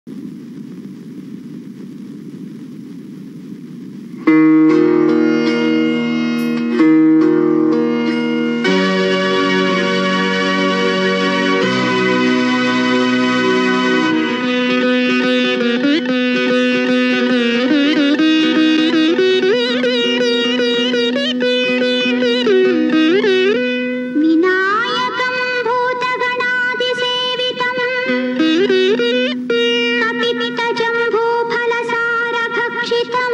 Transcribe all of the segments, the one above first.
विनायकं भूतगणादिसेवितं कपितजम्बूफलसारभक्षितम्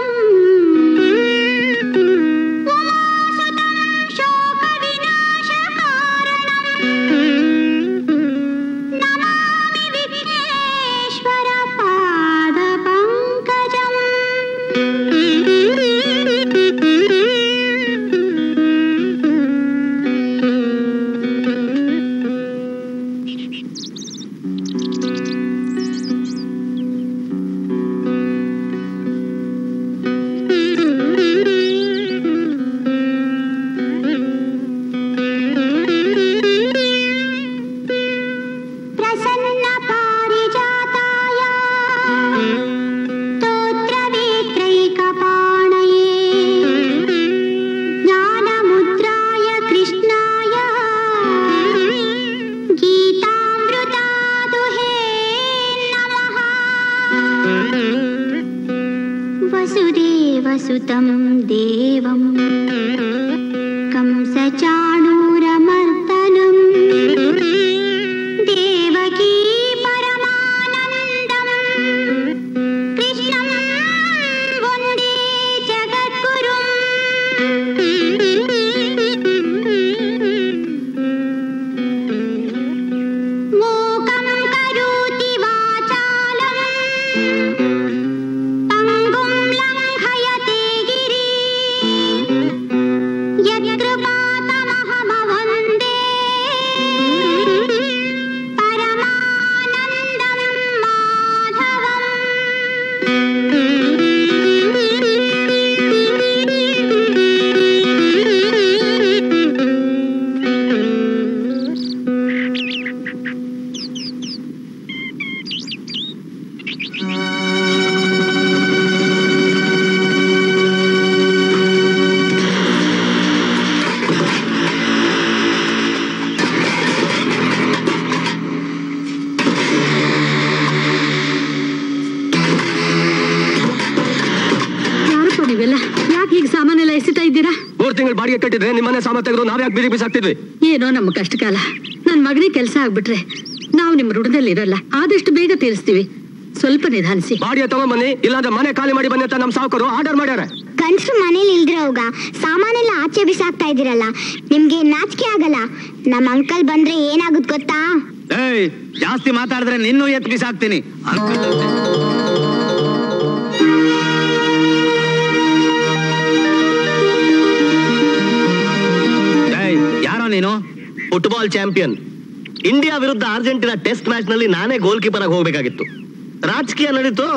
उमासुतं शोकविनाशकारणम् नमामि विघ्नेश्वर प्रसन्न पारिजाताय स्तोत्रवेत्रैकपाणये ज्ञानमुद्राय कृष्णाय गीतामृतादुहे नमः वसुदेवसुतं देवं कंसचाणूरमर्दनम् देवकी परमानन्दम् कृष्णं वन्दे जगद्गुरुम् मूकं करोति वाचालम् पङ्गुं लङ्घयते गिरिम् यत्कृपातमहमवन्दे परमानन्दं माधवम् ಯಾರಪ್ಪ ನೀವೆಲ್ಲ ಯಾಕೆ ಹೀಗೆ ಸಾಮಾನೆಲ್ಲ ಎಸಿತಾ ಇದ್ದೀರಾ ಮೂರ್ ತಿಂಗಳು ಬಾಡಿಗೆ ಕಟ್ಟಿದ್ರೆ ನಿಮ್ಮನೆ ಸಾಮಾನ್ ತೆಗೆದು ನಾವ್ ಯಾಕೆ ಬೀದಿ ಬಿಸಾಕ್ತಿದ್ವಿ ಏನೋ ನಮ್ಮ ಕಷ್ಟಕಾಲ ನನ್ ಮಗನಿಗೆ ಕೆಲಸ ಆಗ್ಬಿಟ್ರೆ ನಾವು ನಿಮ್ ಋಣದಲ್ಲಿ ಇರಲ್ಲ ಆದಷ್ಟು ಬೇಗ ತೀರಿಸ್ತೀವಿ ಸ್ವಲ್ಪ ನಿಧಾನಿಸಿ ಬಾಡಿಗೆ ತಗೊಂಬನ್ನಿ ಇಲ್ಲಾಂದ್ರೆ ಮನೆ ಖಾಲಿ ಮಾಡಿ ಬನ್ನಿ ಅಂತ ನಮ್ ಸಾವುಕರು ಆರ್ಡರ್ ಮಾಡ್ಯಾರ ಗಂಡಸ್ರು ಮನೇಲಿ ಇಲ್ದಿರೋವಾಗ ಸಾಮಾನೆಲ್ಲ ಆಚೆ ಬಿಸಾಕ್ತಾ ಇದ್ದೀರಲ್ಲ ನಿಮ್ಗೆ ನಾಚಿಕೆ ಆಗಲ್ಲ ನಮ್ಮ ಅಂಕಲ್ ಬಂದ್ರೆ ಏನಾಗುತ್ತೆ ಗೊತ್ತಾ ಏಯ್ ಜಾಸ್ತಿ ಮಾತಾಡಿದ್ರೆ ನಿನ್ನೂ ಎತ್ತು ಬಿಸಾಕ್ತೀನಿ ಏಯ್ ಯಾರೋ ನೀನು ಫುಟ್ಬಾಲ್ ಚಾಂಪಿಯನ್ ಇಂಡಿಯಾ ವಿರುದ್ಧ ಅರ್ಜೆಂಟಿನಾ ಟೆಸ್ಟ್ ಮ್ಯಾಚ್ ನಲ್ಲಿ ನಾನೇ ಗೋಲ್ ಕೀಪರ್ ಆಗಿ ಹೋಗ್ಬೇಕಾಗಿತ್ತು ರಾಜಕೀಯ ನಡೀತು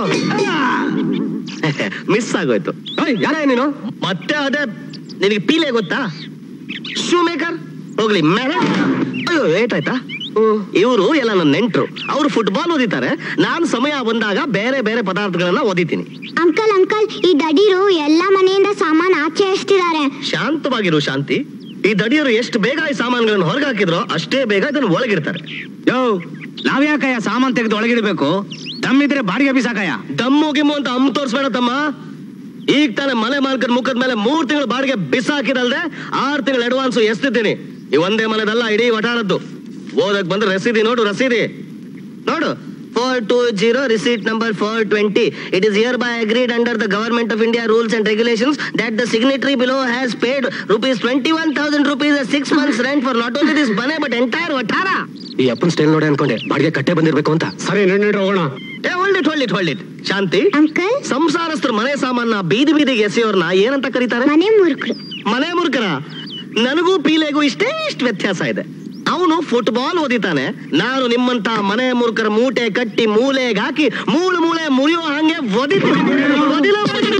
ಮಿಸ್ ಆಗೋಯ್ತು ಯಾರ ನೀನು ಮತ್ತೆ ಅದೇ ನಿನಗೆ ಪೀಲೆ ಗೊತ್ತಾ ಶೂ ಮೇಕರ್ ಹೋಗ್ಲಿ ಮೇಲೆ ಅಯ್ಯೋ ಏಟಾಯ್ತಾ ಇವರು ಎಲ್ಲ ನನ್ನ ನೆಂಟ್ರು ಅವರು ಫುಟ್ಬಾಲ್ ಓದಿತಾರೆ ನಾನು ಸಮಯ ಬಂದಾಗ ಬೇರೆ ಬೇರೆ ಪದಾರ್ಥಗಳನ್ನ ಓದಿತೀನಿ ಅಂಕಲ್ ಅಂಕಲ್ ಈ ದಡಿರು ಎಲ್ಲ ಮನೆಯಿಂದ ಸಾಮಾನು ಆಚೆ ಎಷ್ಟಿದ್ದಾರೆ ಶಾಂತವಾಗಿರು ಶಾಂತಿ ಈ ದಡಿಯರು ಎಷ್ಟು ಬೇಗ ಈ ಸಾಮಾನುಗಳನ್ನು ಹೊರಗೆ ಹಾಕಿದ್ರೋ ಅಷ್ಟೇ ಬೇಗ ಇದನ್ನು ಒಳಗಿಡ್ತಾರೆ ಯೋ ನಾವ್ಯಾಕಯ್ಯ ಸಾಮಾನ್ ತೆಗೆದು ಒಳಗಿಡ್ಬೇಕು ದಮ್ಮಿದ್ರೆ ಬಾಡಿಗೆ ಬಿಸಾಕಯ್ಯ ದಮ್ಮು ಗಿಮ್ಮು ಅಂತ ಅಮ್ಮ ತೋರ್ಸ್ಬೇಡ ತಮ್ಮ ಈಗ ತಾನೇ ಮನೆ ಮಾಲಕರ ಮುಖದ ಮೇಲೆ ಮೂರ್ ತಿಂಗಳು ಬಾಡಿಗೆ ಬಿಸಾಕಿದಲ್ದೆ ಆರ್ ತಿಂಗಳು ಅಡ್ವಾನ್ಸ್ ಎಸ್ತಿದ್ದೀನಿ ಈ ಒಂದೇ ಮನೆದಲ್ಲ ಇಡೀ ವಠಾರದ್ದು ಓದಕ್ ಬಂದ್ರೆ ರಸೀದಿ ನೋಡು ರಸೀದಿ ನೋಡು four two zero receipt number four twenty it is hereby agreed under the government of India rules and regulations that the signatory below has paid rupees twenty one thousand rupees six months rent for not only this ಮನೆ but entire ವಠಾರ ಈ ಅಪ್ಪನ್ style ನೋಡಿ ಅನ್ಕೊಂಡೆ ಬಾಡಿಗೆ ಕಟ್ಟೆ ಬಂದಿರ್ಬೇಕು ಅಂತ ಸರಿ ನಡಿ ಹೋಗೋಣ ಏ ಹೊಳ್ಳಿಟ್ ಹೊಳ್ಳಿಟ್ ಹೊಳ್ಳಿಟ್ ಶಾಂತಿ ಅಂಕಲ್ ಸಂಸಾರಸ್ಥರು ಮನೆ ಸಾಮಾನ ಬೀದಿ ಬೀದಿಗೆ ಎಸೆಯೋರ್ನ ಏನಂತ ಕರೀತಾರೆ ಮನೆ ಮುರುಕರು ಮನೆ ಮುರುಕರ ನನಗೂ ಪೀಲೆಗೂ ಇಷ್ಟೇ ಇಷ್ಟು ವ್ಯತ್ಯಾಸ ಇದೆ ಅವನು ಫುಟ್ಬಾಲ್ ಓದಿತಾನೆ ನಾನು ನಿಮ್ಮಂತ ಮನೆ ಮುರುಕರ ಮೂಟೆ ಕಟ್ಟಿ ಮೂಲೆಗೆ ಹಾಕಿ ಮೂಳು ಮೂಳೆ ಮುರಿಯೋ ಹಂಗೆ ಒದಿತೀನಿ ಒದಿಲ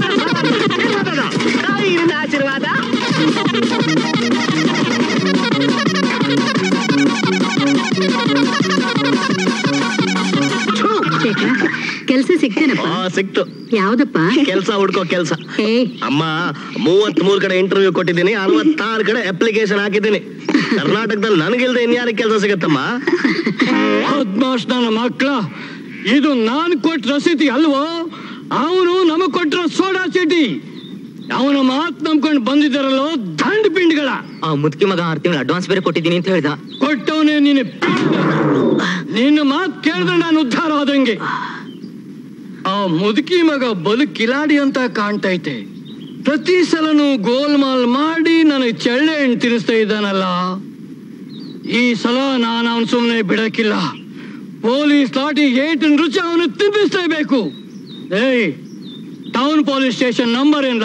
ತಾಯಿಯಿಂದ ಆಶೀರ್ವಾದ ಶೇಖರ ಕೆಲ್ಸ ಸಿಗ್ತೇನಪ್ಪ ಆ ಸಿಕ್ತು ಯಾವ್ದಪ್ಪ ಕೆಲ್ಸ ಹುಡ್ಕೋ ಕೆಲ್ಸ ಏ ಅಮ್ಮ ಮೂವತ್ ಮೂರ್ ಕಡೆ ಇಂಟರ್ವ್ಯೂ ಕೊಟ್ಟಿದ್ದೀನಿ ಅರವತ್ತಾರು ಕಡೆ ಅಪ್ಲಿಕೇಶನ್ ಹಾಕಿದ್ದೀನಿ ಕರ್ನಾಟಕದಲ್ಲಿ ನನಗಿಲ್ದೆ ಇನ್ಯಾರಿಗೆ ಕೆಲಸ ಸಿಗತ್ತಮ್ಮ ಬದ್ಮಾಶ್ ನನ್ನ ಮಕ್ಕಳ ಇದು ನಾನ್ ಕೊಟ್ಟ ರಸೀತಿ ಅಲ್ವೋ ಅವನು ನಮಗ್ ಕೊಟ್ಟಿರೋ ಸೋಡಾ ಚೀಟಿ ಅವನ ಮಾತ್ ನಂಬ್ಕೊಂಡು ಬಂದಿದ್ದಾರಲ್ಲೋ ದಂಡ ಪಿಂಡ್ಗಳ ಆ ಮುದುಕಿ ಮಗ ಆರು ತಿಂಗಳು ಅಡ್ವಾನ್ಸ್ ಬೇರೆ ಕೊಟ್ಟಿದ್ದೀನಿ ಅಂತ ಹೇಳ್ದ ಕೊಟ್ಟವನೇ ನಿನ್ನ ನಿನ್ನ ಮಾತ್ ಕೇಳಿದ್ರೆ ನಾನು ಉದ್ಧಾರ ಆದಂಗೆ ಆ ಮುದುಕಿ ಮಗ ಬಲು ಕಿಲಾಡಿ ಅಂತ ಕಾಣ್ತೈತೆ ಪ್ರತಿ ಸಲನು ಗೋಲ್ಮಾಲ್ ಮಾಡಿ ನನಗೆ ಚಳ್ಳೆ ಹಣ್ಣು ತಿನ್ನಿಸ್ತಾ ಇದ್ದಾನಲ್ಲ ಈ ಸಲ ನಾನು ಅವನು ಸುಮ್ಮನೆ ಬಿಡಕ್ಕಿಲ್ಲ ಪೊಲೀಸ್ ಲಾಟಿ ಏಟಿನ ರುಚಿ ಅವನು ತಿನ್ನಿಸ್ಲೇಬೇಕು ಏಯ್ ಟೌನ್ ಪೊಲೀಸ್ ಸ್ಟೇಷನ್ ನಂಬರ್ ಏನ್ಲ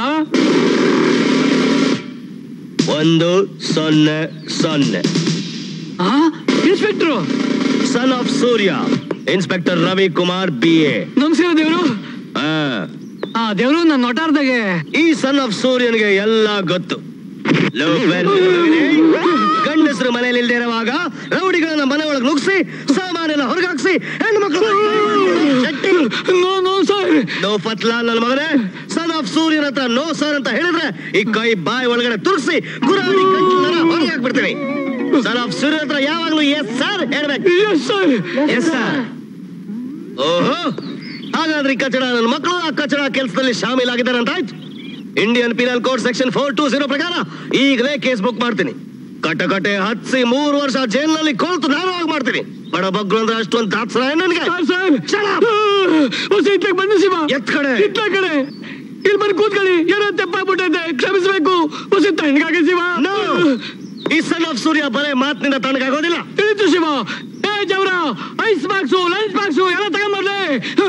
ಒಂದು ಸೊನ್ನೆ ಸೊನ್ನೆ ಆ inspector son of Surya inspector Ravi Kumar B A ನಮಸ್ಕಾರ ದೇವ್ರು ಆ ದೇವ್ರು ನನ್ನ ನೋಟಾರ್ದಾಗೆ ಈ ಸನ್ ಆಫ್ ಸೂರ್ಯನಿಗೆ ಎಲ್ಲ ಗೊತ್ತು Look well, ಗಂಡಸರು ಮನೇಲಿ ಇಲ್ದೇ ಇರುವಾಗ ರೌಡಿಗಳನ್ನ ಮನೆ ಒಳಗೆ ನುಗ್ಸಿ ಸಾಮಾನೆಲ್ಲ ಹೊರಗಾಕ್ಸಿ ಹೆಣ್ಣು ಮಕ್ಕಳು ನೋ ನೋ ಸರ್ ನೋ ಫತ್ಲಾ ನನ್ನ ಮಗನೇ ಸನ್ ಆಫ್ ಸೂರ್ಯನ ಹತ್ರ ನೋ ಸರ್ ಅಂತ ಹೇಳಿದ್ರೆ ಈ ಕೈ ಬಾಯಿ ಒಳಗಡೆ ತುರ್ಸಿ ಗುರಾಡಿ ಗಂಟಲನ್ನ ಹೊರಗೆ ಹಾಕ್ಬಿಡ್ತೀನಿ ಸನ್ ಆಫ್ ಸೂರ್ಯ ಹತ್ರ ಯಾವಾಗ್ಲೂ ಎಸ್ ಸರ್ ಹೇಳ್ಬೇಕು ಎಸ್ ಸರ್ ಎಸ್ ಸರ್ ಓಹೋ ಹಾಗಾದ್ರೆ ಈ ಕಚಡ ನನ್ನ ಮಕ್ಕಳು ಆ ಕಚಡ ಕೆಲಸದಲ್ಲಿ ಶಾಮೀಲಾಗಿದ್ದಾರೆ ಅಂತ ಆಯ್ತು Indian penal code section four two zero ಪ್ರಕಾರ ಈಗಲೇ ಕೇಸ್ ಬುಕ್ ಮಾಡ್ತೀನಿ ಕಟಕಟೆ ಹತ್ಸಿ ಮೂರು ವರ್ಷ ಜೈಲಿನಲ್ಲಿ ಕೊಲ್ತು ನಾನು ಆಗ ಮಾಡ್ತೀನಿ ಬಡ ಬಗ್ರು ಅಂದ್ರೆ ಅಷ್ಟೊಂದು ತಾತ್ಸರ ನನಗೆ ಸರ್ ಸರ್ ಹೊಸ ಇತ್ಲಾಗ ಬನ್ನಿ ಶಿವ ಎತ್ ಕಡೆ ಇತ್ಲ ಕಡೆ ಇಲ್ಲಿ ಬಂದು ಕೂತ್ಕೊಳ್ಳಿ ಏನೋ ತೆಪ್ಪಾಗ್ಬಿಟ್ಟೈತೆ ಕ್ಷಮಿಸ್ಬೇಕು ಹೊಸ ತಣ್ಣಗಾಗಿ ಶಿವ No! ಈ ಸನ್ ಆಫ್ ಸೂರ್ಯ ಬರೇ ಮಾತಿನಿಂದ ತಣ್ಣಗಾಗೋದಿಲ್ಲ ತಿಳಿತು ಶಿವ ಏ Javara ice box lunch box ಎಲ್ಲ ತಗೊಂಬರ್ಲಿ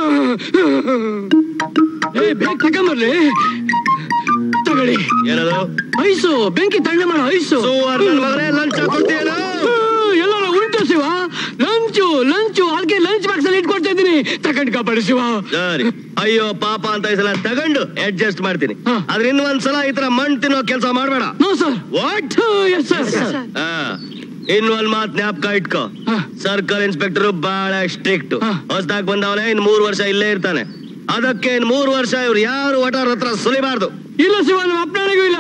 ಏ ಬೇಗ ತಗೊಂಬರ್ಲಿ ತಗೊಳ್ಳಿ ಏನದು ಐಸು ಬೆಂಕಿ ತಣ್ಣೆ ಮಾಡೋ ಐಸು ಸುವರ್ ನನ್ನ ಮಗನೇ ಲಂಚ್ ಹಾಕೊಡ್ತೀಯೇನು ಎಲ್ಲರ ಉಂಟು ಶಿವ ಲಂಚು ಲಂಚು ಅದಕ್ಕೆ ಲಂಚ್ ಬಾಕ್ಸ್ ಅಲ್ಲಿ ಇಟ್ಕೊಡ್ತಾ ಇದ್ದೀನಿ ತಗೊಂಡ್ ಕಾಪಾಡಿ ಶಿವ ಸರಿ ಅಯ್ಯೋ ಪಾಪ ಅಂತ ಈ ಸಲ ತಗೊಂಡು ಅಡ್ಜಸ್ಟ್ ಮಾಡ್ತೀನಿ ಹಾ. ಆದ್ರೆ ಇನ್ನೊಂದ್ಸಲ ಈ ತರ ಮಣ್ಣು ತಿನ್ನೋ ಕೆಲಸ ಮಾಡಬೇಡ no sir what yes sir ಇನ್ನೊಂದ್ ಮಾತ್ ಜ್ಞಾಪಕ ಇಟ್ಕೋ ಹಾ. ಸರ್ಕಲ್ ಇನ್ಸ್ಪೆಕ್ಟರ್ ಬಹಳ ಸ್ಟ್ರಿಕ್ಟ್ ಹಾ. ಹೊಸದಾಗ್ ಬಂದವನೇ ಇನ್ ಮೂರ್ ವರ್ಷ ಇಲ್ಲೇ ಇರ್ತಾನೆ ಅದಕ್ಕೆ ಇನ್ ಮೂರ್ ವರ್ಷ ಇವ್ರು ಯಾರು ಒಟಾರ ಹತ್ರ ಸುಲಿಬಾರ್ದು ಇಲ್ಲ ಶಿವ ನಮ್ಮ ಅಪ್ಪನಿಗೂ ಇಲ್ಲ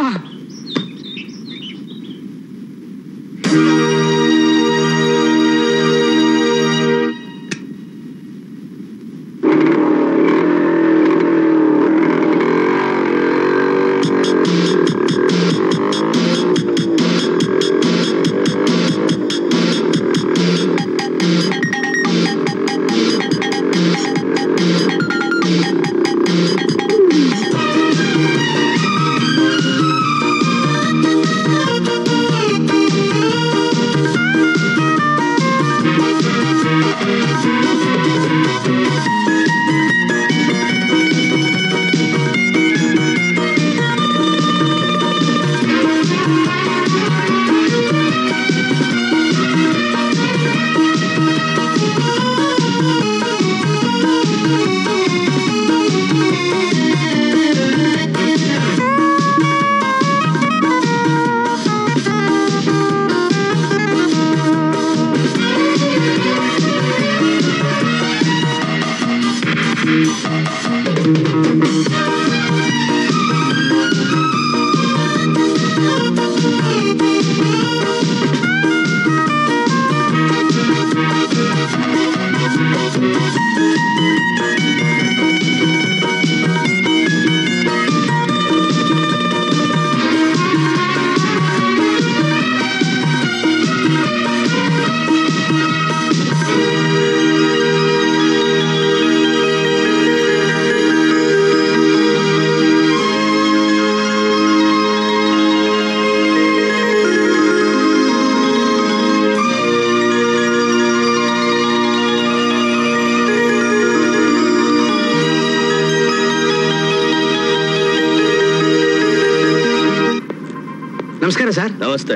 ನಮಸ್ಕಾರ ಸರ್ ನಮಸ್ತೆ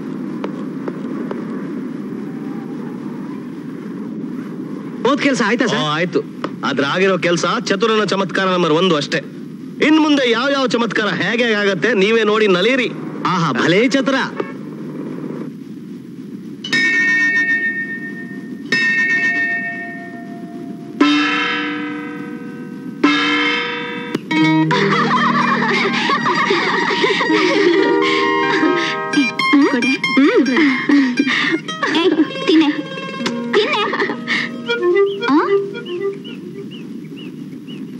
ಹೋದ್ ಕೆಲಸ ಆಯ್ತಾ ಆ, ಸರ್ ಆಯ್ತು ಆದ್ರೆ ಆಗಿರೋ ಕೆಲಸ ಚತುರನ ಚಮತ್ಕಾರ ನಂಬರ್ ಒಂದು ಅಷ್ಟೇ ಇನ್ ಮುಂದೆ ಯಾವ ಯಾವ ಚಮತ್ಕಾರ ಹೇಗೆ ಆಗತ್ತೆ ನೀವೇ ನೋಡಿ ನಲೀರಿ ಆಹಾ ಭಲೇ ಚತುರ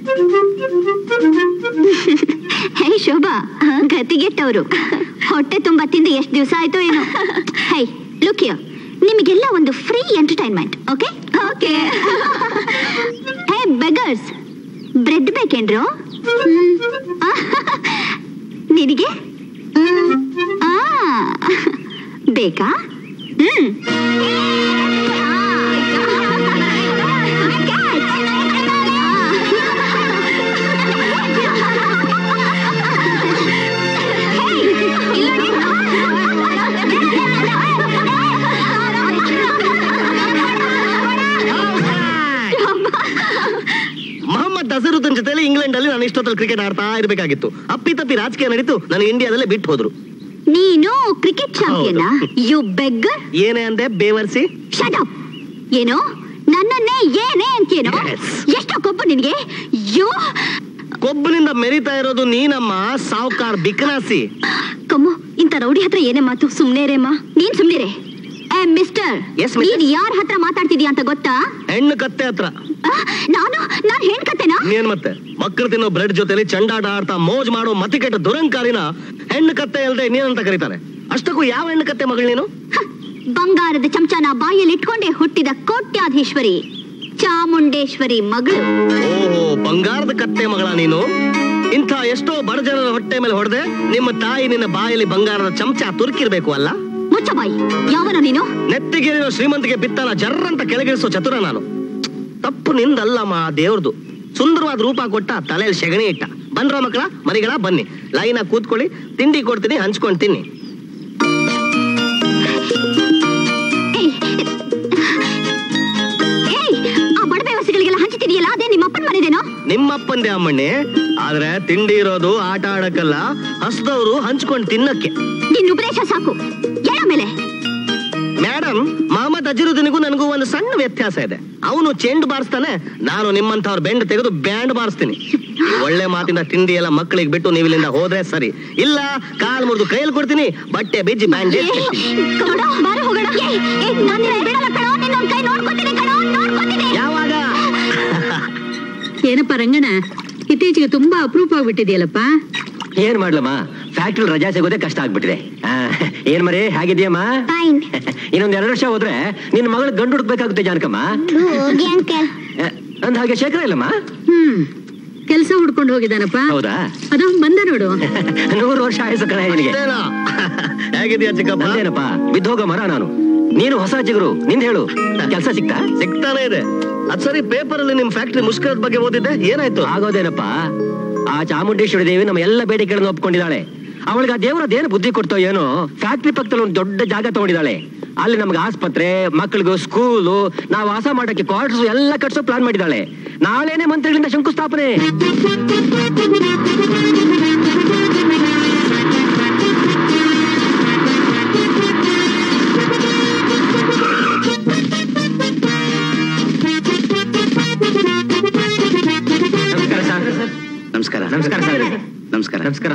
ಹೇ ಶೋಭಾ ಗತಿಗೆಟ್ಟವರು ಹೊಟ್ಟೆ ತುಂಬಾ ತಿಂದು ಎಷ್ಟು ದಿವಸ ಆಯ್ತು ಏನೋ ಹೈ ಲುಕ್ ಯು ನಿಮಗೆಲ್ಲ ಒಂದು free entertainment okay okay hey beggars bread ಬೇಕೇನ್ರು ನಿನಗೆ ಆ, ಬೇಕಾ ಹ್ಮ್ ಮೊಹಮ್ಮದ್ ಅಜರುದ್ದೀನ್ ಜೊತೆಲಿ ಇಂಗ್ಲೆಂಡ್ ಅಲ್ಲಿ ನಾನು ಇಷ್ಟೊತ್ತಲ್ಲಿ ಕ್ರಿಕೆಟ್ ಆಡ್ತಾ ಇರ್ಬೇಕಾಗಿತ್ತು ಅಪ್ಪಿ ತಪ್ಪಿ ರಾಜಕೀಯ ನಡೀತು ನಾನು ಇಂಡಿಯಾದಲ್ಲೇ ಬಿಟ್ಟು ಹೋದ್ರು ನೀನು ಕ್ರಿಕೆಟ್ ಚಾಂಪಿಯನ್ ಯು ಬೆಗ್ಗರ್ ಏನೇ ಅಂದೆ ಬೇವರ್ಸಿ ಶಟ್ ಅಪ್ ಏನು ನನ್ನನ್ನೇ ಏನೇ ಅಂತೇನೋ Yes. ಎಷ್ಟೋ ಕೊಬ್ಬು ನಿನ್ಗೆ ಯೋ ಕೊಬ್ಬನಿಂದ ಮೆರಿತಾ ಇರೋದು ನೀನಮ್ಮ ಸಾವ್ಕಾರ್ ಬಿಕನಾಸಿ ಕಮ್ಮು ಇಂಥ ರೌಡಿ ಹತ್ರ ಏನೇ ಮಾತು ಸುಮ್ನೆ ರೇಮ್ಮ ನೀನ್ ಸುಮ್ನಿರೆ ಏ ಮಿಸ್ಟರ್ Yes, mister. ನೀನ್ ಯಾರ ಹತ್ರ ಮಾತಾಡ್ತಿದ್ಯಾ ಅಂತ ಗೊತ್ತಾ ಹೆಣ್ಣು ಕತ್ತೆ ಹತ್ರ ಆ, ನಾನು ನಾನ್ ಹೇಳ್ಕತ್ತೇನಾ ಇನ್ನೇನ್ ಮತ್ತೆ ಮಕ್ಕಳು ತಿನ್ನೋ ಬ್ರೆಡ್ ಜೊತೆಲಿ ಚಂಡಾಟ ಆಡ್ತಾ ಮೋಜ್ ಮಾಡೋ ಮತಿ ಕೆಟ್ಟ ದುರಂಕಾರಿನ ಹೆಣ್ಣು ಕತ್ತೆ ಅಲ್ದೆ ಇನ್ನೇನಂತ ಕರೀತಾರೆ ಅಷ್ಟಕ್ಕೂ ಯಾವ ಹೆಣ್ಣು ಕತ್ತೆ ಮಗಳು ನೀನು ಹ, ಬಂಗಾರದ ಚಮಚನ ಬಾಯಲ್ಲಿ ಇಟ್ಕೊಂಡೆ ಹುಟ್ಟಿದ ಕೋಟ್ಯಾಧೀಶ್ವರಿ ಚಾಮುಂಡೇಶ್ವರಿ ಮಗಳು ಓಹೋ ಬಂಗಾರದ ಕತ್ತೆ ಮಗಳ ನೀನು ಇಂಥ ಎಷ್ಟೋ ಬಡ ಜನರ ಹೊಟ್ಟೆ ಮೇಲೆ ಹೊಡೆದೆ ನಿಮ್ಮ ತಾಯಿ ನಿನ್ನ ಬಾಯಲ್ಲಿ ಬಂಗಾರದ ಚಮಚ ತುರುಕಿರ್ಬೇಕು ಅಲ್ಲ ಮುಚ್ಚ ಬಾಯಿ ಯಾವನು ನೀನು ನೆತ್ತಿಗೇರಿರೋ ಶ್ರೀಮಂತಿಗೆ ಬಿತ್ತನ ಜರ್ರಂತ ಕೆಳಗಿಳಿಸೋ ಚತುರ ನಾನು ತಪ್ಪು ನಿಂದಲ್ಲಮ್ಮ ದೇವ್ರದು ಸುಂದರವಾದ ರೂಪ ಕೊಟ್ಟ ತಲೆಯಲ್ಲಿ ಸೆಗಣಿ ಇಟ್ಟ ಬಂದ್ರ ಮಕ್ಕಳ ಮರಿಗಳ ಬನ್ನಿ ಲೈನ ಕೂತ್ಕೊಳ್ಳಿ ತಿಂಡಿ ಕೊಡ್ತೀನಿ ಹಂಚ್ಕೊಂಡು ತಿನ್ನಿ ಏಯ್ ಏಯ್ ಆ ಬಡಬೆ ವಸಿಗಳಿಗೆಲ್ಲ ಹಂಚ್ತಿದೆಯಲ್ಲ ಅದೇ ನಿಮ್ಮ ಅಪ್ಪನ ಮನೆದೇನೋ ನಿಮ್ಮಪ್ಪಂದೆ ಅಮ್ಮಣ್ಣಿ ಆದ್ರೆ ತಿಂಡಿ ಇರೋದು ಆಟ ಆಡಕ್ಕಲ್ಲ ಹಸ್ದವ್ರು ಹಂಚ್ಕೊಂಡು ತಿನ್ನಕ್ಕೆ ನಿನ್ನ ಉಪದೇಶ ಸಾಕು ಎಳ ಮೇಲೆ ಮೇಡಮ್ ಮಹಮ್ಮದ್ ಅಜರುದ್ದೀನಿಗೂ ನನಗೂ ಒಂದು ಸಣ್ಣ ವ್ಯತ್ಯಾಸ ಇದೆ ಅವನು ಚೆಂಡು ಬಾರಿಸ್ತಾನೆ ನಾನು ನಿಮ್ಮಂಥವ್ರ ಬೆಂಡ್ ತೆಗೆದು ಬ್ಯಾಂಡ್ ಬಾರಿಸ್ತೀನಿ ಈ ಒಳ್ಳೆ ಮಾತಿನ ತಿಂಡಿ ಎಲ್ಲ ಮಕ್ಕಳಿಗೆ ಬಿಟ್ಟು ನೀವು ಇಲ್ಲಿಂದ ಹೋದ್ರೆ ಸರಿ ಇಲ್ಲ ಕಾಲ್ ಮುರಿದು ಕೈಯಲ್ಲಿ ಕೊಡ್ತೀನಿ ಬಟ್ಟೆ ಬಿಜ್ಜಿ ಬ್ಯಾಂಡೇಜ್ ಕಣ ಬಾರ ಹೋಗೋಣ ಏಯ್, ಏಯ್, ನಾನ್ ನಿನ್ನ ಬಿಡಲ್ಲ ಕಣೋ ನಿನ್ನೊಂದ್ ಕೈ ನೋಡ್ಕೊತೀನಿ ಕಣೋ ನೋಡ್ಕೊತೀನಿ ಯಾವಾಗ ಏನಪ್ಪ ರಂಗಣ್ಣ ಇತ್ತೀಚೆಗೆ ತುಂಬಾ ಅಪರೂಪ ಆಗ್ಬಿಟ್ಟಿದೆಯಲ್ಲಪ್ಪ ಏನ್ ಮಾಡ್ಲಮ್ಮ ಫ್ಯಾಕ್ಟ್ರಿ ರಜಾ ಸಿಗೋದೇ ಕಷ್ಟ ಆಗ್ಬಿಟ್ಟಿದೆ ಆ, ಏನ್ ಮರಿ ಹೇಗಿದ್ಯಮ್ಮ ಫೈನ್ ಇನ್ನೊಂದ್ ಎರಡು ವರ್ಷ ಹೋದ್ರೆ ನಿನ್ನ ಮಗಳ ಗಂಡು ಹುಡುಕ್ಬೇಕಾಗುತ್ತೆ ಜಾನಕಮ್ಮ ಹೋಗಿ ಅಂಕಲ್ ಆ, ಅಂದ ಹಾಗೆ ಶೇಖರ ಇಲ್ಲಮ್ಮ ಹ್ಮ್ ಕೆಲ್ಸ ಹುಡ್ಕೊಂಡು ಹೋಗಿದ್ದಾನಪ್ಪ ಹೌದಾ ಅದು ಬಂದ ನೋಡು ನೂರು ವರ್ಷ ಆಯಸ್ಸು ಕಣ ನಿನಗೆ ಅಷ್ಟೇನಾ? ಹೇಗಿದ್ಯಾ ಚಿಕ್ಕಪ್ಪ ನಂದೇನಪ್ಪ ಬಿದ್ದೋಗ ಮರ ನಾನು ನೀನು ಹೊಸ ಚಿಗುರು ನಿಂದ ಹೇಳು ಕೆಲಸ ಸಿಕ್ತಾ ಸಿಗ್ತಾನೆ ಇದೆ ಅದ್ ಸರಿ ಪೇಪರ್ ಅಲ್ಲಿ ನಿಮ್ ಫ್ಯಾಕ್ಟ್ರಿ ಮುಷ್ಕರದ ಬಗ್ಗೆ ಓದಿದ್ದೆ ಏನಾಯ್ತು ಆಗೋದೇನಪ್ಪ ಆ ಚಾಮುಂಡೇಶ್ವರಿ ದೇವಿ ನಮ್ಮ ಎಲ್ಲ ಬೇಡಿಕೆಗಳನ್ನು ಒಪ್ಕೊಂಡಿದ್ದಾಳೆ ಅವಳಿಗೆ ಆ ದೇವರದೇನು ಬುದ್ಧಿ ಕೊಡ್ತೋ ಏನೋ ಫ್ಯಾಕ್ಟ್ರಿ ಪಕ್ಕದಲ್ಲಿ ಒಂದು ದೊಡ್ಡ ಜಾಗ ತಗೊಂಡಿದ್ದಾಳೆ ಅಲ್ಲಿ ನಮ್ಗೆ ಆಸ್ಪತ್ರೆ ಮಕ್ಕಳಿಗೂ ಸ್ಕೂಲು ನಾವು ವಾಸ ಮಾಡಕ್ಕೆ ಕ್ವಾರ್ಟರ್ಸ್ ಎಲ್ಲ ಕಟ್ಸೋ ಪ್ಲಾನ್ ಮಾಡಿದ್ದಾಳೆ ನಾಳೆನೆ ಮಂತ್ರಿಗಳಿಂದ ಶಂಕುಸ್ಥಾಪನೆ ನಮಸ್ಕಾರ ಸರ್ ನಮಸ್ಕಾರ ನಮಸ್ಕಾರ ಸರ್ ನಮಸ್ಕಾರ ನಮಸ್ಕಾರ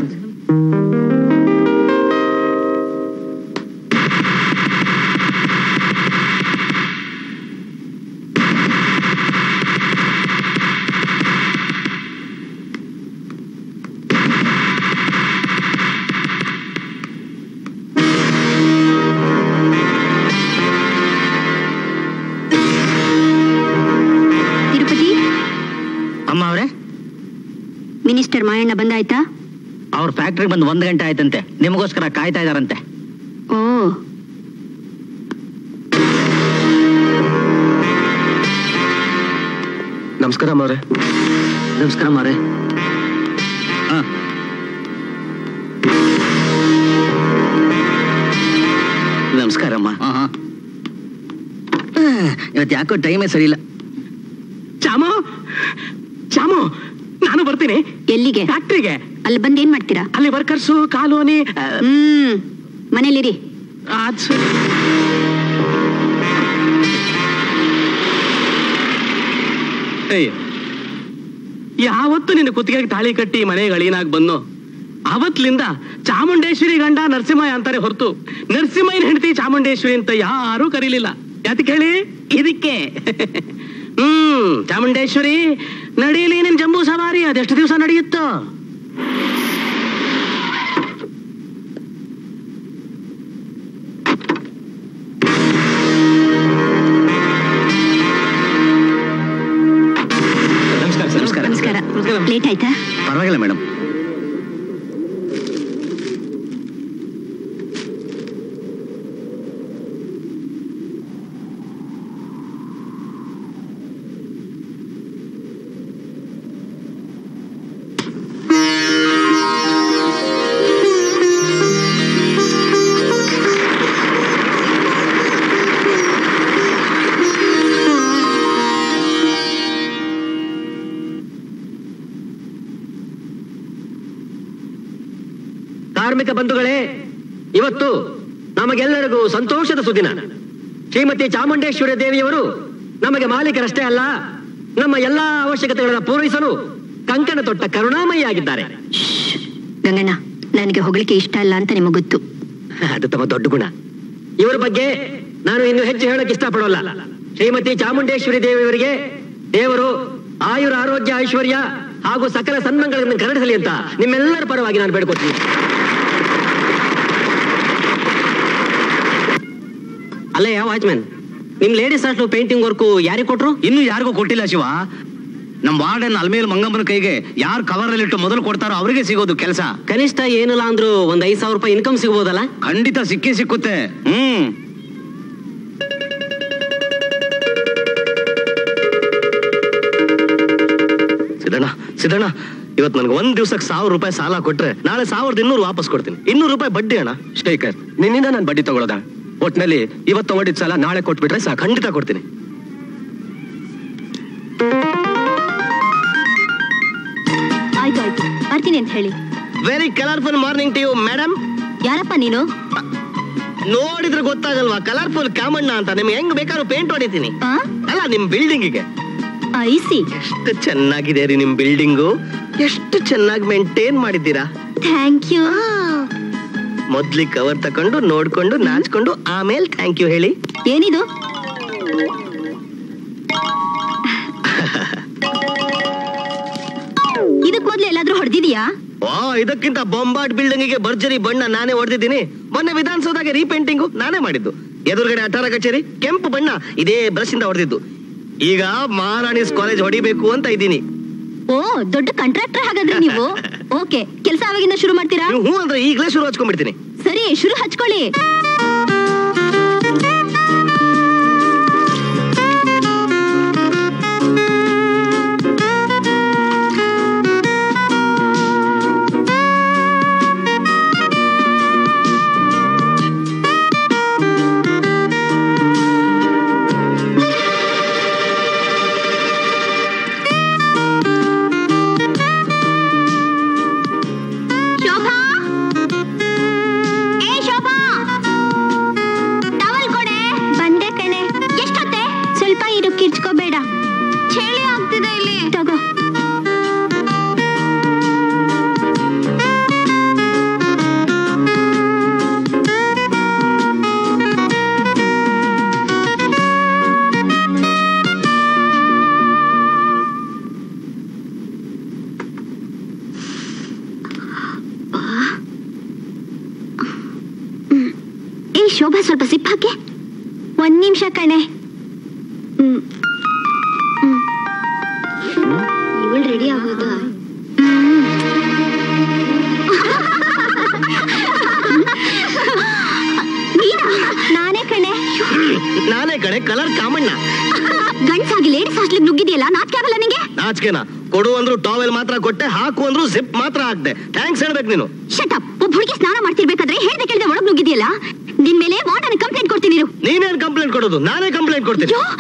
ತಿರುಪತಿ ಅಮ್ಮ ಅವ್ರೆ ಮಿನಿಸ್ಟರ್ ಮಾಯಣ್ಣ ಬಂದಾಯ್ತಾ ಅವ್ರ ಫ್ಯಾಕ್ಟ್ರಿ ಬಂದು ಒಂದ್ ಗಂಟೆ ಆಯ್ತಂತೆ ನಿಮಗೋಸ್ಕರ ಕಾಯ್ತಾ ಇದಾರಂತೆ ಓ ನಮಸ್ಕಾರ ಅಮ್ಮವ್ರೆ ನಮಸ್ಕಾರ ಮಾರೆ ನಮಸ್ಕಾರ ಅಮ್ಮ ಇವತ್ತು ಯಾಕೋ ಟೈಮೇ ಸರಿ ಇಲ್ಲ ಚಾಮು ಚಾಮು ನಾನು ಬರ್ತೀನಿ ಎಲ್ಲಿಗೆ ಫ್ಯಾಕ್ಟ್ರಿಗೆ ಅಲ್ಲಿ ಬಂದ್ ಏನ್ ಮಾಡ್ತೀರಾ ಅಲ್ಲಿ ವರ್ಕರ್ಸು ಕಾಲೋನಿ ಆ, ಹ್ಮ್ ಮನೇಲಿರಿ ಅದ್ ಸರಿ. ಏಯ್, ಯಾವತ್ತು ನಿನ್ನ ಕುತ್ತಿಗೆಗೆ ತಾಳಿ ಕಟ್ಟಿ ಮನೆಗೆ ಅಳಿನಾಗ್ ಬಂದು ಅವತ್ಲಿಂದ ಚಾಮುಂಡೇಶ್ವರಿ ಗಂಡ ನರಸಿಂಹಯ್ಯ ಅಂತಾರೆ ಹೊರತು ನರಸಿಂಹಯ್ಯನ ಹೆಂಡತಿ ಚಾಮುಂಡೇಶ್ವರಿ ಅಂತ ಯಾರೂ ಕರೀಲಿಲ್ಲ ಯಾತಕ್ಕೆ ಹೇಳಿ ಇದಕ್ಕೆ ಹ್ಮ್ ಚಾಮುಂಡೇಶ್ವರಿ ನಡೀಲಿ ನಿನ್ ಜಂಬೂ ಸವಾರಿ ಅದೆಷ್ಟು ದಿವಸ ನಡೆಯುತ್ತೋ ನಮಸ್ಕಾರ ಸರ್ ನಮಸ್ಕಾರ ನಮಸ್ಕಾರ ಲೇಟ್ ಆಯ್ತಾ ಪರವಾಗಿಲ್ಲ ಮೇಡಮ್ ಕಾರ್ಮಿಕ ಬಂಧುಗಳೇ ಇವತ್ತು ನಮಗೆಲ್ಲರಿಗೂ ಸಂತೋಷದ ಸುದಿನ ಶ್ರೀಮತಿ ಚಾಮುಂಡೇಶ್ವರಿ ದೇವಿಯವರು ನಮಗೆ ಮಾಲೀಕರಷ್ಟೇ ಅಲ್ಲ ನಮ್ಮ ಎಲ್ಲಾ ಅವಶ್ಯಕತೆಗಳನ್ನು ಪೂರೈಸಲು ಕಂಕಣ ತೊಟ್ಟ ಕರುಣಾಮಯಿಯಾಗಿದ್ದಾರೆ ಗಂಗಣ್ಣ ನನಗೆ ಹೊಗಳಿಕೆ ಇಷ್ಟ ಅಲ್ಲ ಅಂತ ನಿಮಗೆ ಗೊತ್ತು ಅದು ತಮ್ಮ ದೊಡ್ಡ ಗುಣ ಇವರ ಬಗ್ಗೆ ನಾನು ಇನ್ನು ಹೆಚ್ಚು ಹೇಳಕ್ ಇಷ್ಟಪಡೋಲ್ಲ ಶ್ರೀಮತಿ ಚಾಮುಂಡೇಶ್ವರಿ ದೇವಿಯವರಿಗೆ ದೇವರು ಆಯುರ ಆರೋಗ್ಯ ಐಶ್ವರ್ಯ ಹಾಗೂ ಸಕಲ ಸನ್ಮಂಗಳನ್ನು ಕರಡಿಸಲಿ ಅಂತ ನಿಮ್ಮೆಲ್ಲರ ಪರವಾಗಿ ನಾನು ಬೇಡ್ಕೊತೀನಿ ಅಲ್ಲೇ ಯಾವ ವಾಚ್ಮ್ಯಾನ್ ನಿಮ್ ಲೇಡೀಸ್ ಹಾಸ್ಟೆಲ್ ಪೇಂಟಿಂಗ್ ವರ್ಕು ಯಾರಿಗೆ ಕೊಟ್ರು ಇನ್ನು ಯಾರಿಗೂ ಕೊಟ್ಟಿಲ್ಲ ಶಿವ ನಮ್ ವಾರ್ಡನ್ ಅಲ್ಮೇಲ್ ಮಂಗಮ್ಮನ ಕೈಗೆ ಯಾರು ಕವರ್ ಅಲ್ಲಿ ಇಟ್ಟು ಮೊದಲು ಕೊಡ್ತಾರೋ ಅವರಿಗೆ ಸಿಗೋದು ಕೆಲಸ ಕನಿಷ್ಠ ಏನಿಲ್ಲ ಅಂದ್ರೂ ಒಂದ್ ಐದ್ ಸಾವಿರ ರೂಪಾಯಿ ಇನ್ಕಮ್ ಸಿಗ್ಬೋದಲ್ಲ ಖಂಡಿತ ಸಿಕ್ಕೇ ಸಿಕ್ಕುತ್ತೆ ಹ್ಮ್ ಸಿದ್ದಣ್ಣ ಸಿದ್ದಣ್ಣ ಇವತ್ತು ನನಗೆ ಒಂದ್ ದಿವ್ಸಕ್ಕೆ ಸಾವಿರ ರೂಪಾಯಿ ಸಾಲ ಕೊಟ್ರೆ ನಾಳೆ ಸಾವಿರದ ಇನ್ನೂರು ವಾಪಸ್ ಕೊಡ್ತೀನಿ ಇನ್ನೂರು ರೂಪಾಯಿ ಬಡ್ಡಿ ಅಣ್ಣ ಶೇಖರ್ ನಿನ್ನಿಂದ ನಾನು ಬಡ್ಡಿ ತಗೊಳ್ಳೋದ ಒಟ್ನಲ್ಲಿ ಇವತ್ತು ತಗೊಂಡಿದ್ ಸಾಲ ನಾಳೆ ಕೊಟ್ಬಿಟ್ರೆ ಸಾಕು ಖಂಡಿತ ಕೊಡ್ತೀನಿ ಆಯ್ತು ಆಯ್ತು ಬರ್ತೀನಿ ಅಂತ ಹೇಳಿ very colourful morning to you madam ಯಾರಪ್ಪ ನೀನು ನೋಡಿದ್ರೆ ಗೊತ್ತಾಗಲ್ವಾ ಕಲರ್ಫುಲ್ ಕಾಮಣ್ಣ ಅಂತ ನಿಮ್ಗೆ ಹೆಂಗ್ ಬೇಕಾದ್ರೂ ಪೇಂಟ್ ಹೊಡಿತೀನಿ ಆ ಅಲ್ಲ ನಿಮ್ ಬಿಲ್ಡಿಂಗಿಗೆ ಐಸಿ ಎಷ್ಟು ಚೆನ್ನಾಗಿದೆ ರೀ ನಿಮ್ ಬಿಲ್ಡಿಂಗು ಎಷ್ಟು ಚೆನ್ನಾಗಿ ಮೇಂಟೈನ್ ಮಾಡಿದ್ದೀರಾ ಥ್ಯಾಂಕ್ ಯು ಮೊದ್ಲಿಗೆ ಕವರ್ ತಕೊಂಡು ನೋಡ್ಕೊಂಡು ನಾಚ್ಕೊಂಡು ಆಮೇಲೆ ಥ್ಯಾಂಕ್ ಯು ಹೇಳಿ ಏನಿದು ಇದಕ್ ಮೊದ್ಲು ಎಲ್ಲಾದ್ರೂ ಹೊಡೆದಿದ್ಯಾ ವಾ ಇದಕ್ಕಿಂತ ಬೊಂಬಾಟ್ ಬಿಲ್ಡಿಂಗಿಗೆ ಭರ್ಜರಿ ಬಣ್ಣ ನಾನೇ ಹೊಡೆದಿದ್ದೀನಿ ಮೊನ್ನೆ ವಿಧಾನಸೌಧಾಗೆ ರೀಪೇಂಟಿಂಗು ನಾನೇ ಮಾಡಿದ್ದು ಎದುರುಗಡೆ ಅಠಾರ ಕಚೇರಿ ಕೆಂಪು ಬಣ್ಣ ಇದೇ ಬ್ರಷ್ ಇಂದ ಹೊಡೆದಿದ್ದು ಈಗ ಮಹಾರಾಣೀಸ್ ಕಾಲೇಜ್ ಹೊಡಿಬೇಕು ಅಂತ ಇದ್ದೀನಿ ಓ ದೊಡ್ಡ ಕಾಂಟ್ರಾಕ್ಟರ್ ಹಾಗಾದ್ರೆ ನೀವು ಓಕೆ ಕೆಲಸ ಅವಾಗಿಂದ ಶುರು ಮಾಡ್ತೀರಾ ನೀವು ಹ್ಞೂ ಅಂದ್ರೆ ಈಗಲೇ ಶುರು ಹಚ್ಕೊಂಡ್ಬಿಡ್ತೀನಿ ಸರಿ ಶುರು ಹಚ್ಕೊಳ್ಳಿ ಶೋಭಾ ಏ ಶೋಭಾ ಟವಲ್ ಕೊಡೆ ಬಂದೆ ಕಣೆ ಎಷ್ಟೊತ್ತೆ ಸ್ವಲ್ಪ ಇರು ಕಿರ್ಚ್ಕೋಬೇಡ ಚಳಿ ಆಗ್ತಿದೆ ಇಲ್ಲಿ ತಗೋ ಏ ಶೋಭಾ ಸ್ವಲ್ಪ ಸಿಪ್ ಹಾಕೆ ಒಂದ್ ನಿಮಿಷ ಕಣೆ ಹ್ಮ್ ಇವಳು ರೆಡಿ ಆಗೋದ ನಾನೇ ಕಣೆ ನಾನೇ ಕಡೆ ಕಲರ್ ಕಾಮಣ್ಣ ಗಂಡ್ಸಾಗಿ ಲೇಡೀಸ್ ಹಾಸ್ಟೆಲ್ ನುಗ್ಗಿದೆಯಲ್ಲ ನಾಚಿಕೆ ಆಗಲ್ಲ ನಿಂಗೆ ನಾಚಿಕೆನ ಕೊಡು ಅಂದ್ರು ಟಾವೆಲ್ ಮಾತ್ರ ಕೊಟ್ಟೆ ಹಾಕು ಅಂದ್ರು ಜಿಪ್ ಮಾತ್ರ ಹಾಕ್ದೆ ಥ್ಯಾಂಕ್ಸ್ ಹೇಳ್ಬೇಕು ನೀನು ಶಟ್ ಅಪ್ ಒಬ್ಬ ಹುಡುಗಿ ಸ್ನಾನ ಮಾಡ್ತಿರ್ಬೇಕಾದ್ರೆ ಹೇಳ್ದೆ ಕೇಳ್ದೆ ಒಳಗ್ ನುಗ್ಗಿದೆಯಲ್ಲ ನಿನ್ ಮೇಲೆ ವಾರ್ಡನ್ ಕಂಪ್ಲೇಂಟ್ ಕೊಡ್ತೀನಿ ಇರು. ನೀನೇನ್ ಕಂಪ್ಲೇಂಟ್ ಕೊಡೋದು ನಾನೇ ಕಂಪ್ಲೇಂಟ್ ಕೊಡ್ತೀನಿ ಅಯ್ಯೋ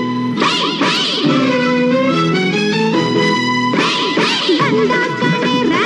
ಬಂದ ಕಣೆ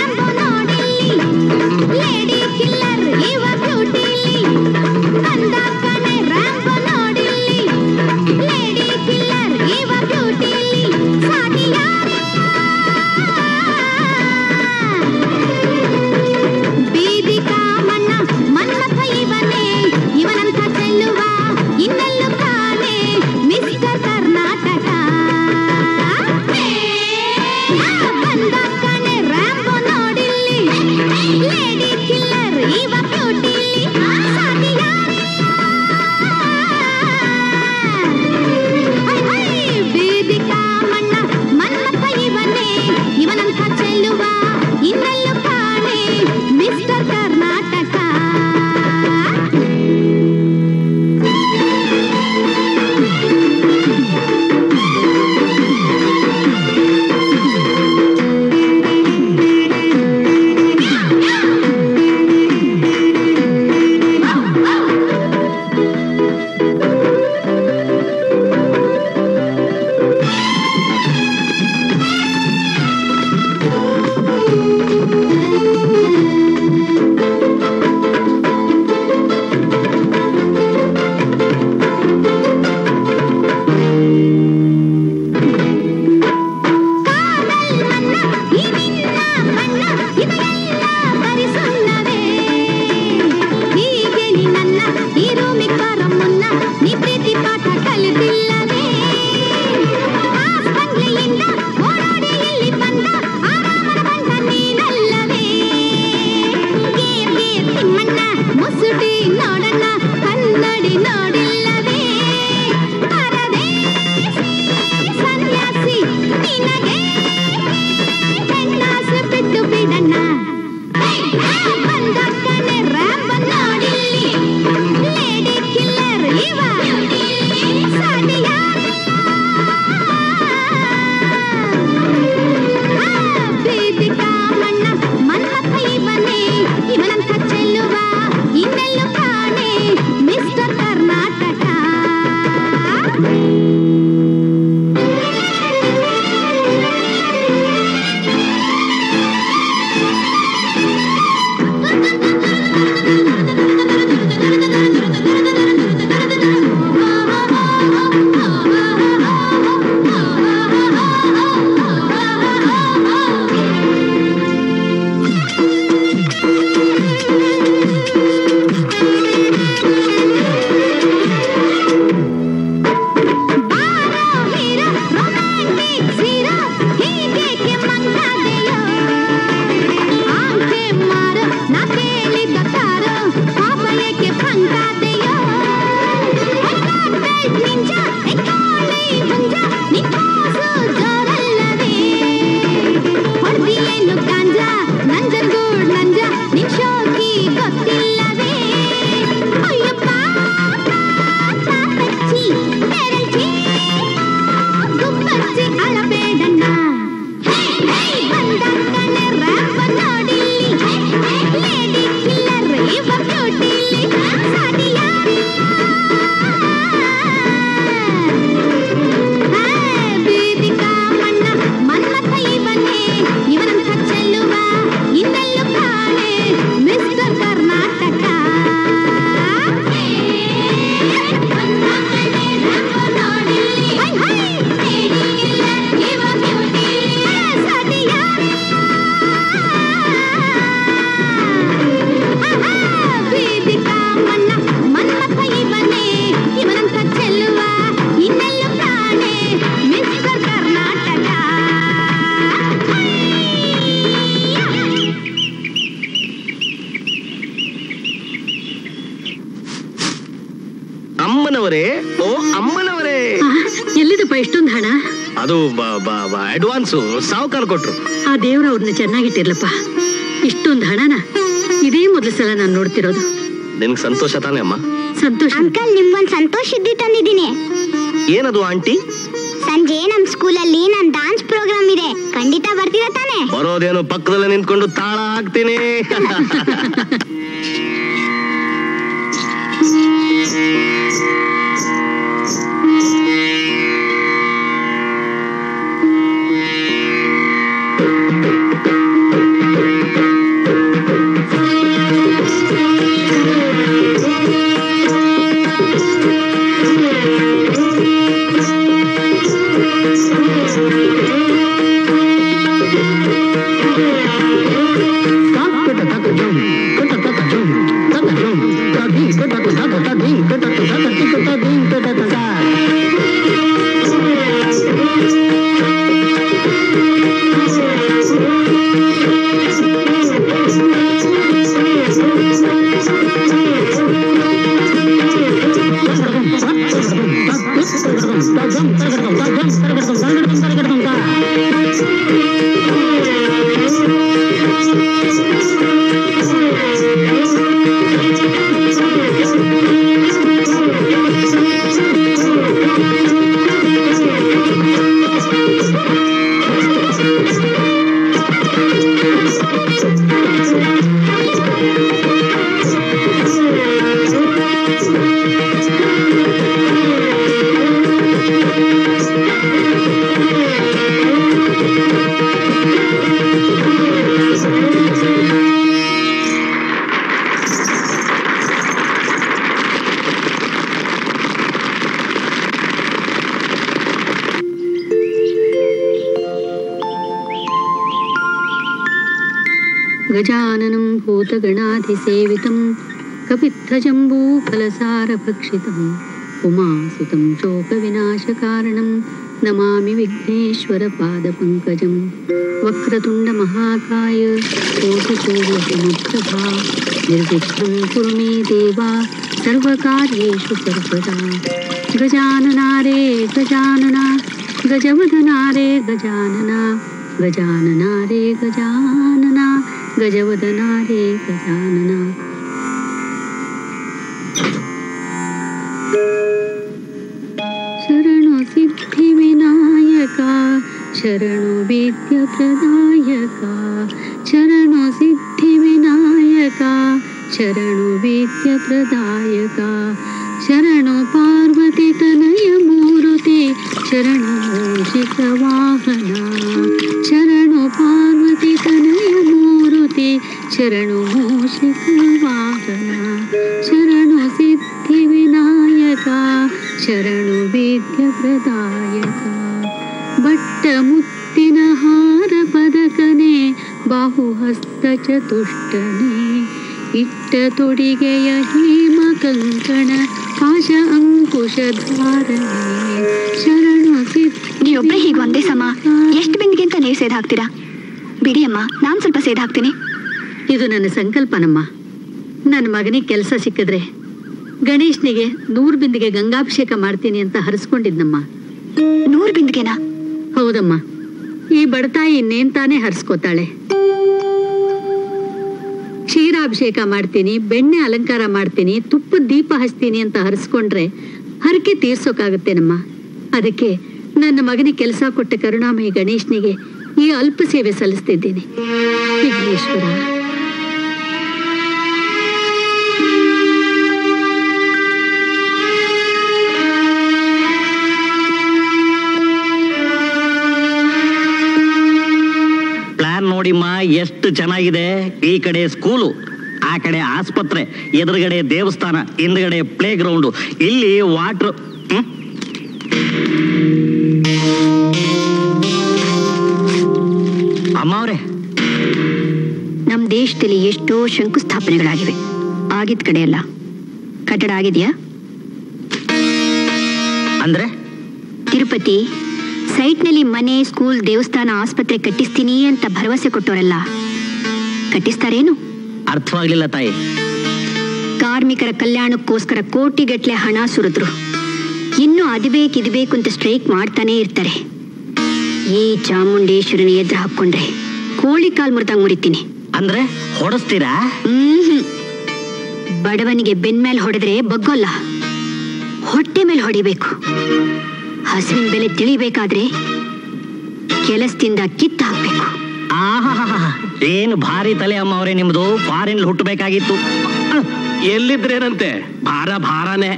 ಇವ ಬ್ಯೂಟಿಲಿ ಸಾಟಿ ಬೀದಿಕಾ ಮಣ್ಣ ಮನ್ಮಥ ಇವನೇ ಇವನಂಥ ಚೆಲ್ಲುವ ಇನ್ನೆಲ್ಲೂ ಕಾಣೆ ಮಿಸ್ಟರ್ ಕರ್ನಾಟಕ ಹೈ, ಹೈ. ಸಾಟಿಯ ವೇದಿಕಾ ಮನ್ನ ಮನ್ಮಥ ಇವನೇ ಇವನಂತ ಚೆಲ್ಲುವ ಇನ್ನೆಲ್ಲೂ ಕಾಣೆ ಮಿಸ್ಟರ್ ಕರ್ನಾಟಕ ಅಮ್ಮನವರೇ ಓ ಅಮ್ಮನವರೇ ಆ, ಎಲ್ಲಿದಪ್ಪ ಇಷ್ಟೊಂದು ಹಣ ಅದು ಅಡ್ವಾನ್ಸು ಸಾವುಕಾರ ಕೊಟ್ರು ಆ ದೇವ್ರ ಅವ್ರನ್ನ ಚೆನ್ನಾಗಿಟ್ಟಿರ್ಲಪ್ಪ ಇಷ್ಟೊಂದು ಹಣನ ಇದೇ ಮೊದಲ ಸಲ ನಾನು ನೋಡ್ತಿರೋದು ನಿನ್ಗೆ ಸಂತೋಷ ತಾನೇ ಅಮ್ಮ ಸಂತೋಷ ಅಂಕಲ್ ನಿಮ್ಗೊಂದು ಸಂತೋಷ ಇದ್ದಿ ತಂದಿದ್ದೀನಿ ಏನದು ಆಂಟಿ ಸಂಜೆ ನಮ್ ಸ್ಕೂಲಲ್ಲಿ ನನ್ ಡಾನ್ಸ್ ಪ್ರೋಗ್ರಾಮ್ ಇದೆ ಖಂಡಿತ ಬರ್ತೀರಾ ತಾನೇ ಬರೋದೇನು ಪಕ್ಕದಲ್ಲೇ ನಿಂತ್ಕೊಂಡು ತಾಳ ಹಾಕ್ತೀನಿ ಗಜಾನನಂ ಭೂತಗಣಾಧಿಸೇವಿತಂ ಕಪಿತ್ಥಜಂಬೂಫಲಸಾರಭಕ್ಷಿತಂ ಉಮಾಸುತಂ ಶೋಕವಿನಾಶಕಾರಣಂ ನಮಾಮಿ ವಿಘ್ನೇಶ್ವರ ಪಾದಪಂಕಜಂ ವಕ್ರತುಂಡ ಮಹಾಕಾಯ ಕೋಟಿಸೂರ್ಯಸಮಪ್ರಭಾ ನಿರ್ವಿಘ್ನಂ ಕುರು ಮೇ ದೇವಾ ಸರ್ವಕಾರ್ಯೇಷು ಸರ್ವದಾ ಗಜಾನನಾರೇ ಗಜಾನನ ಗಜವದನಾರೇ ಗಜಾನನ ಗಜಾನನಾರೇ ಗಜಾನನ ಗಜವದನಾರೇ ಗಜಾನನ ಶರಣು ಸಿದ್ಧಿ ವಿನಾಯಕ ಶರಣು ವಿದ್ಯ ಪ್ರದಾಯಕ ಶರಣು ಸಿದ್ಧಿ ವಿನಾಯಕ ಶರಣು ವಿದ್ಯ ಪ್ರದಾಯಕ ಶರಣು ಪಾರ್ವತಿ ತನಯ ಮೂರುತಿ ಶರಣು ಮೂಷಿಕ ವಾಹನ ಶರಣು ಪಾರ್ವತಿ ತನಯ ಮೂರುತಿ ಶರಣು ಮೂಷಿಕ ವಾಹನ ಶರಣು ಸಿದ್ಧಿ ವಿನಾಯಕ ಶರಣು ವಿದ್ಯ ಪ್ರದಾಯಕ ಬಟ್ಟ ಮುತ್ತಿನ ಹಾರ ಪದಕನೆ ಬಾಹುಹಸ್ತ ಚತುಷ್ಟನೆ ಇಟ್ಟ ತೊಡಿಗೆಯ ಹೇಮ ಕಂಕಣ ಪಾಶ ಅಂಕುಶ ಧಾರಣೆ ಶರಣು ನೀವೊಬ್ರೆ ಹೀಗೆ ಒಂದೇ ಸಮ ಎಷ್ಟು ಬಿಂದಿಗೆ ಅಂತ ನೀವು ಸೇದ್ ಹಾಕ್ತೀರಾ ಬಿಡಿ ಅಮ್ಮ ನಾನ್ ಸ್ವಲ್ಪ ಸೇದ್ ಹಾಕ್ತೀನಿ ಇದು ನನ್ನ ಸಂಕಲ್ಪನಮ್ಮ ನನ್ನ ಮಗನಿಗೆ ಕೆಲಸ ಸಿಕ್ಕಿದ್ರೆ ಗಣೇಶ್ನಿಗೆ ನೂರು ಬಿಂದಿಗೆ ಗಂಗಾಭಿಷೇಕ ಮಾಡ್ತೀನಿ ಅಂತ ಹರಿಸ್ಕೊಂಡಿದ್ನಮ್ಮ ನೂರ್ ಬಿಂದಿಗೆನಾ ಹೌದಮ್ಮ ಈ ಬಡತಾಯಿ ಇನ್ನೇನ್ ತಾನೇ ಹರಿಸ್ಕೋತಾಳೆ ಕ್ಷೀರಾಭಿಷೇಕ ಮಾಡ್ತೀನಿ ಬೆಣ್ಣೆ ಅಲಂಕಾರ ಮಾಡ್ತೀನಿ ತುಪ್ಪದ ದೀಪ ಹಚ್ತೀನಿ ಅಂತ ಹರಿಸ್ಕೊಂಡ್ರೆ ಹರಕೆ ತೀರ್ಸೋಕಾಗತ್ತೇನಮ್ಮ ಅದಕ್ಕೆ ನನ್ನ ಮಗನಿಗೆ ಕೆಲಸ ಕೊಟ್ಟ ಕರುಣಾಮಯಿ ಗಣೇಶ್ನಿಗೆ ಈ ಅಲ್ಪ ಸೇವೆ ಸಲ್ಲಿಸ್ತಿದ್ದೀನಿ ವಿಘ್ನೇಶ್ವರ ಚೆನ್ನಾಗಿದೆ ಈ ಕಡೆ ಸ್ಕೂಲು ಆ ಕಡೆ ಆಸ್ಪತ್ರೆ ಎದುರುಗಡೆ ದೇವಸ್ಥಾನ ಹಿಂದ್ಗಡೆ ಪ್ಲೇ ಗ್ರೌಂಡು ಇಲ್ಲಿ ವಾಟ್ರ್ ಹ್ಮ್ ಅಮ್ಮ ಅವ್ರೆ ನಮ್ಮ ದೇಶದಲ್ಲಿ ಎಷ್ಟೋ ಶಂಕುಸ್ಥಾಪನೆಗಳಾಗಿವೆ ಆಗಿದ್ ಕಡೆ ಅಲ್ಲ ಕಟ್ಟಡ ಆಗಿದೆಯಾ ಅಂದ್ರೆ ತಿರುಪತಿ ಸೈಟ್ನಲ್ಲಿ ಮನೆ ಸ್ಕೂಲ್ ದೇವಸ್ಥಾನ ಆಸ್ಪತ್ರೆ ಕಟ್ಟಿಸ್ತೀನಿ ಅಂತ ಭರವಸೆ ಕೊಟ್ಟವರೆಲ್ಲ ಕಟ್ಟಿಸ್ತಾರೇನು ಅರ್ಥವಾಗ್ಲಿಲ್ಲ ತಾಯಿ ಕಾರ್ಮಿಕರ ಕಲ್ಯಾಣಕ್ಕೋಸ್ಕರ ಕೋಟಿಗಟ್ಲೆ ಹಣ ಸುರಿದ್ರು ಇನ್ನು ಅದು ಬೇಕು ಇದು ಬೇಕು ಅಂತ ಸ್ಟ್ರೈಕ್ ಮಾಡ್ತಾನೆ ಇರ್ತಾರೆ ಈ ಚಾಮುಂಡೇಶ್ವರನ ಎದುರು ಹಾಕೊಂಡ್ರೆ ಕೋಳಿ ಕಾಲ್ ಮುರಿದಂಗ್ ಮುರಿತೀನಿ ಅಂದ್ರೆ ಹೊಡೆಸ್ತೀರಾ ಹ್ಮ್ ಬಡವನಿಗೆ ಬೆನ್ಮೇಲ್ ಹೊಡೆದ್ರೆ ಬಗ್ಗೋಲ್ಲ ಹೊಟ್ಟೆ ಮೇಲೆ ಹೊಡಿಬೇಕು ಹಸುವಿನ ಬೆಲೆ ತಿಳಿಬೇಕಾದ್ರೆ ಕೆಲಸದಿಂದ ಕಿತ್ತು ಹಾಕ್ಬೇಕು ಆಹಾಹಾಹಾ. ಏನು ಭಾರಿ ತಲೆ ಅಮ್ಮ ಅವರೇ ನಿಮ್ದು ಫಾರಿನ್ ಹುಟ್ಟಬೇಕಾಗಿತ್ತು ಎಲ್ಲಿದ್ರೇನಂತೆ ಭಾರ ಭಾರನೇ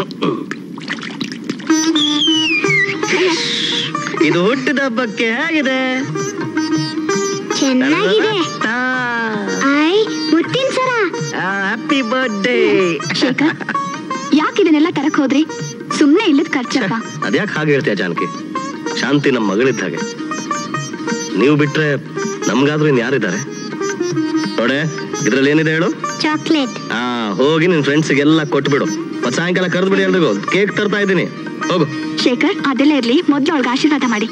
ಇದು ಹುಟ್ಟಿದ ಹಬ್ಬಕ್ಕೆ ಹೇಗಿದೆ ಚೆನ್ನಾಗಿದೆ ಐ ಮುತ್ತಿನ ಸರ ಹ್ಯಾಪಿ ಬರ್ಡೇ ಶೇಖರ್ ಯಾಕೆ ಇದನ್ನೆಲ್ಲ ತರಕ್ ಹೋದ್ರಿ ಸುಮ್ನೆ ಇಲ್ಲದ ಖರ್ಚಪ್ಪ ಅದ್ಯಾಕೆ ಹಾಗೆ ಹೇಳ್ತೀಯ ಜಾನಕಿ ಶಾಂತಿ ನಮ್ಮ ಮಗಳಿದ್ದ ಹಾಗೆ ನೀವು ಬಿಟ್ರೆ ನಮ್ಗಾದ್ರೂ ಇನ್ ಯಾರಿದ್ದಾರೆ ನೋಡೆ ಇದ್ರಲ್ಲಿ ಏನಿದೆ ಹೇಳು ಚಾಕ್ಲೇಟ್ ಆ ಹೋಗಿ ನಿನ್ ಫ್ರೆಂಡ್ಸಿಗೆಲ್ಲ ಕೊಟ್ಬಿಡು ಮತ್ ಸಾಯಂಕಾಲ ಕರೆದ್ಬಿಡಿ ಎಲ್ರಿಗೂ ಕೇಕ್ ತರ್ತಾ ಇದ್ದೀನಿ ಹೋಗು ಶೇಖರ್ ಅದೆಲ್ಲ ಇರ್ಲಿ ಮೊದ್ಲು ಅವಳಿಗೆ ಆಶೀರ್ವಾದ ಮಾಡಿ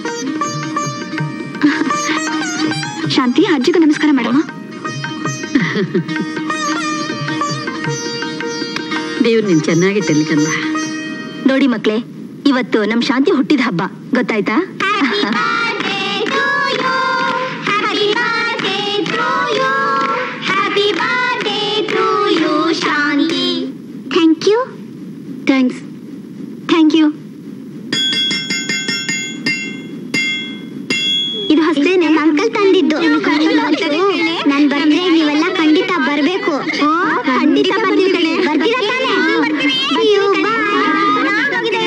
ಶಾಂತಿ ಅಜ್ಜಿಗೂ ನಮಸ್ಕಾರ ಮೇಡಮ್ ದೇವ್ರು ನೀನ್ ಚೆನ್ನಾಗಿಟ್ಟಲ್ಲಿ ಕಂದ ನೋಡಿ ಮಕ್ಳೇ ಇವತ್ತು ನಮ್ ಶಾಂತಿ ಹುಟ್ಟಿದ ಹಬ್ಬ ಗೊತ್ತಾಯ್ತಾ thank you thanks thank you ಇದು ಹಸ್ತೇನೆ ಅಂಕಲ್ ತಂದಿದ್ದು ನಾನು ಬಂದ್ರೆ ನೀವೆಲ್ಲ ಖಂಡಿತ ಬರ್ಬೇಕು ಖಂಡಿತ ಬರ್ತೀವಿ ಬರ್ತೀರಾ ತಾನೇ ಅಯ್ಯೋ, bye.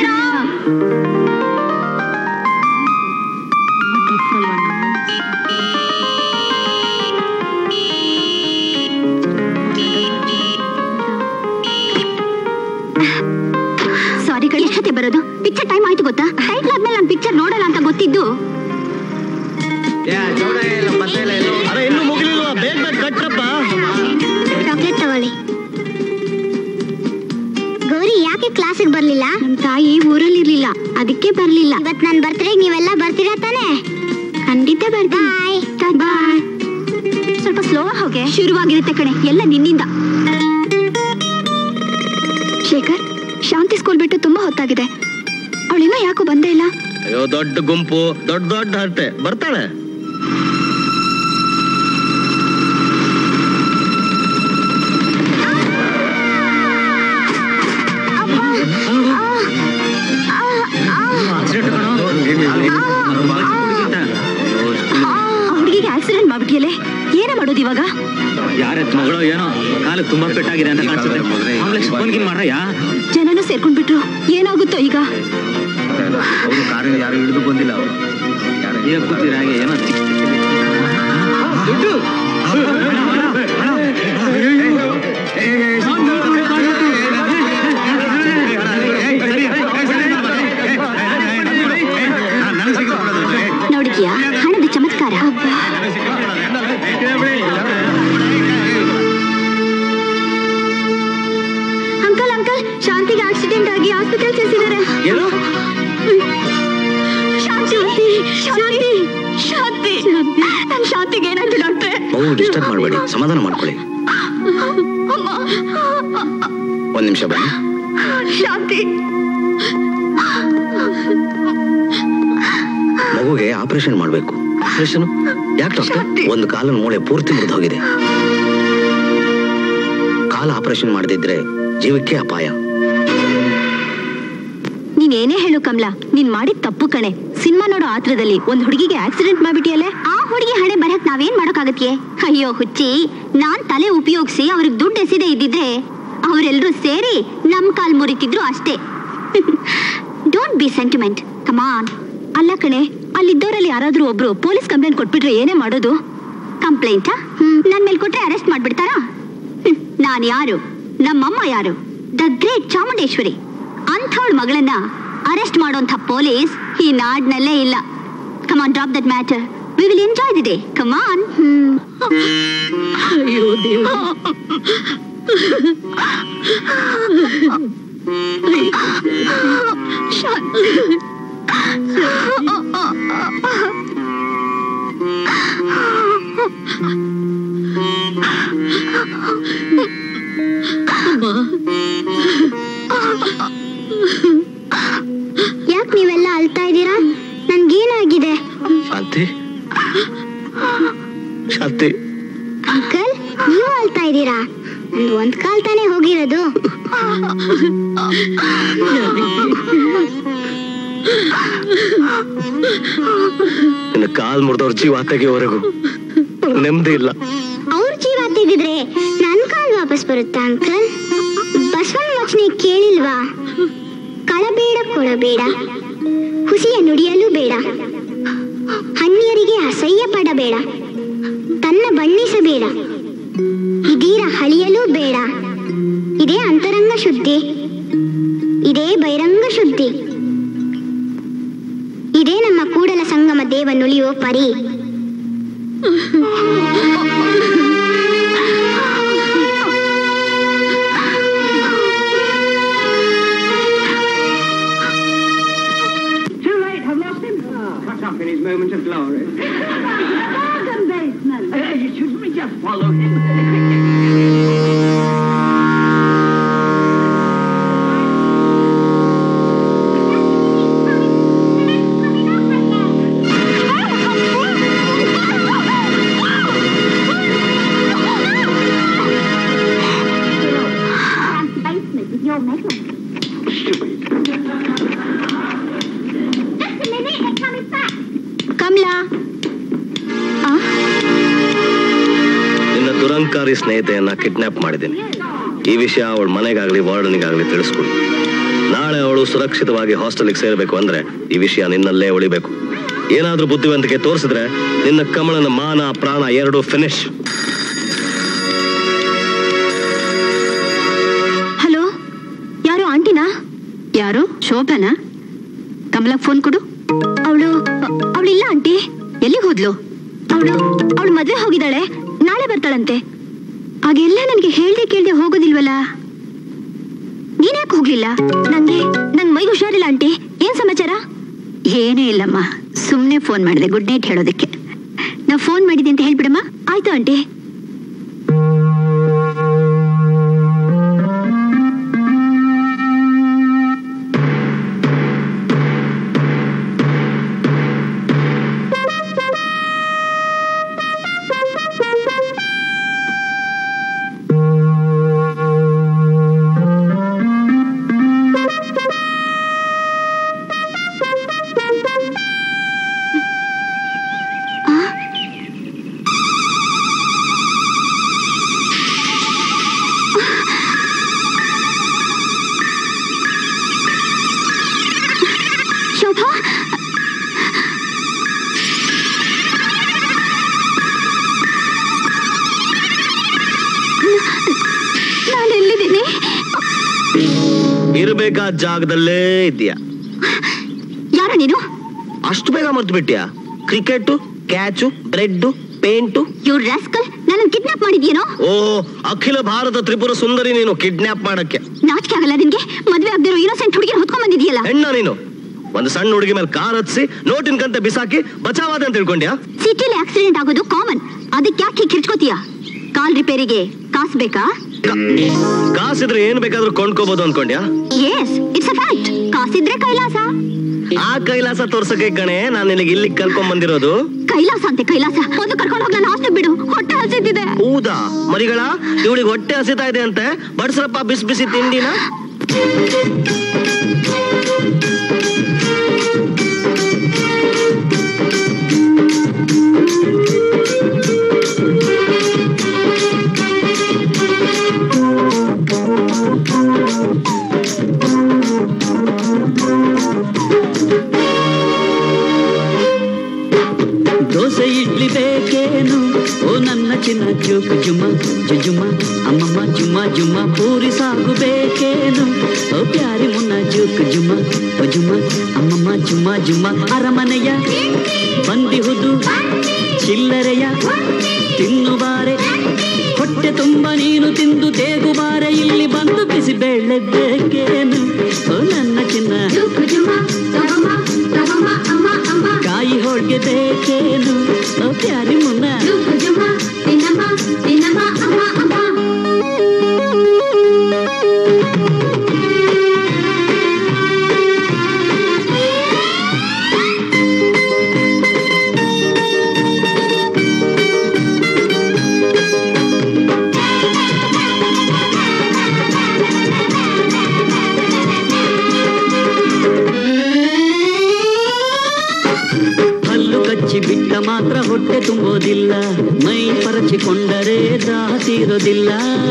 ಸಾರಿ ಕಡೆ ಎಷ್ಟೊತ್ತೆ ಬರೋದು ಪಿಕ್ಚರ್ ಟೈಮ್ ಆಯ್ತು ಗೊತ್ತಾ ಟೈಟ್ಲ್ ಆದ್ಮೇಲೆ ನಾನು ಪಿಕ್ಚರ್ ನೋಡಲ್ಲ ಅಂತ ಗೊತ್ತಿದ್ದು ಅರೆ ಇನ್ನೂ ಮುಗಿಲಿಲ್ವಾ ಬೇಗ ಬೇಗ ಕಟ್ಟಪ್ಪ ಚಾಕ್ಲೇಟ್ ತಗೊಳ್ಳಿ ಗೌರಿ ಯಾಕೆ ಕ್ಲಾಸಿಗೆ ಬರ್ಲಿಲ್ಲ ನಮ್ ತಾಯಿ ಊರಲ್ಲಿ ಇರ್ಲಿಲ್ಲ ಅದಕ್ಕೆ ಬರ್ಲಿಲ್ಲ ಇವತ್ ನನ್ ಬರ್ತ್ಡೇ ನೀವೆಲ್ಲ ಬರ್ತೀರಾ ತಾನೇ ಖಂಡಿತ ಬರ್ತೀನಿ ಬಾಯ್ ಸ್ವಲ್ಪ ಸ್ಲೋ ಹೋಗೆ ಶುರುವಾಗಿರುತ್ತೆ ಕಣೆ ಎಲ್ಲ ನಿನ್ನಿಂದ ಶೇಖರ್ ಶಾಂತಿ ಸ್ಕೂಲ್ ಬಿಟ್ಟು ತುಂಬಾ ಹೊತ್ತಾಗಿದೆ ಅವಳಿನ್ನ ಯಾಕೋ ಬಂದೇ ಇಲ್ಲ ಅಯ್ಯೋ ದೊಡ್ಡ ಗುಂಪು ದೊಡ್ಡ ದೊಡ್ಡ ಹರಟೆ ಬರ್ತಾಳೆ ಹುಡುಗಿಗೆ ಆಕ್ಸಿಡೆಂಟ್ ಮಾಡ್ಬಿಟ್ಟಿಯಲೆ ಏನ ಮಾಡೋದು ಇವಾಗ ಯಾರತ್ ಮಗಳು ಏನೋ ಕಾಲು ತುಂಬಾ ಪೆಟ್ಟಾಗಿದೆ ಅಂತ ಕಾಣಿಸುತ್ತೆ ಆಂಬ್ಲೆನ್ಸ್ ಫೋನ್ ಗಿನ್ ಮಾಡ್ರಯ್ಯ ಜನನು ಸೇರ್ಕೊಂಡ್ಬಿಟ್ರು ಏನಾಗುತ್ತೋ ಈಗ ಅವರು ಕಾರು ಯಾರು ಹಿಡಿದು ಬಂದಿಲ್ಲ ಅವರು ಈಗ ಕೂತಿರ ಹಾಗೆ ಏನೋ ನೋಡಿದ್ಯಾ ಹಣದ ಚಮತ್ಕಾರ ಅಂಕಲ್ ಅಂಕಲ್ ಶಾಂತಿಗೆ ಆಕ್ಸಿಡೆಂಟ್ ಆಗಿ ಹಾಸ್ಪಿಟಲ್ ಸೇರಿಸಿದ್ದಾರೆ ಏನು ಶಾಂತಿ ಶಾಂತಿ ಶಾಂತಿ ನನ್ ಶಾಂತಿಗೆ ಏನಾಯ್ತು ಡಾಕ್ಟ್ರೆ ಮಗು ಡಿಸ್ಟರ್ಬ್ ಮಾಡಬೇಡಿ ಸಮಾಧಾನ ಮಾಡ್ಕೊಳ್ಳಿ ಒಂದ್ ನಿಮಿಷ ಬನ್ನಿ ಶಾಂತಿ ಮಗುಗೆ ಆಪರೇಷನ್ ಮಾಡಬೇಕು ಆಪರೇಷನ್ ಯಾಕೆ ಡಾಕ್ಟರ್ ಒಂದು ಕಾಲಿನ ಮೂಳೆ ಪೂರ್ತಿ ಮುರಿದು ಹೋಗಿದೆ ಕಾಲ ಆಪರೇಷನ್ ಮಾಡದಿದ್ರೆ ಜೀವಕ್ಕೆ ಅಪಾಯ ನೀನೇನೇ ಹೇಳು ಕಮಲಾ ನೀನ್ ಮಾಡಿದ ತಪ್ಪು ಕಣೆ ಸಿನಿಮಾ ನೋಡೋ ಆತ್ರದಲ್ಲಿ ಒಂದ್ ಹುಡುಗಿಗೆ ಆಕ್ಸಿಡೆಂಟ್ ಮಾಡ್ಬಿಟ್ಟಿಯಲ್ಲೇ ಆ ಹುಡುಗಿ ಹಣೆ ಬರಕ್ ನಾವೇನ್ ಮಾಡೋಕ್ಕಾಗತ್ಯೆ ಅಯ್ಯೋ ಹುಚ್ಚಿ ನಾನ್ ತಲೆ ಉಪಯೋಗಿಸಿ ಅವ್ರಿಗೆ ದುಡ್ಡು ಎಸಿದೆ ಇದ್ದಿದ್ರೆ ಅವರೆಲ್ಲರೂ ಸೇರಿ ನಮ್ ಕಾಲ್ ಮುರಿತಿದ್ರು ಅಷ್ಟೇ ಡೋಂಟ್ ಬಿ ಸೆಂಟಿಮೆಂಟ್ ಕಮಾನ್ ಅಲ್ಲ ಕಣೆ ಅಲ್ಲಿದ್ದವರಲ್ಲಿ ಯಾರಾದ್ರೂ ಒಬ್ರು ಪೊಲೀಸ್ ಕಂಪ್ಲೇಂಟ್ ಕೊಟ್ಬಿಟ್ರೆ ಏನೇ ಮಾಡೋದು ಕಂಪ್ಲೇಂಟಾ ನನ್ ಮೇಲೆ ಕೊಟ್ರೆ ಅರೆಸ್ಟ್ ಮಾಡ್ಬಿಡ್ತಾರಾ ಹ್ಮ್, ನಾನ್ ಯಾರು ನಮ್ಮಮ್ಮ ಯಾರು ದ ಗ್ರೇಟ್ ಚಾಮುಂಡೇಶ್ವರಿ ಅಂಥವಳ ಮಗಳನ್ನ ಅರೆಸ್ಟ್ ಮಾಡೋಂಥ ಪೊಲೀಸ್ ಈ ನಾಡ್ನಲ್ಲೇ ಇಲ್ಲ come on drop that matter we will enjoy the day come on ಅಯ್ಯೋ ದೇವ ಯಾಕೆ ನೀವೆಲ್ಲ ಅಳ್ತಾ ಇದ್ದೀರಾ ನನ್ಗೇನಾಗಿದೆ ಶಾಂತಿ ಶಾಂತಿ ಅಂಕಲ್ ನೀವು ಅಳ್ತಾ ಇದ್ದೀರಾ ನಂದು ಒಂದ್ ಕಾಲ್ ತಾನೇ ಹೋಗಿರೋದು ನಿನ್ನ ಕಾಲ್ ಮುರಿದವ್ರ ಜೀವ ತೆಗೆಯವರೆಗೂ ನೆಮ್ಮದಿ ಇಲ್ಲ ಅವ್ರ ಜೀವ ತೆಗೆದ್ರೆ ನನ್ ಕಾಲ್ ವಾಪಸ್ ಬರುತ್ತಾ ಅಂಕಲ್ ಬಸವನ ವಚನೆ ಕೇಳಿಲ್ವಾ ಕಳಬೇಡ ಕೊಡಬೇಡ ಹುಸಿಯ ನುಡಿಯಲು ಬೇಡ ಅನ್ಯರಿಗೆ ಅಸಹ್ಯ ಪಡಬೇಡ ತನ್ನ ಬಣ್ಣಿಸಬೇಡ ಇದೀರ ಹಳಿಯಲು ಬೇಡ ಇದೇ ಅಂತರಂಗ ಶುದ್ಧಿ ಇದೇ ಬಹಿರಂಗ ಶುದ್ಧಿ ಇದೇ ನಮ್ಮ ಕೂಡಲ ಸಂಗಮ ದೇವ ನುಳಿಯೋ ಪರಿ Too late, have lost him. Cut off in his moment of glory. Second baseman. Uh, should we just follow him? Kamala ನಿನ್ನ ದುರಂಕಾರಿ ಸ್ನೇಹಿತೆಯನ್ನ ಕಿಡ್ನಾಪ್ ಮಾಡಿದ್ದೀನಿ ಈ ವಿಷಯ ಅವಳ ಮನೆಗಾಗ್ಲಿ ವಾರ್ಡನಿಗಾಗ್ಲಿ ತಿಳಿಸ್ಕೊಡು ನಾಳೆ ಅವಳು ಸುರಕ್ಷಿತವಾಗಿ ಹಾಸ್ಟೆಲ್ಗೆ ಸೇರಬೇಕು ಅಂದ್ರೆ ಈ ವಿಷಯ ನಿನ್ನಲ್ಲೇ ಉಳಿಬೇಕು ಏನಾದ್ರೂ ಬುದ್ಧಿವಂತಿಕೆ ತೋರಿಸಿದ್ರೆ ನಿನ್ನ ಕಮಲನ ಮಾನ ಪ್ರಾಣ ಎರಡು ಫಿನಿಶ್ ಹಲೋ ಯಾರು ಆಂಟಿನಾ ಯಾರು ಶೋಭನಾ ಕಮಲಕ್ ಫೋನ್ ಕೊಡು ಅವಳು ಅವಳಿಲ್ಲ ಆಂಟಿ ಎಲ್ಲಿಗೆ ಹೋದ್ಲು ಅವಳು ಅವಳು ಮದ್ವೆ ಹೋಗಿದ್ದಾಳೆ ನಾಳೆ ಬರ್ತಾಳಂತೆ ಹಾಗೆಲ್ಲ ನನಗೆ ಹೇಳ್ದೆ ಕೇಳ್ದೆ ಹೋಗೋದಿಲ್ವಲ್ಲ ನೀನ್ಯಾಕೆ ಹೋಗ್ಲಿಲ್ಲ ನಂಗೆ ನಂಗ್ ಮೈಗೆ ಹುಷಾರಿಲ್ಲ ಆಂಟಿ ಏನ್ ಸಮಾಚಾರ ಏನೂ ಇಲ್ಲಮ್ಮ ಸುಮ್ಮನೆ ಫೋನ್ ಮಾಡಿದೆ ಗುಡ್ ನೈಟ್ ಹೇಳೋದಕ್ಕೆ ನಾ ಫೋನ್ ಮಾಡಿದ್ದೆ ಅಂತ ಹೇಳ್ಬಿಡಮ್ಮ ಆಯ್ತು ಆಂಟಿ ಶೋಭಾ ನಾನು ಎಲ್ಲಿದ್ದೀನಿ ಇರ್ಬೇಕಾದ ಜಾಗದಲ್ಲೇ ಇದೆಯಾ ಯಾರ ನೀನು ಅಷ್ಟು ಬೇಗ ಮರ್ತು ಬಿಟ್ಯಾ cricket catch bread paint you rascal ನನ್ನ ಕಿಡ್ನಾಪ್ ಮಾಡಿದ್ಯೇನೋ ಓ ಅಖಿಲ ಭಾರತ ತ್ರಿಪುರ ಸುಂದರಿ ನೀನು ಕಿಡ್ನಾಪ್ ಮಾಡಕ್ಕೆ ನಾಚಿಕೆ ಆಗಲ್ಲ ನಿನ್ಗೆ ಮದ್ವೆ ಆಗದಿರೋ ಇನ್ನೋಸೆಂಟ್ ಹುಡುಗಿನ ಹೊತ್ಕೊಂಡ್ ಬಂದಿದ್ಯಲ್ಲ ಹೆಣ್ಣ ನೀನು ಒಂದು ಸಣ್ಣ ಹುಡುಗಿ ಮೇಲೆ ಕಾರ್ ಹತ್ಸಿ ನೋಟಿನ ಕಂತೆ ಬಿಸಾಕಿ ಬಚಾವಾದೆ ಅಂತ ತಿಳ್ಕೊಂಡ್ಯಾ ಸಿಟಿಲಿ ಆಕ್ಸಿಡೆಂಟ್ ಆಗೋದು ಕಾಮನ್ ಅದಕ್ಕೆ ಯಾಕೆ ಕಿರ್ಚ್ಕೋತೀಯ ಕಾಲ್ ರಿಪೇರಿಗೆ ಕಾಸು ಬೇಕಾ ಕಾಸಿದ್ರೆ ಏನ್ ಬೇಕಾದ್ರೂ ಕೊಂಡ್ಕೋಬಹುದು ಅನ್ಕೊಂಡ್ಯಾ ಎಸ್ ಇಟ್ಸ್ ಅ ಫ್ಯಾಕ್ಟ್ ಕಾಸಿದ್ರೆ ಕೈಲಾಸ ಆ ಕೈಲಾಸ ತೋರ್ಸಕ್ಕೆ ಕಣೆ ನಾನು ನಿನಗೆ ಇಲ್ಲಿ ಕರ್ಕೊಂಡ್ ಬಂದಿರೋದು ಕೈಲಾಸ ಅಂತೆ ಕೈಲಾಸ ಮೊದಲು ಕರ್ಕೊಂಡು ಹೋಗಿ ನಾನು ಹಾಸ್ಟೆಲ್ ಬಿಡು ಹೊಟ್ಟೆ ಹಸಿತಿದೆ ಹೌದಾ ಮರಿಗಳ ಇವಳಿಗೆ ಹೊಟ್ಟೆ ಹಸಿತಾ ಇದೆ ಅಂತೆ ಬಡ್ಸ್ರಪ್ಪ ಬಿಸಿ ಬಿಸಿ ತಿಂಡಿನ ದೋಸೆ ಇಡ್ಲಿ ಬೇಕೇನು ಓ ನನ್ನ ಚಿನ್ನ ಪೂರಿಸಾಗಬೇಕೇನು ಓ ಪ್ಯಾರಿ ಮುನ್ನ ಜುಕ್ ಜುಮ ಓ ಜುಮ ಅಮ್ಮಮ್ಮ ಜುಮ ಜುಮ ಅರಮನೆಯ ಬಂದಿಹುದು ಚಿಲ್ಲರೆಯ ತಿನ್ನುಬಾರೆ ಹೊಟ್ಟೆ ತುಂಬ ನೀನು ತಿಂದು ತೇಗುಬಾರೆ ಇಲ್ಲಿ ಬಂದು ಬಿಸಿ ಬೇಳೆಬೇಕೇನು ಓ ನನ್ನ ಚಿನ್ನ ಕಾಯಿ ಹೋಳ್ಗೆ ಬೇಕೇನು ಓ ಪ್ಯಾರಿ ಮುನ್ನ ಹಲ್ಲು ಕಚ್ಚಿ ಬಿಟ್ಟ ಮಾತ್ರ ಹೊಟ್ಟೆ ತುಂಬೋದಿಲ್ಲ ಮೈ ಪರಚಿಕೊಂಡರೆ ದಾಹ ತೀರೋದಿಲ್ಲ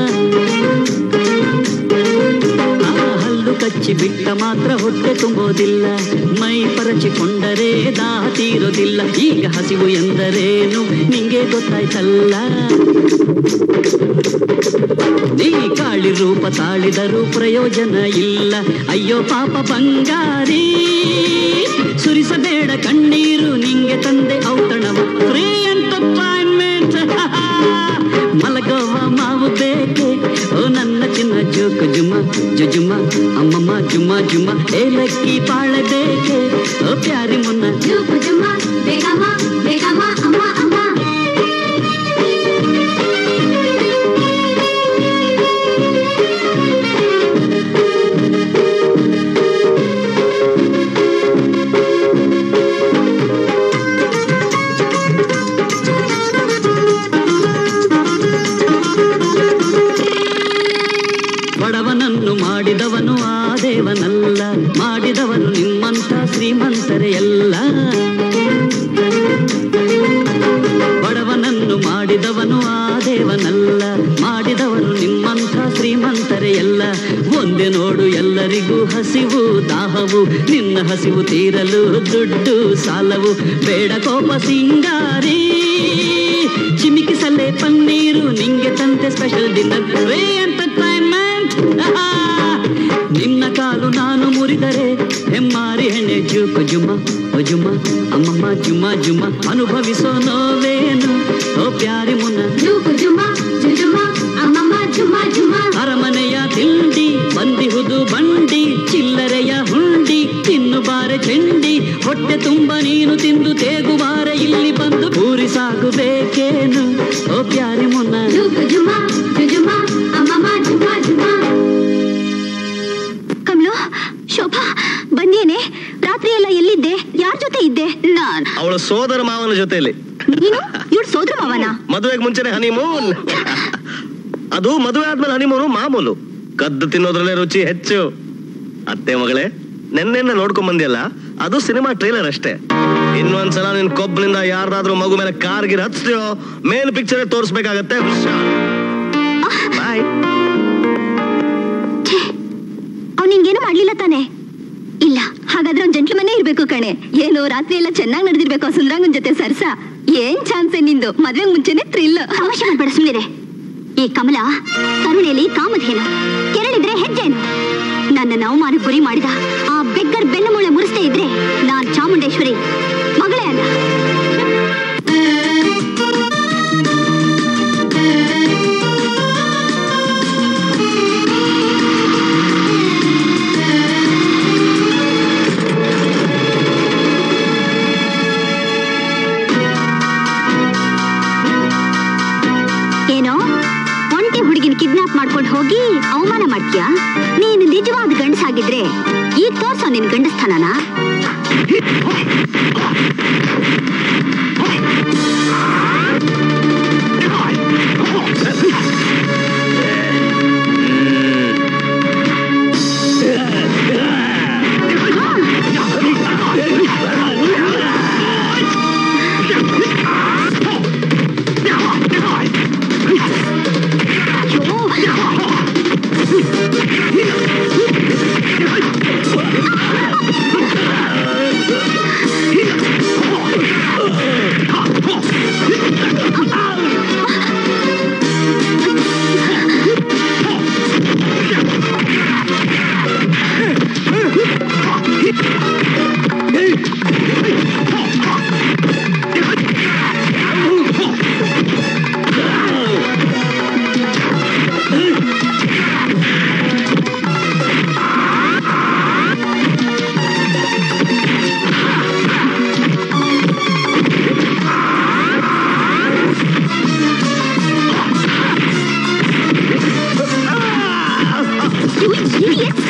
ಆ ಹಲ್ಲು ಕಚ್ಚಿ ಬಿಟ್ಟ ಮಾತ್ರ ಹೊಟ್ಟೆ ತುಂಬೋದಿಲ್ಲ ಮೈ ಪರಚಿಕೊಂಡರೆ ದಾಹ ತೀರೋದಿಲ್ಲ ಈಗ ಹಸಿವು ಎಂದರೇನು ನಿಂಗೆ ಗೊತ್ತಾಯ್ತಲ್ಲ ನೀ ಕಾಳಿ ರೂಪ ತಾಳಿದರೂ ಪ್ರಯೋಜನ ಇಲ್ಲ ಅಯ್ಯೋ ಪಾಪ ಬಂಗಾರಿ ಸುರಿಸಬೇಡ ಕಣ್ಣೀರು ನಿಂಗೆ ತಂದೆ ಔತಣವ ಫ್ರೀ ಎಂಟರ್ಟೈನ್ಮೆಂಟ್ ಮಲಗೋವ ಮಾವು ಬೇಕೆ ಓ ನನ್ನ ಚಿನ್ನ ಜೋಕು ಜುಮ ಜುಜುಮ ಅಮ್ಮಮ್ಮ ಜುಮ ಜುಮ ಏಲಕ್ಕಿ ಪಾಳೆ ಬೇಕೆ ಓ ಪ್ಯಾರಿ ಮುನ್ನ ಬಡವನನ್ನು ಮಾಡಿದವನು ಆ ದೇವನಲ್ಲ ಮಾಡಿದವನು ನಿಮ್ಮಂಥ ಶ್ರೀಮಂತರೇ ಎಲ್ಲ ಬಡವನನ್ನು ಮಾಡಿದವನು ಆ ದೇವನಲ್ಲ ಮಾಡಿದವನು ನಿಮ್ಮಂಥ ಶ್ರೀಮಂತರೇ ಎಲ್ಲ ಒಂದೇ ನೋಡು ಎಲ್ಲರಿಗೂ ಹಸಿವು ದಾಹವು ನಿನ್ನ ಹಸಿವು ತೀರಲು ದುಡ್ಡು ಸಾಲವು ಬೇಡ ಕೋಪ ಸಿಂಗಾರಿ ಚಿಮಿಕಿಸಲೇ ಪನ್ನೀರು ನಿಂಗೆ ತಂತೆ ಸ್ಪೆಷಲ್ ಡಿನ್ನರ್ ರೇ ಎಂಟರ್ಟೈನ್ಮೆಂಟ್ ನಿನ್ನ ಕಾಲು ನಾನು ಮುರಿದರೆ ಹೆಮ್ಮಾರಿ ಹೆಣ್ಣೆ ಜುಕು ಜುಮ ಓ ಜುಮ ಅಮ್ಮಮ್ಮ ಜುಮ ಜುಮ ಅನುಭವಿಸೋ ನೋವೇನು ಓ ಪ್ಯಾರಿ ಮುನ್ನ ಅರಮನೆಯ ತಿಂಡಿ ಬಂದಿಹುದು ಬಂಡಿ ಚಿಲ್ಲರೆಯ ಹುಂಡಿ ತಿನ್ನು ಬಾರೆ ಚೆಂಡಿ ಹೊಟ್ಟೆ ತುಂಬ ನೀನು ತಿಂದು ತೇಗುಬಾರೆ ಇಲ್ಲಿ ಬಂದು ಪೂರಿಸಾಗಬೇಕೇನು ಓ ಪ್ಯಾರಿ ಮುನ್ನ ಕಮಲು ಶೋಭಾ ಬಂದೇನೆ ರಾತ್ರಿ ಎಲ್ಲ ಎಲ್ಲಿದ್ದೆ ಯಾರ ಜೊತೆ ಇದ್ದೆ ನಾನ್ ಅವಳ ಸೋದರ ಮಾವನ ಜೊತೆಯಲ್ಲಿ ನೀನು ಇವ್ರ ಸೋದರ ಮಾವನ ಮದುವೆಗೆ ಮುಂಚೆನೆ ಹನಿಮೂನ್ ಅದು ಮದುವೆ ಆದ್ಮೇಲೆ ಹನಿಮೂನು ಮಾಮೂಲು ಕದ್ದು ತಿನ್ನೋದ್ರಲ್ಲೇ ರುಚಿ ಹೆಚ್ಚು ಅತ್ತೆ ಮಗಳೇ ನೆನ್ನೆನ್ನ ನೋಡ್ಕೊಂಡ್ ಬಂದಿಯಲ್ಲ ಅದು ಸಿನಿಮಾ ಟ್ರೈಲರ್ ಅಷ್ಟೇ ಇನ್ನೊಂದ್ಸಲ ನಿನ್ ಕೊಬ್ಬನಿಂದ ಯಾರಾದ್ರೂ ಮಗು ಮೇಲೆ ಕಾರ್ ಗಿರ್ ಹಚ್ತೀಯೋ ಮೇನ್ ಪಿಕ್ಚರ್ ತೋರಿಸ್ಬೇಕಾಗತ್ತೆ ಬಾಯ್ ಅವ್ನು ನಿನ್ಗೇನು ಮಾಡ್ಲಿಲ್ಲ ತಾನೆ ಇಲ್ಲ ಹಾಗಾದ್ರೆ ಅವ್ನ್ ಜಂಟ್ಲಮನೇ ಇರ್ಬೇಕು ಕಣೆ ಏನು ರಾತ್ರಿ ಎಲ್ಲ ಚೆನ್ನಾಗಿ ನಡೆದಿರ್ಬೇಕು ಆ ಸುಂದ್ರಂಗನ್ ಜೊತೆ ಸರ್ಸ ಏನ್ ಚಾನ್ಸ್ ನಿಂದು ಮದ್ವೆಗ್ ಮುಂಚೆನೆ ಥ್ರಿಲ್ ಅವಶ್ಯ ಮಾಡ್ಬೇಡ ಸುಮ್ಮನೆ ಈ ಕಮಲ ಕರುಣೆಯಲ್ಲಿ ಕಾಮಧೇನು ಕೆರಳಿದ್ರೆ ಹೆಜ್ಜೆನು ನನ್ನ ಅವಮಾನಕ್ಕೆ ಗುರಿ ಮಾಡಿದ ಆ ಬೆಗ್ಗರ್ ಬೆನ್ನು ಮೂಳೆ ಮುರಿಸ್ತೇ ಇದ್ರೆ ನಾನ್ ಚಾಮುಂಡೇಶ್ವರಿ ಮಗಳೇ ಅಲ್ಲ ಏನೋ ಒಂಟಿ ಹುಡುಗಿನ ಕಿಡ್ನಾಪ್ ಮಾಡ್ಕೊಂಡು ಹೋಗಿ ಅವಮಾನ ಮಾಡ್ತೀಯಾ ನೀನು ನಿಜವಾದ ಗಂಡಸಾಗಿದ್ರೆ ಈಗ ತೋರ್ಸೋ ನಿನ್ ಗಂಡಸ್ಥಾನನ You idiots!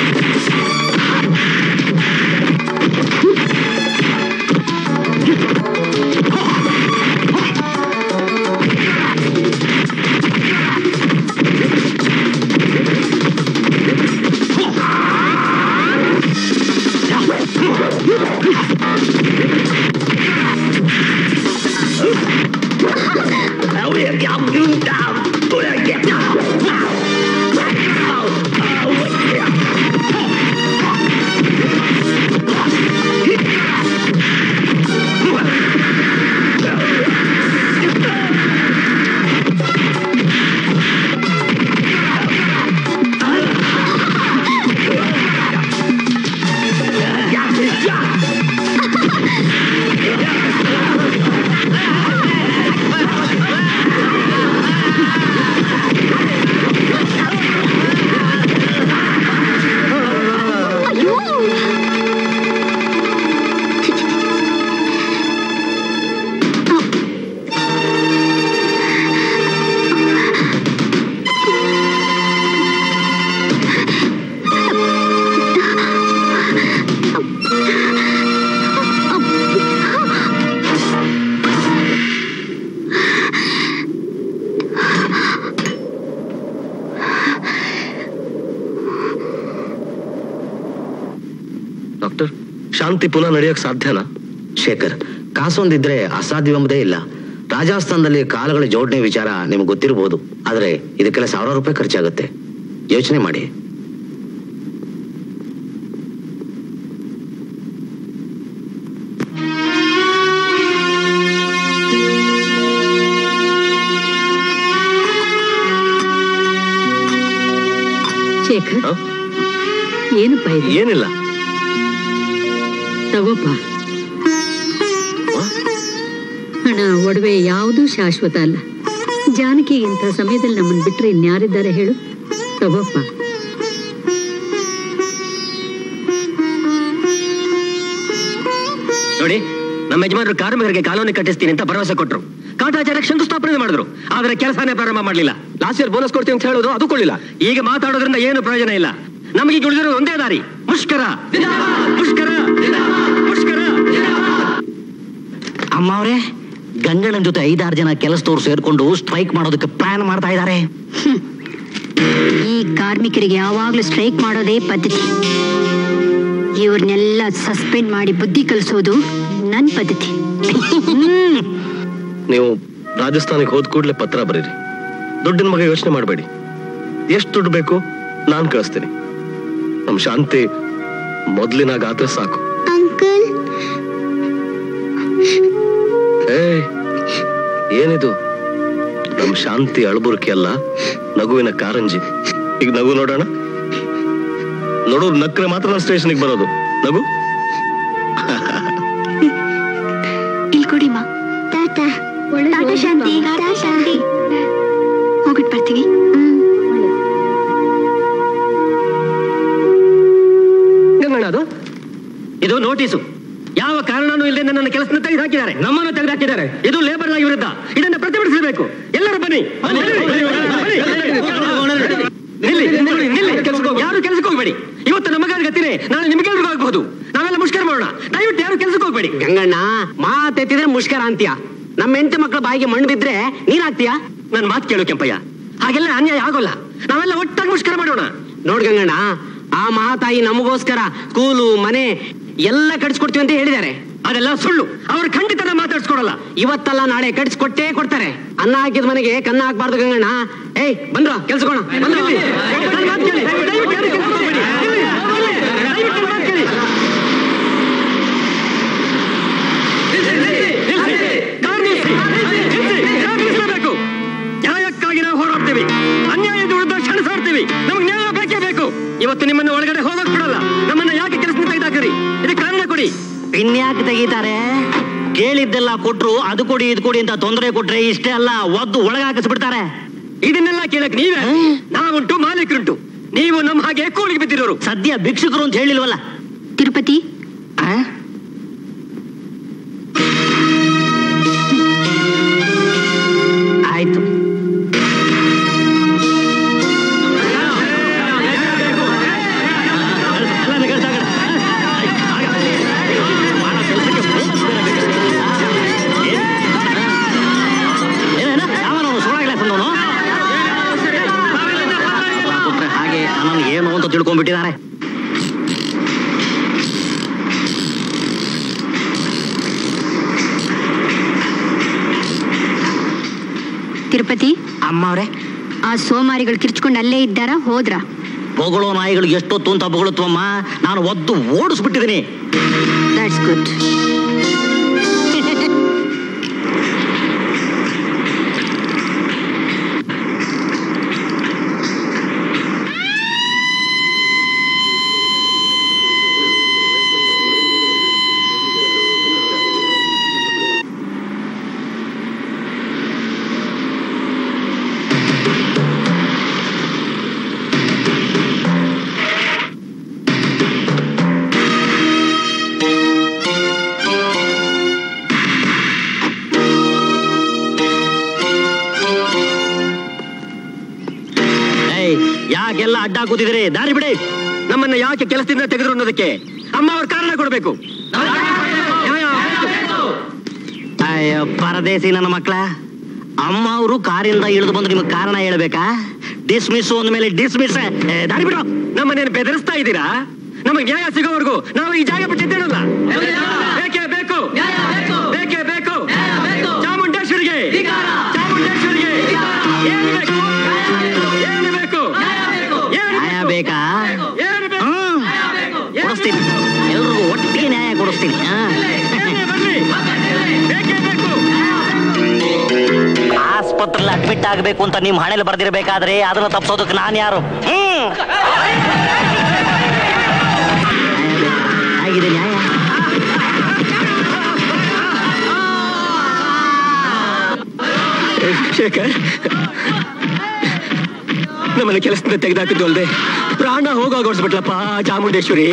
ಅಯ್ಯೋ ಡಾಕ್ಟರ್ ಶಾಂತಿ ಪುನಃ ನಡೆಯೋಕ್ ಸಾಧ್ಯನಾ ಶೇಖರ್ ಕಾಸೊಂದಿದ್ರೆ ಅಸಾಧ್ಯವೆಂಬುದೇ ಇಲ್ಲ ರಾಜಸ್ಥಾನದಲ್ಲಿ ಕಾಲುಗಳ ಜೋಡಣೆ ವಿಚಾರ ನಿಮ್ಗೆ ಗೊತ್ತಿರಬಹುದು ಆದರೆ ಇದಕ್ಕೆಲ್ಲ ಸಾವಿರಾರು ರೂಪಾಯಿ ಖರ್ಚಾಗುತ್ತೆ ಯೋಚನೆ ಮಾಡಿ ಶೇಖರ್ ಹ? ಏನಪ್ಪ ಇದು ಏನಿಲ್ಲ ತಗೋಪ್ಪ ಹಣ ಒಡವೆ ಯಾವುದೂ ಶಾಶ್ವತ ಅಲ್ಲ ಜಾನಕಿ ಇಂಥ ಸಮಯದಲ್ಲಿ ನಮ್ಮನ್ನು ಬಿಟ್ರೆ ಇನ್ಯಾರಿದ್ದಾರೆ ಹೇಳು ತಗೋಪ್ಪ ನೋಡಿ ನಮ್ಮ ಯಜಮಾನರು ಕಾರ್ಮಿಕರಿಗೆ ಕಾಲೋನಿ ಕಟ್ಟಿಸ್ತೀನಿ ಅಂತ ಭರವಸೆ ಕೊಟ್ರು ಕಾಟಾಚಾರಕ್ಕೆ ಶಂಕುಸ್ಥಾಪನೆ ಮಾಡಿದ್ರು ಆದ್ರೆ ಕೆಲಸನೇ ಪ್ರಾರಂಭ ಮಾಡಲಿಲ್ಲ ಲಾಸ್ಟ್ ಇಯರ್ ಬೋನಸ್ ಕೊಡ್ತೀವಿ ಅಂತ ಹೇಳೋದು ಅದು ಕೊಳ್ಳಿಲ್ಲ ಈಗ ಮಾತಾಡೋದ್ರಿಂದ ಏನು ಪ್ರಯೋಜನ ಇಲ್ಲ ನಮಗೆ ಈಗ ಉಳಿದಿರೋದು ಒಂದೇ ದಾರಿ ಮುಷ್ಕರ ಮುಷ್ಕರ ಮುಷ್ಕರ ಅಮ್ಮ ಅವರೇ ಗಂಗಣ್ಣನ ಜೊತೆ ಐದಾರು ಜನ ಕೆಲಸದವ್ರು ಸೇರ್ಕೊಂಡು ಸ್ಟ್ರೈಕ್ ಮಾಡೋದಕ್ಕೆ ಪ್ಲಾನ್ ಮಾಡ್ತಾ ಇದ್ದಾರೆ ಈ ಕಾರ್ಮಿಕರಿಗೆ ಯಾವಾಗ್ಲೂ ಸ್ಟ್ರೈಕ್ ಮಾಡೋದೇ ಪದ್ಧತಿ ಇವ್ರನ್ನೆಲ್ಲ ಸಸ್ಪೆಂಡ್ ಮಾಡಿ ಬುದ್ಧಿ ಕಲಿಸೋದು ನನ್ನ ಪದ್ಧತಿ ನೀವು ರಾಜಸ್ಥಾನಕ್ಕೆ ಹೋದ ಕೂಡಲೇ ಪತ್ರ ಬರೀರಿ ದುಡ್ಡಿನ ಬಗ್ಗೆ ಯೋಚನೆ ಮಾಡಬೇಡಿ ಎಷ್ಟು ದುಡ್ಡು ಬೇಕು ನಾನ್ ಕಳಿಸ್ತೀನಿ ನಮ್ ಶಾಂತಿ ಮೊದ್ಲಿನಾಗ ಆದ್ರೆ ಸಾಕು ಅಂಕಲ್ ಏ ಏನಿದು ನಮ್ ಶಾಂತಿ ಅಳಬುರ್ಕಿ ಅಲ್ಲ ನಗುವಿನ ಕಾರಂಜಿ ಈಗ ನಗು ನೋಡೋಣ ನೋಡೋರು ನಕ್ರೆ ಮಾತ್ರ ನಾನು ಸ್ಟೇಷನ್ಗೆ ಬರೋದು ನಗು ಇಲ್ಲಿ ಕೊಡಿ ಮಾ ಟಾಟಾ ಟಾಟಾ ಶಾಂತಿ ಟಾಟಾ ಶಾಂತಿ ಹೋಗ್ಬಿಟ್ಟು ಬರ್ತೀವಿ ಗಂಗಣ್ಣ ಅದು ಇದು ನೋಟಿಸು ಯಾವ ಕಾರಣನೂ ಇಲ್ಲದೆ ನನ್ನನ್ನು ಕೆಲಸನ ತೆಗೆದು ಹಾಕಿದ್ದಾರೆ ನಮ್ಮನ್ನು ತೆಗೆದು ಹಾಕಿದ್ದಾರೆ ಇದು ಲೇಬರ್ ಆಗಿ ವಿರುದ್ಧ ಇದನ್ನು ಪ್ರತಿಭಟಿಸಬೇಕು ಎಲ್ಲರೂ ಬನ್ನಿ ನಿಲ್ಲಿ, ನಿಲ್ಲಿ, ನಿಲ್ಲಿ. ಯಾರು ಕೆಲಸಕ್ಕೆ ಹೋಗ್ಬೇಡಿ ಇವತ್ತು ನಮಗಾದ ಗತಿನೇ ನಾಳೆ ನಿಮಗೆಲ್ರಿಗೂ ಆಗಬಹುದು ನಾವೆಲ್ಲ ಮುಷ್ಕರ ಮಾಡೋಣ ದಯವಿಟ್ಟು ಯಾರು ಕೆಲಸಕ್ಕೆ ಹೋಗ್ಬೇಡಿ ಗಂಗಣ್ಣ ಮಾತೆತ್ತಿದ್ರೆ ಮುಷ್ಕರ ಅಂತೀಯ ನಮ್ಮ ಹೆಂಡತಿ ಮಕ್ಕಳ ಬಾಯಿಗೆ ಮಣ್ಣು ಬಿದ್ರೆ ನೀನ್ ಹಾಕ್ತೀಯಾ ನನ್ನ ಮಾತು ಕೇಳು ಕೆಂಪಯ್ಯ ಹಾಗೆಲ್ಲ ಅನ್ಯಾಯ ಆಗೋಲ್ಲ ನಾವೆಲ್ಲ ಒಟ್ಟಾಗಿ ಮುಷ್ಕರ ಮಾಡೋಣ ನೋಡ್ ಗಂಗಣ್ಣ ಆ ಮಹಾತಾಯಿ ನಮಗೋಸ್ಕರ ಸ್ಕೂಲು ಮನೆ ಎಲ್ಲ ಕಟ್ಸ್ಕೊಡ್ತೀವಿ ಅಂತ ಹೇಳಿದ್ದಾರೆ ಅದೆಲ್ಲ ಸುಳ್ಳು ಅವ್ರು ಖಂಡಿತ ನಾವು ಮಾತಾಡ್ಸ್ಕೊಡಲ್ಲ ಇವತ್ತಲ್ಲ ನಾಳೆ ಕಟ್ಸ್ಕೊಟ್ಟೇ ಕೊಡ್ತಾರೆ ಅನ್ನ ಹಾಕಿದ ಮನೆಗೆ ಕನ್ನ ಹಾಕ್ಬಾರ್ದು ಗಂಗಣ್ಣ ಏಯ್ ಬಂದ್ರ ಕೆಲ್ಸಕೋಣ ನನ್ನ ಮಾತು ಕೇಳಿ ದಯವಿಟ್ಟು ಯಾರು ಕೆಲ್ಸಕ್ಕೆ ಹೋಗ್ಬೇಡಿ. ಇಲ್ಲಿ, ಇಲ್ಲಿ, ದಯವಿಟ್ಟು ನನ್ನ ಮಾತು ಕೇಳಿ. ನಿಲ್ಸಿ. ಕಾರ್ ನಿಲ್ಸಿ. ನಿಲ್ಸಿ. ಕಾರ್ ನಿಲ್ಲಿಸ್ಲೇಬೇಕು. ನ್ಯಾಯಕ್ಕಾಗಿ ನಾವು ಹೋರಾಡ್ತೀವಿ ಅನ್ಯಾಯದ ವಿರುದ್ಧ ಕ್ಷಣಿಸಾಡ್ತೀವಿ ನಮ್ಗೆ ನ್ಯಾಯ ಬೇಕೇ ಬೇಕು ಇವತ್ತು ನಿಮ್ಮನ್ನ ಒಳಗಡೆ ಹೋಗಕ್ ಬಿಡಲ್ಲ ನಮ್ಮನ್ನ ಯಾಕೆ ಕೆಲಸ ತೆಗೆದಾಕಿರಿ ಇದಕ್ಕೆ ಕಾರಣ ಕೊಡಿ ಇನ್ಯಾಕೆ ತೆಗೀತಾರೆ ಕೇಳಿದ್ದೆಲ್ಲ ಕೊಟ್ರು ಅದು ಕೊಡಿ ಇದು ಕೊಡಿ ಅಂತ ತೊಂದರೆ ಕೊಟ್ರೆ ಇಷ್ಟೇ ಅಲ್ಲ ಒದ್ದು ಒಳಗಾಕಿಸ್ಬಿಡ್ತಾರೆ ಇದನ್ನೆಲ್ಲ ಕೇಳಕ್ ನೀವೇ ನಾವುಂಟು ಮಾಲೀಕರುಂಟು ನೀವು ನಮ್ಮ ಹಾಗೆ ಕೂಲಿಗೆ ಬಿದ್ದಿರೋರು ಸದ್ಯ ಭಿಕ್ಷುಕರು ಅಂತ ಹೇಳಿಲ್ವಲ್ಲ ತಿರುಪತಿ ಆ? ಆಯ್ತು ನನ್ನನ್ನು ಏನು ಅಂತ ತಿಳ್ಕೊಂಡ್ಬಿಟ್ಟಿದ್ದಾರೆ ತಿರುಪತಿ ಅಮ್ಮ ಅವ್ರೆ ಆ ಸೋಮಾರಿಗಳು ಕಿರ್ಚ್ಕೊಂಡು ಅಲ್ಲೇ ಇದ್ದಾರಾ ಹೋದ್ರಾ ಬೊಗಳೋ ನಾಯಿಗಳಿಗೆ ಎಷ್ಟೊತ್ತು ಅಂತ ಬೊಗಳುತ್ತವಮ್ಮ ನಾನು ಒದ್ದು ಓಡಿಸ್ಬಿಟ್ಟಿದ್ದೀನಿ ದಟ್ಸ್ ಗುಡ್ ಏಯ್ ಯಾಕೆಲ್ಲ ಅಡ್ಡ ಕೂತಿದ್ದೀರಿ ದಾರಿ ಬಿಡಿ ನಮ್ಮನ್ನ ಯಾಕೆ ಕೆಲಸದಿಂದ ತೆಗೆದ್ರು ಅನ್ನೋದಕ್ಕೆ ಅಮ್ಮ ಅವ್ರ ಕಾರಣ ಕೊಡ್ಬೇಕು ಅಯ್ಯೋ ಪರದೇಸಿ ನನ್ನ ಮಕ್ಕಳ ಅಮ್ಮ ಅವರು ಕಾರಿಂದ ಇಳಿದು ಬಂದು ನಿಮಗೆ ಕಾರಣ ಹೇಳ್ಬೇಕಾ ಡಿಸ್ಮಿಸ್ ಅಂದ್ಮೇಲೆ ಡಿಸ್ಮಿಸ್ ದಾರಿ ಬಿಡು ನಮ್ಮನ್ನೇನು ಬೆದರಿಸ್ತಾ ಇದ್ದೀರಾ ನಮಗೆ ನ್ಯಾಯ ಸಿಗೋವರೆಗೂ ನಾವು ಈ ಜಾಗ ಬಿಟ್ಟಿದ್ದೇನಲ್ಲ ಬೇಕೇ ಬೇಕು ಬೇಕೇ ಬೇಕು ಚಾಮುಂಡೇಶ್ವರಿಗೆ ಚಾಮುಂಡೇಶ್ವರಿಗೆ ಏನು ಬೇಕು ಏನು ಬೇಕು ಏನು ನ್ಯಾಯ ಬೇಕಾ ಏನು ಬೇಕು ಹ್ಮ್. ಕೊಡಿಸ್ತೀನಿ ಎಲ್ರಿಗೂ ಒಟ್ಟಿಗೆ ನ್ಯಾಯ ಕೊಡಿಸ್ತೀನಿ ಹಾ. ಏನೇ ಬರ್ಲಿ ಬೇಕೇ ಬೇಕು ಆಸ್ಪತ್ರೆಯಲ್ಲಿ ಅಡ್ಮಿಟ್ ಆಗಬೇಕು ಅಂತ ನಿಮ್ಮ ಹಣೆಯಲ್ಲಿ ಬರ್ದಿರ್ಬೇಕಾದ್ರೆ ಅದನ್ನ ತಪ್ಪಿಸೋದಕ್ಕೆ ನಾನು ಯಾರು ಹ್ಮ್ ಆಗಿದೆ ನ್ಯಾಯ ಶೇಖರ್ ನಮ್ಮನ್ನ ಕೆಲಸದಿಂದ ತೆಗೆದಾಕಿದ್ದು ಅಲ್ದೆ ಪ್ರಾಣ ಹೋಗೋಗೊಳಿಸ್ಬಿಟ್ಲಪ್ಪ ಚಾಮುಂಡೇಶ್ವರಿ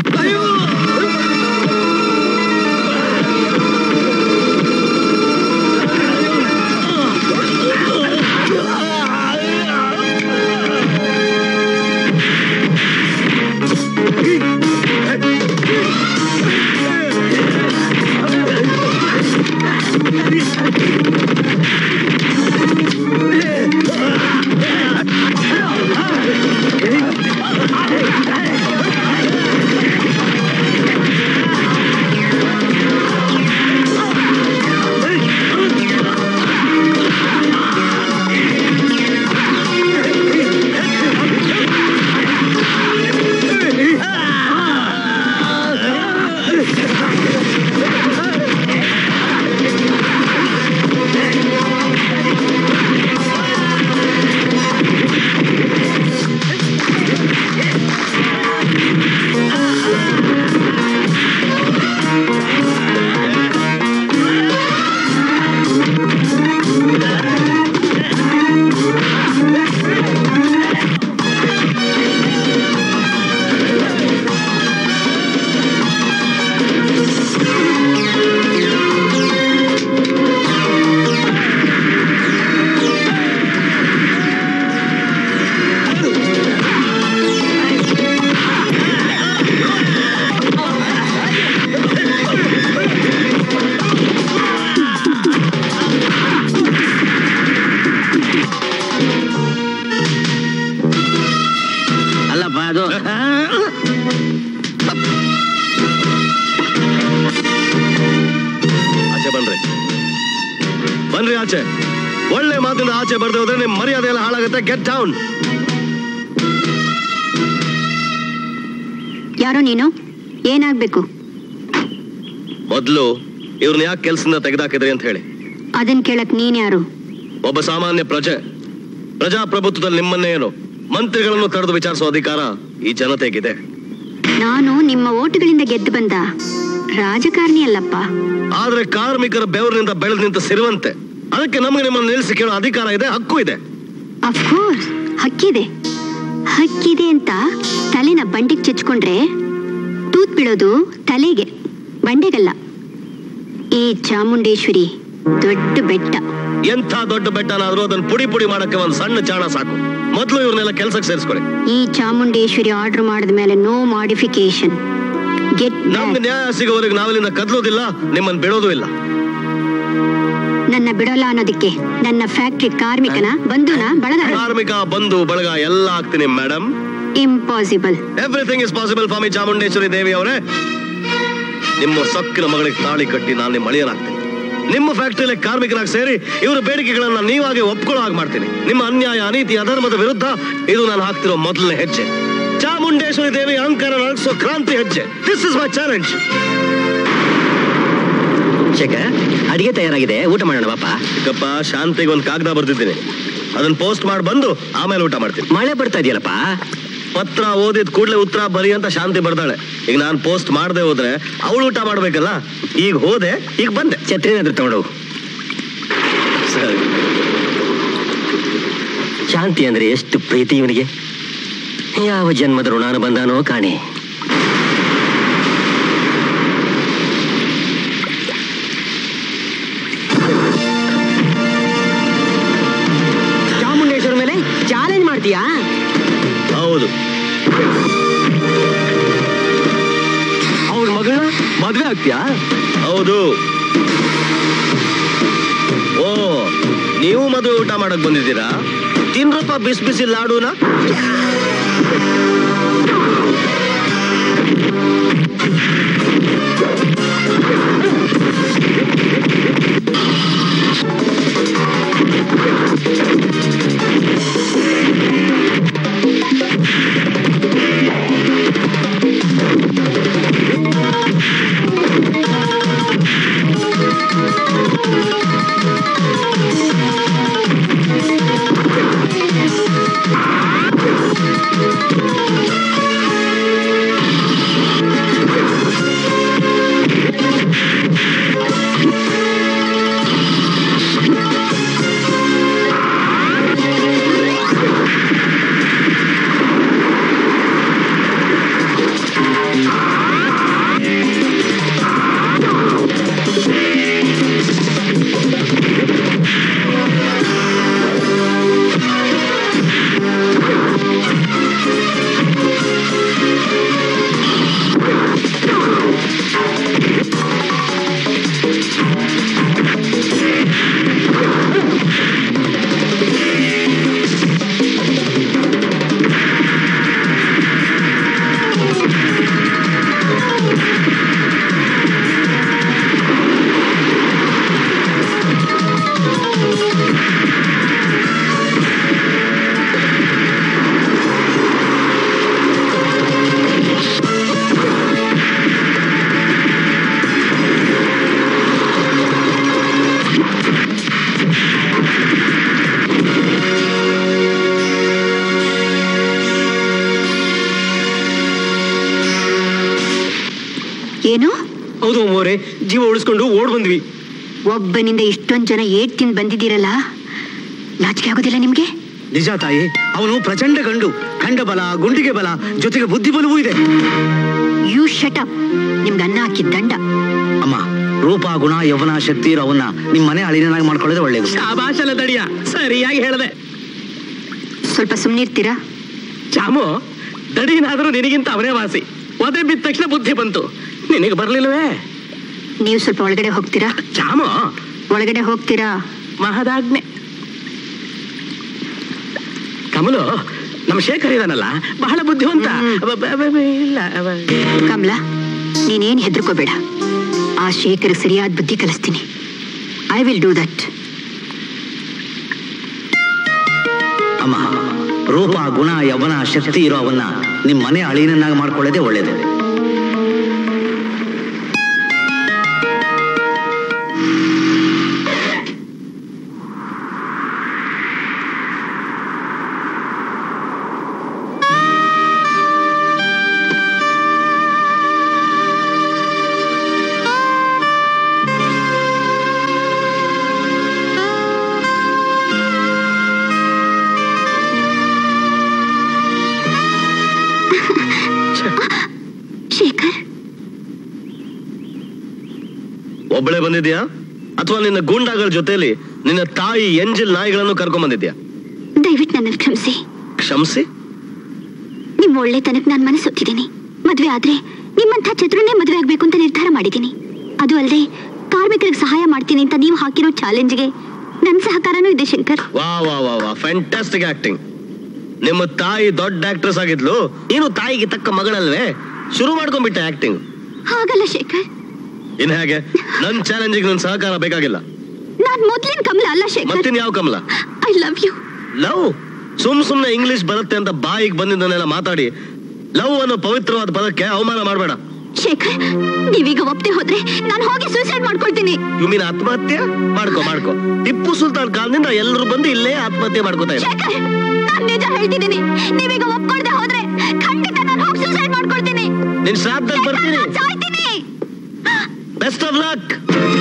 ಅಲ್ಲಪ್ಪ ಅದು ಆಚೆ ಬನ್ರಿ ಬನ್ರಿ ಆಚೆ ಒಳ್ಳೆ ಮಾತಿಂದ ಆಚೆ ಬರ್ದೆ ಹೋದ್ರೆ ನಿಮ್ ಮರ್ಯಾದೆ ಎಲ್ಲ ಹಾಳಾಗುತ್ತೆ ಗೆಟ್ ಡೌನ್ ಯಾರೋ ನೀನು ಏನಾಗ್ಬೇಕು ಮೊದ್ಲು ಇವ್ರನ್ನ ಯಾಕೆ ಕೆಲ್ಸದಿಂದ ತೆಗೆದಾಕಿದ್ರಿ ಅಂತ ಹೇಳಿ ಅದನ್ ಕೇಳಕ್ ನೀನ್ ಯಾರು ಒಬ್ಬ ಸಾಮಾನ್ಯ ಪ್ರಜೆ ಪ್ರಜಾಪ್ರಭುತ್ವದಲ್ಲಿ ನಿಮ್ಮನ್ನೇ ಏನು ಮಂತ್ರಿಗಳನ್ನು ಕರೆದು ವಿಚಾರಿಸುವ ಅಧಿಕಾರ ಈ ಜನತೆಗಿದೆ ನಾನು ನಿಮ್ಮ ಓಟುಗಳಿಂದ ಗೆದ್ದು ಬಂದ ರಾಜಕಾರಣಿ ಅಲ್ಲಪ್ಪ ಆದ್ರೆ ಕಾರ್ಮಿಕರ ಬೆವರಿನಿಂದ ಬೆಳೆದು ನಿಂತ ಸಿರುವಂತೆ ಅದಕ್ಕೆ ನಮಗೆ ನಿಮ್ಮನ್ನು ನಿಲ್ಲಿಸಿ ಕೇಳೋ ಅಧಿಕಾರ ಇದೆ ಹಕ್ಕು ಇದೆ ಅಫ್ಕೋರ್ಸ್ ಹಕ್ಕಿದೆ ಹಕ್ಕಿದೆ ಅಂತ ತಲೆನ ಬಂಡಿಗೆ ಚಚ್ಕೊಂಡ್ರೆ ತೂತ್ ಬೀಳೋದು ತಲೆಗೆ ಬಂಡೆಗಲ್ಲ ಈ ಚಾಮುಂಡೇಶ್ವರಿ ದೊಡ್ಡ ಬೆಟ್ಟ ಎಂಥ ದೊಡ್ಡ ಬೆಟ್ಟನಾದ್ರೂ ಅದನ್ನ ಪುಡಿ ಪುಡಿ ಮಾಡಕ್ಕೆ ಒಂದ್ ಸಣ್ಣ ಚಾಣ ಸಾಕು ಮೊದ್ಲು ಇವ್ರನ್ನೆಲ್ಲ ಕೆಲ್ಸಕ್ಕೆ ಸೇರಿಸ್ಕೊಳ್ಳಿ ಈ ಚಾಮುಂಡೇಶ್ವರಿ ಆರ್ಡರ್ ಮಾಡಿದ ಮೇಲೆ ನೋ ಮಾಡಿಫಿಕೇಶನ್ ಗೆಟ್ ನಮ್ಗೆ ನ್ಯಾಯ ಸಿಗೋವರೆಗೆ ನಾವಿಲ್ಲಿಂದ ಕದ್ಲೋದಿಲ್ಲ ನಿಮ್ಮನ್ನ ಬಿಡೋದು ಇಲ್ಲ ನನ್ನ ಬಿಡೋಲ್ಲ ಅನ್ನೋದಕ್ಕೆ ನನ್ನ ಫ್ಯಾಕ್ಟ್ರಿ ಕಾರ್ಮಿಕನ ಬಂಧುನ ಬಳಗ ಕಾರ್ಮಿಕ ಬಂಧು ಬಳಗ ಎಲ್ಲ ಆಗ್ತೀನಿ madam impossible everything is possible for me Chamundeshwari Devi ಅವರೇ ನಿಮ್ಮ ಸೊಕ್ಕಿನ ಮಗಳಿಗೆ ತಾಳಿ ಕಟ್ಟಿ ನಾನು ನಿಮ್ಮ ಅಳಿಯನಾಗ್ತೀನಿ ನಿಮ್ಮ ಫ್ಯಾಕ್ಟರಿಯಲ್ಲಿ ಕಾರ್ಮಿಕರಾಗಿ ಸೇರಿ ಇವರ ಬೇಡಿಕೆಗಳನ್ನ ನೀವಾಗಿ ಒಪ್ಕೊಳ್ಳೋ ಹಾಗೆ ಮಾಡ್ತೀನಿ ನಿಮ್ಮ ಅನ್ಯಾಯ ಅನೀತಿ ಅಧರ್ಮದ ವಿರುದ್ಧ ಇದು ನಾನು ಹಾಕ್ತಿರೋ ಮೊದಲನೇ ಹೆಜ್ಜೆ ಚಾಮುಂಡೇಶ್ವರಿ ದೇವಿ ಅಹಂಕಾರ ನಡೆಸೋ ಕ್ರಾಂತಿ ಹೆಜ್ಜೆ this is my challenge Shekhar ಅಡಿಗೆ ತಯಾರಾಗಿದೆ ಊಟ ಮಾಡೋಣ ಬಾಪ ಚಿಕ್ಕಪ್ಪ ಶಾಂತಿಗೆ ಒಂದು ಕಾಗದ ಬರ್ದಿದ್ದೀನಿ ಅದನ್ನ ಪೋಸ್ಟ್ ಮಾಡಿ ಬಂದು ಆಮೇಲೆ ಊಟ ಮಾಡ್ತೀನಿ ಮಳೆ ಬರ್ತಾ ಇದೆಯಲ್ಲಪ್ಪ ಪತ್ರ ಓದಿದ ಕೂಡಲೇ ಉತ್ತರ ಬರಿ ಅಂತ ಶಾಂತಿ ಬರ್ತಾಳೆ ಈಗ ನಾನು ಪೋಸ್ಟ್ ಮಾಡದೆ ಹೋದ್ರೆ ಅವಳು ಊಟ ಮಾಡ್ಬೇಕಲ್ಲ ಈಗ ಹೋದೆ ಈಗ ಬಂದೆ ಛತ್ರಿನಾದ್ರೂ ತಗೊಂಡು ಸರಿ ಶಾಂತಿ ಅಂದ್ರೆ ಎಷ್ಟು ಪ್ರೀತಿ ಇವನಿಗೆ ಯಾವ ಜನ್ಮದ ಋಣಾನು ಬಂದಾನೋ ಕಾಣಿ ಚಾಮುಂಡೇಶ್ವರ ಮೇಲೆ ಚಾಲೆಂಜ್ ಮಾಡ್ತೀಯಾ ಹೌದು ಅವ್ರ ಮಗಳನ್ನ ಮದ್ವೆ ಆಗ್ತೀಯಾ ಹೌದು ಓ ನೀವು ಮದುವೆ ಊಟ ಮಾಡಕ್ ಬಂದಿದ್ದೀರಾ ತಿನ್ರಪ್ಪ ಬಿಸಿ ಬಿಸಿ ಲಾಡುನ ಏನು ಹೌದು ಅಮ್ಮೋರೆ ಜೀವ ಉಳಿಸ್ಕೊಂಡು ಓಡ್ ಬಂದ್ವಿ ಒಬ್ಬನಿಂದ ಇಷ್ಟೊಂದ್ ಜನ ಏಟ್ ತಿಂದು ಬಂದಿದ್ದೀರಲ್ಲ ನಾಚಿಕೆ ಆಗೋದಿಲ್ಲ ನಿಮ್ಗೆ ನಿಜ ತಾಯಿ ಅವನು ಪ್ರಚಂಡ ಗಂಡು ಖಂಡ ಬಲ ಗುಂಡಿಗೆ ಬಲ ಜೊತೆಗೆ ಬುದ್ಧಿ ಬಲವೂ ಇದೆ ಯು ಶಟ್ ಅಪ್ ನಿಮ್ಗೆ ಅನ್ನ ಹಾಕಿದ ದಂಡ ಅಮ್ಮ ರೂಪ ಗುಣ ಯೌವನ ಶಕ್ತಿ ಇರೋ ಅವನ್ನ ನಿಮ್ಮ ಮನೆ ಅಳಿನಾಗಿ ಮಾಡ್ಕೊಳ್ಳೋದೇ ಒಳ್ಳೇದು ಶಾಬಾಷಲ ತಡಿಯ ಸರಿಯಾಗಿ ಹೇಳ್ದೆ ಸ್ವಲ್ಪ ಸುಮ್ನಿರ್ತೀರಾ ಚಾಮು ದಡಿನಾದ್ರೂ ನಿನಗಿಂತ ಅವನೇ ವಾಸಿ ಒದೆ ಬಿದ್ದ ತಕ್ಷಣ ಬುದ್ಧಿ ಬಂತು ನಿನಗೆ ಬರ್ಲಿಲ್ವೇ ನೀವು ಸ್ವಲ್ಪ ಒಳಗಡೆ ಹೋಗ್ತೀರಾ ಚಾಮು ಒಳಗಡೆ ಹೋಗ್ತೀರಾ ಮಹದಾಜ್ಞೆ ಕಮಲು ನಮ್ಮ ಶೇಖರ್ ಇದಾನಲ್ಲ ಬಹಳ ಬುದ್ಧಿವಂತ ಅಬ್ಬ- ಅಬ್ಬ- ಅಬ್ಬ- ಇಲ್ಲ ಅಬ್ಬ- ಕಮಲಾ ನೀನೇನ್ ಹೆದರ್ಕೋಬೇಡ ಆ ಶೇಖರ್ ಸರಿಯಾದ ಬುದ್ಧಿ ಕಲಿಸ್ತೀನಿ ಐ ವಿಲ್ ಡೂ ದಟ್ ಅಮ್ಮ ರೂಪ ಗುಣ ಯೌವನ ಶಕ್ತಿ ಇರೋ ಅವನ್ನ ನಿಮ್ಮ ಮನೆ ಅಳಿನನ್ನಾಗಿ ಮಾಡ್ಕೊಳ್ಳೋದೇ ಒಳ್ಳೇದು ಶೇಖರ್ ಒಬ್ಬಳೆ ಬಂದಿದ್ಯಾ ಅಥವಾ ನಿನ್ನ ಗೂಂಡಾಗಳ ಜೊತೆಲಿ ನಿನ್ನ ತಾಯಿ ಎಂಜಿಲ್ ನಾಯಿಗಳನ್ನು ಕರ್ಕೊಂಡ್ ಬಂದಿದ್ಯಾ ದಯವಿಟ್ಟು ನನ್ನನ್ನು ಕ್ಷಮಿಸಿ ಕ್ಷಮಿಸಿ ನಿಮ್ ಒಳ್ಳೆತನಕ್ಕೆ ನಾನು ಮನಸ್ಸೊತ್ತಿದ್ದೀನಿ ಮದ್ವೆ ಆದ್ರೆ ನಿಮ್ಮಂಥ ಚತುರನ್ನೇ ಮದ್ವೆ ಆಗ್ಬೇಕು ಅಂತ ನಿರ್ಧಾರ ಮಾಡಿದ್ದೀನಿ ಅದು ಅಲ್ಲದೆ ಕಾರ್ಮಿಕರಿಗೆ ಸಹಾಯ ಮಾಡ್ತೀನಿ ಅಂತ ನೀವು ಹಾಕಿರೋ ಚಾಲೆಂಜ್ಗೆ ನನ್ನ ಸಹಕಾರನೂ ಇದೆ ಶಂಕರ್ ವಾ ವಾ ವಾ ವಾ ಫ್ಯಾಂಟಾಸ್ಟಿಕ್ ಆಕ್ಟಿಂಗ್ ನಿಮ್ಮ ತಾಯಿ ದೊಡ್ಡ ಆಕ್ಟ್ರೆಸ್ ಆಗಿದ್ಲು ನೀನು ತಾಯಿಗೆ ತಕ್ಕ ಮಗಳಲ್ವೇ ಶುರು ಮಾಡ್ಕೊಂಡ್ಬಿಟ್ಟೆ ಆಕ್ಟಿಂಗ್ ಹಾಗಲ್ಲ ಶೇಖರ್ ಇನ್ ಹೇಗೆ ನನ್ ಚಾಲೆಂಜಿಗೆ ನನ್ ಸಹಕಾರ ಬೇಕಾಗಿಲ್ಲ ನಾನ್ ಮೊದ್ಲಿನ ಕಮಲ ಅಲ್ಲ ಶೇಖರ್ ಮತ್ತಿನ್ ಯಾವ Kamala I love you love ಸುಮ್ ಸುಮ್ನೆ ಇಂಗ್ಲಿಷ್ ಬರುತ್ತೆ ಅಂತ ಬಾಯಿಗೆ ಬಂದಿದ್ದನ್ನೆಲ್ಲ ಮಾತಾಡಿ ಲವ್ ಅನ್ನೋ ಪವಿತ್ರವಾದ ಪದಕ್ಕೆ ಅವಮಾನ ಮಾಡಬೇಡ ಶೇಖರ್ ನೀವೀಗ ಒಪ್ಪದೆ ಹೋದ್ರೆ ನಾನು ಹೋಗಿ ಸೂಸೈಡ್ ಮಾಡ್ಕೊಳ್ತೀನಿ ಯು ಮೀನ್ ಆತ್ಮಹತ್ಯೆ ಮಾಡ್ಕೋ ಮಾಡ್ಕೋ ಟಿಪ್ಪು ಸುಲ್ತಾನ್ ಕಾಲದಿಂದ ಎಲ್ಲರೂ ಬಂದು ಇಲ್ಲೇ ಆತ್ಮಹತ್ಯೆ ಮಾಡ್ಕೋತಾ ಇದ್ದಾರೆ ಶೇಖರ್ ನಾನ್ ನಿಜ ಹೇಳ್ತಿದ್ದೀನಿ ನೀವೀಗ ಒಪ್ಕೊಳ್ದೆ ಹೋದ್ರೆ ಖಂಡಿತ ನಾನು ಹೋಗಿ ಸೂಸೈಡ್ ಮಾಡ್ಕೊಳ್ತೀನಿ ನಿನ್ ಶ್ರಾದ್ದಕ್ಕೆ ಬರ್ತೀನಿ ನಾನ್ ಸಾಯ್ತೀನಿ ಬೆಸ್ಟ್ ಆಫ್ ಲಕ್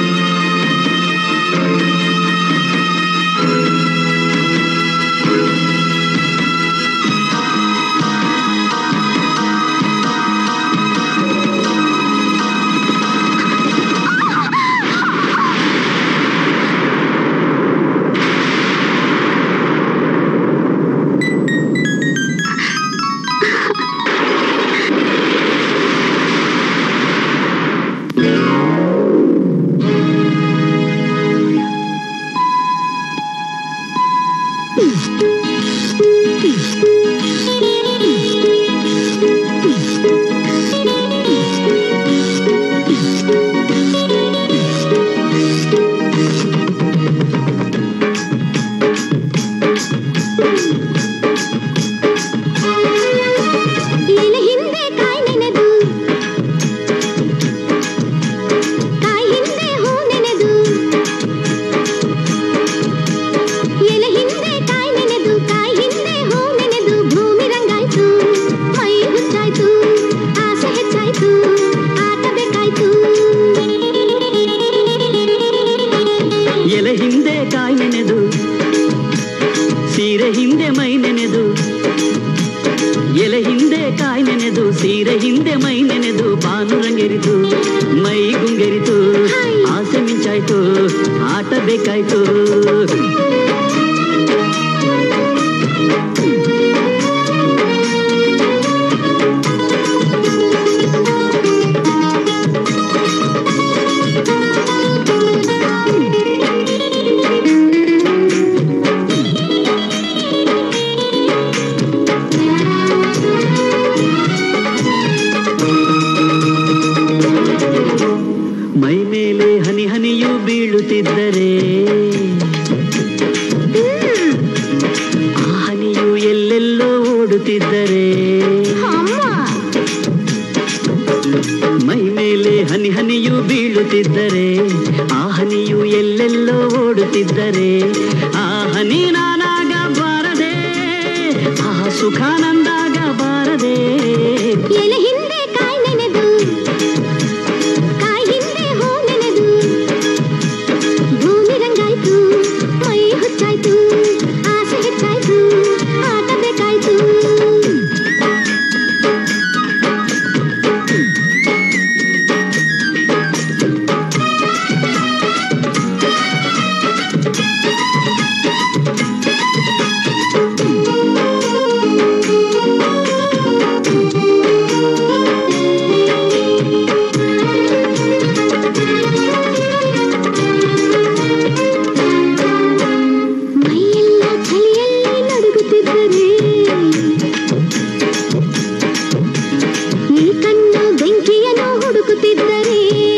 ಎಲೆ ಹಿಂದೆ ಕಾಯಿ ನೆನೆದು ಕಾಯಿ ಹಿಂದೆ ಹೂ ನೆನೆದು ಎಲೆ ಹಿಂದೆ ಕಾಯಿ ನೆನೆದು ಕಾಯಿ ಹಿಂದೆ ಹೂ ನೆನೆದು ಭೂಮಿ ರಂಗಾಯ್ತು ಮೈ ಹುಚ್ಚಾಯ್ತು ಆಸೆ ಹೆಚ್ಚಾಯ್ತು ಆಟ ಬೇಕಾಯ್ತು ಎಲೆ ಹಿಂದೆ ಕಾಯಿ ನೆನೆದು ಸೀರೆ ಹಿಂದೆ ಮೈ ನೆನೆದು ಎಲೆ ಹಿಂದೆ ಕಾಯಿ ನೆನೆದು ಸೀರೆ ಹಿಂದೆ ಮೈ ನೆನೆದು ಬಾನು ರಂಗೆರಿತು ಮೈ ಗುಂಗೆರಿತು ಆಸೆ ಮಿಂಚಾಯ್ತು ಆಟ ಬೇಕಾಯ್ತು ಮೈ ಮೇಲೆ ಹನಿ ಹನಿಯು ಬೀಳುತ್ತಿದ್ದರೆ ಆ ಹನಿಯು ಎಲ್ಲೆಲ್ಲೋ ಓಡುತ್ತಿದ್ದರೆ ಮೈ ಮೇಲೆ ಹನಿ ಹನಿಯು ಬೀಳುತ್ತಿದ್ದರೆ ಆ ಹನಿಯು ಎಲ್ಲೆಲ್ಲೋ ಓಡುತ್ತಿದ್ದರೆ ಆ ಹನಿ ನಾನಾಗ ಬಾರದೆ ಆ ಸುಖ ನಂದಾಗ ಬಾರದೆ ಎಲೆ ಹಿಂದೆ ಕಾಯಿ ನೆನೆದು ಕಾಯಿ ಹಿಂದೆ ಹೂ ನೆನೆದು ಭೂಮಿ ರಂಗಾಯ್ತು ಮೈ ಹುಚ್ಚಾಯ್ತು ಆಸೆ ಹೆಚ್ಚಾಯ್ತು ಆಟ ಬೇಕಾಯ್ತು ಮೈಯೆಲ್ಲ ಚಳಿಯಲ್ಲಿ ನಡುಗುತ್ತಿದ್ದರೆ ಈ ಕಣ್ಣು ಬೆಂಕಿಯನ್ನು ಹುಡುಕುತ್ತಿದ್ದರೆ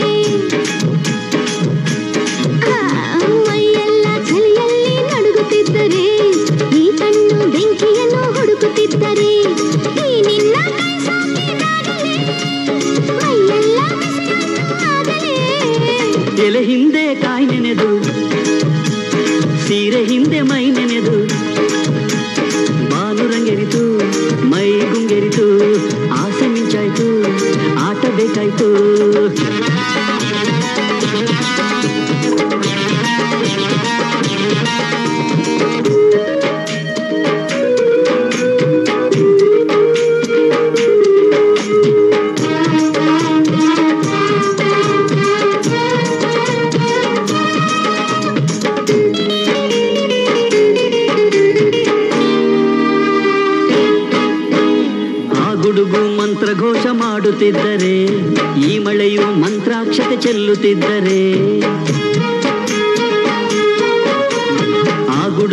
ಆ, ಮೈಯೆಲ್ಲ ಚಳಿಯಲ್ಲಿ ನಡುಗುತ್ತಿದ್ದರೆ ಈ ಕಣ್ಣು ಬೆಂಕಿಯನ್ನು ಹುಡುಕುತ್ತಿದ್ದರೆ ಈ ನಿನ್ನ ಕೈ ಸಾಕಿದಾಗಲೇ ಮೈಯೆಲ್ಲ ಬಿಸಿಯಾಗಲೇ ಎಲೆ ಹಿಂದೆ ಕಾಯಿ ನೆನೆದು ಸೀರೆ ಹಿಂದೆ ಮೈ ನೆನೆದು ಬಾನು ರಂಗೆರಿತು ಮೈ ಗುಂಗೆರಿತು ಆಸೆ ಮಿಂಚಾಯ್ತು ಆಟ ಬೇಕಾಯ್ತು ಆ ಗುಡುಗು ಮಂತ್ರಘೋಷ ಮಾಡುತ್ತಿದ್ದರೆ ಈ ಮಳೆಯು ಮಂತ್ರಾಕ್ಷತೆ ಚೆಲ್ಲುತ್ತಿದ್ದರೆ ಆ ಗುಡುಗು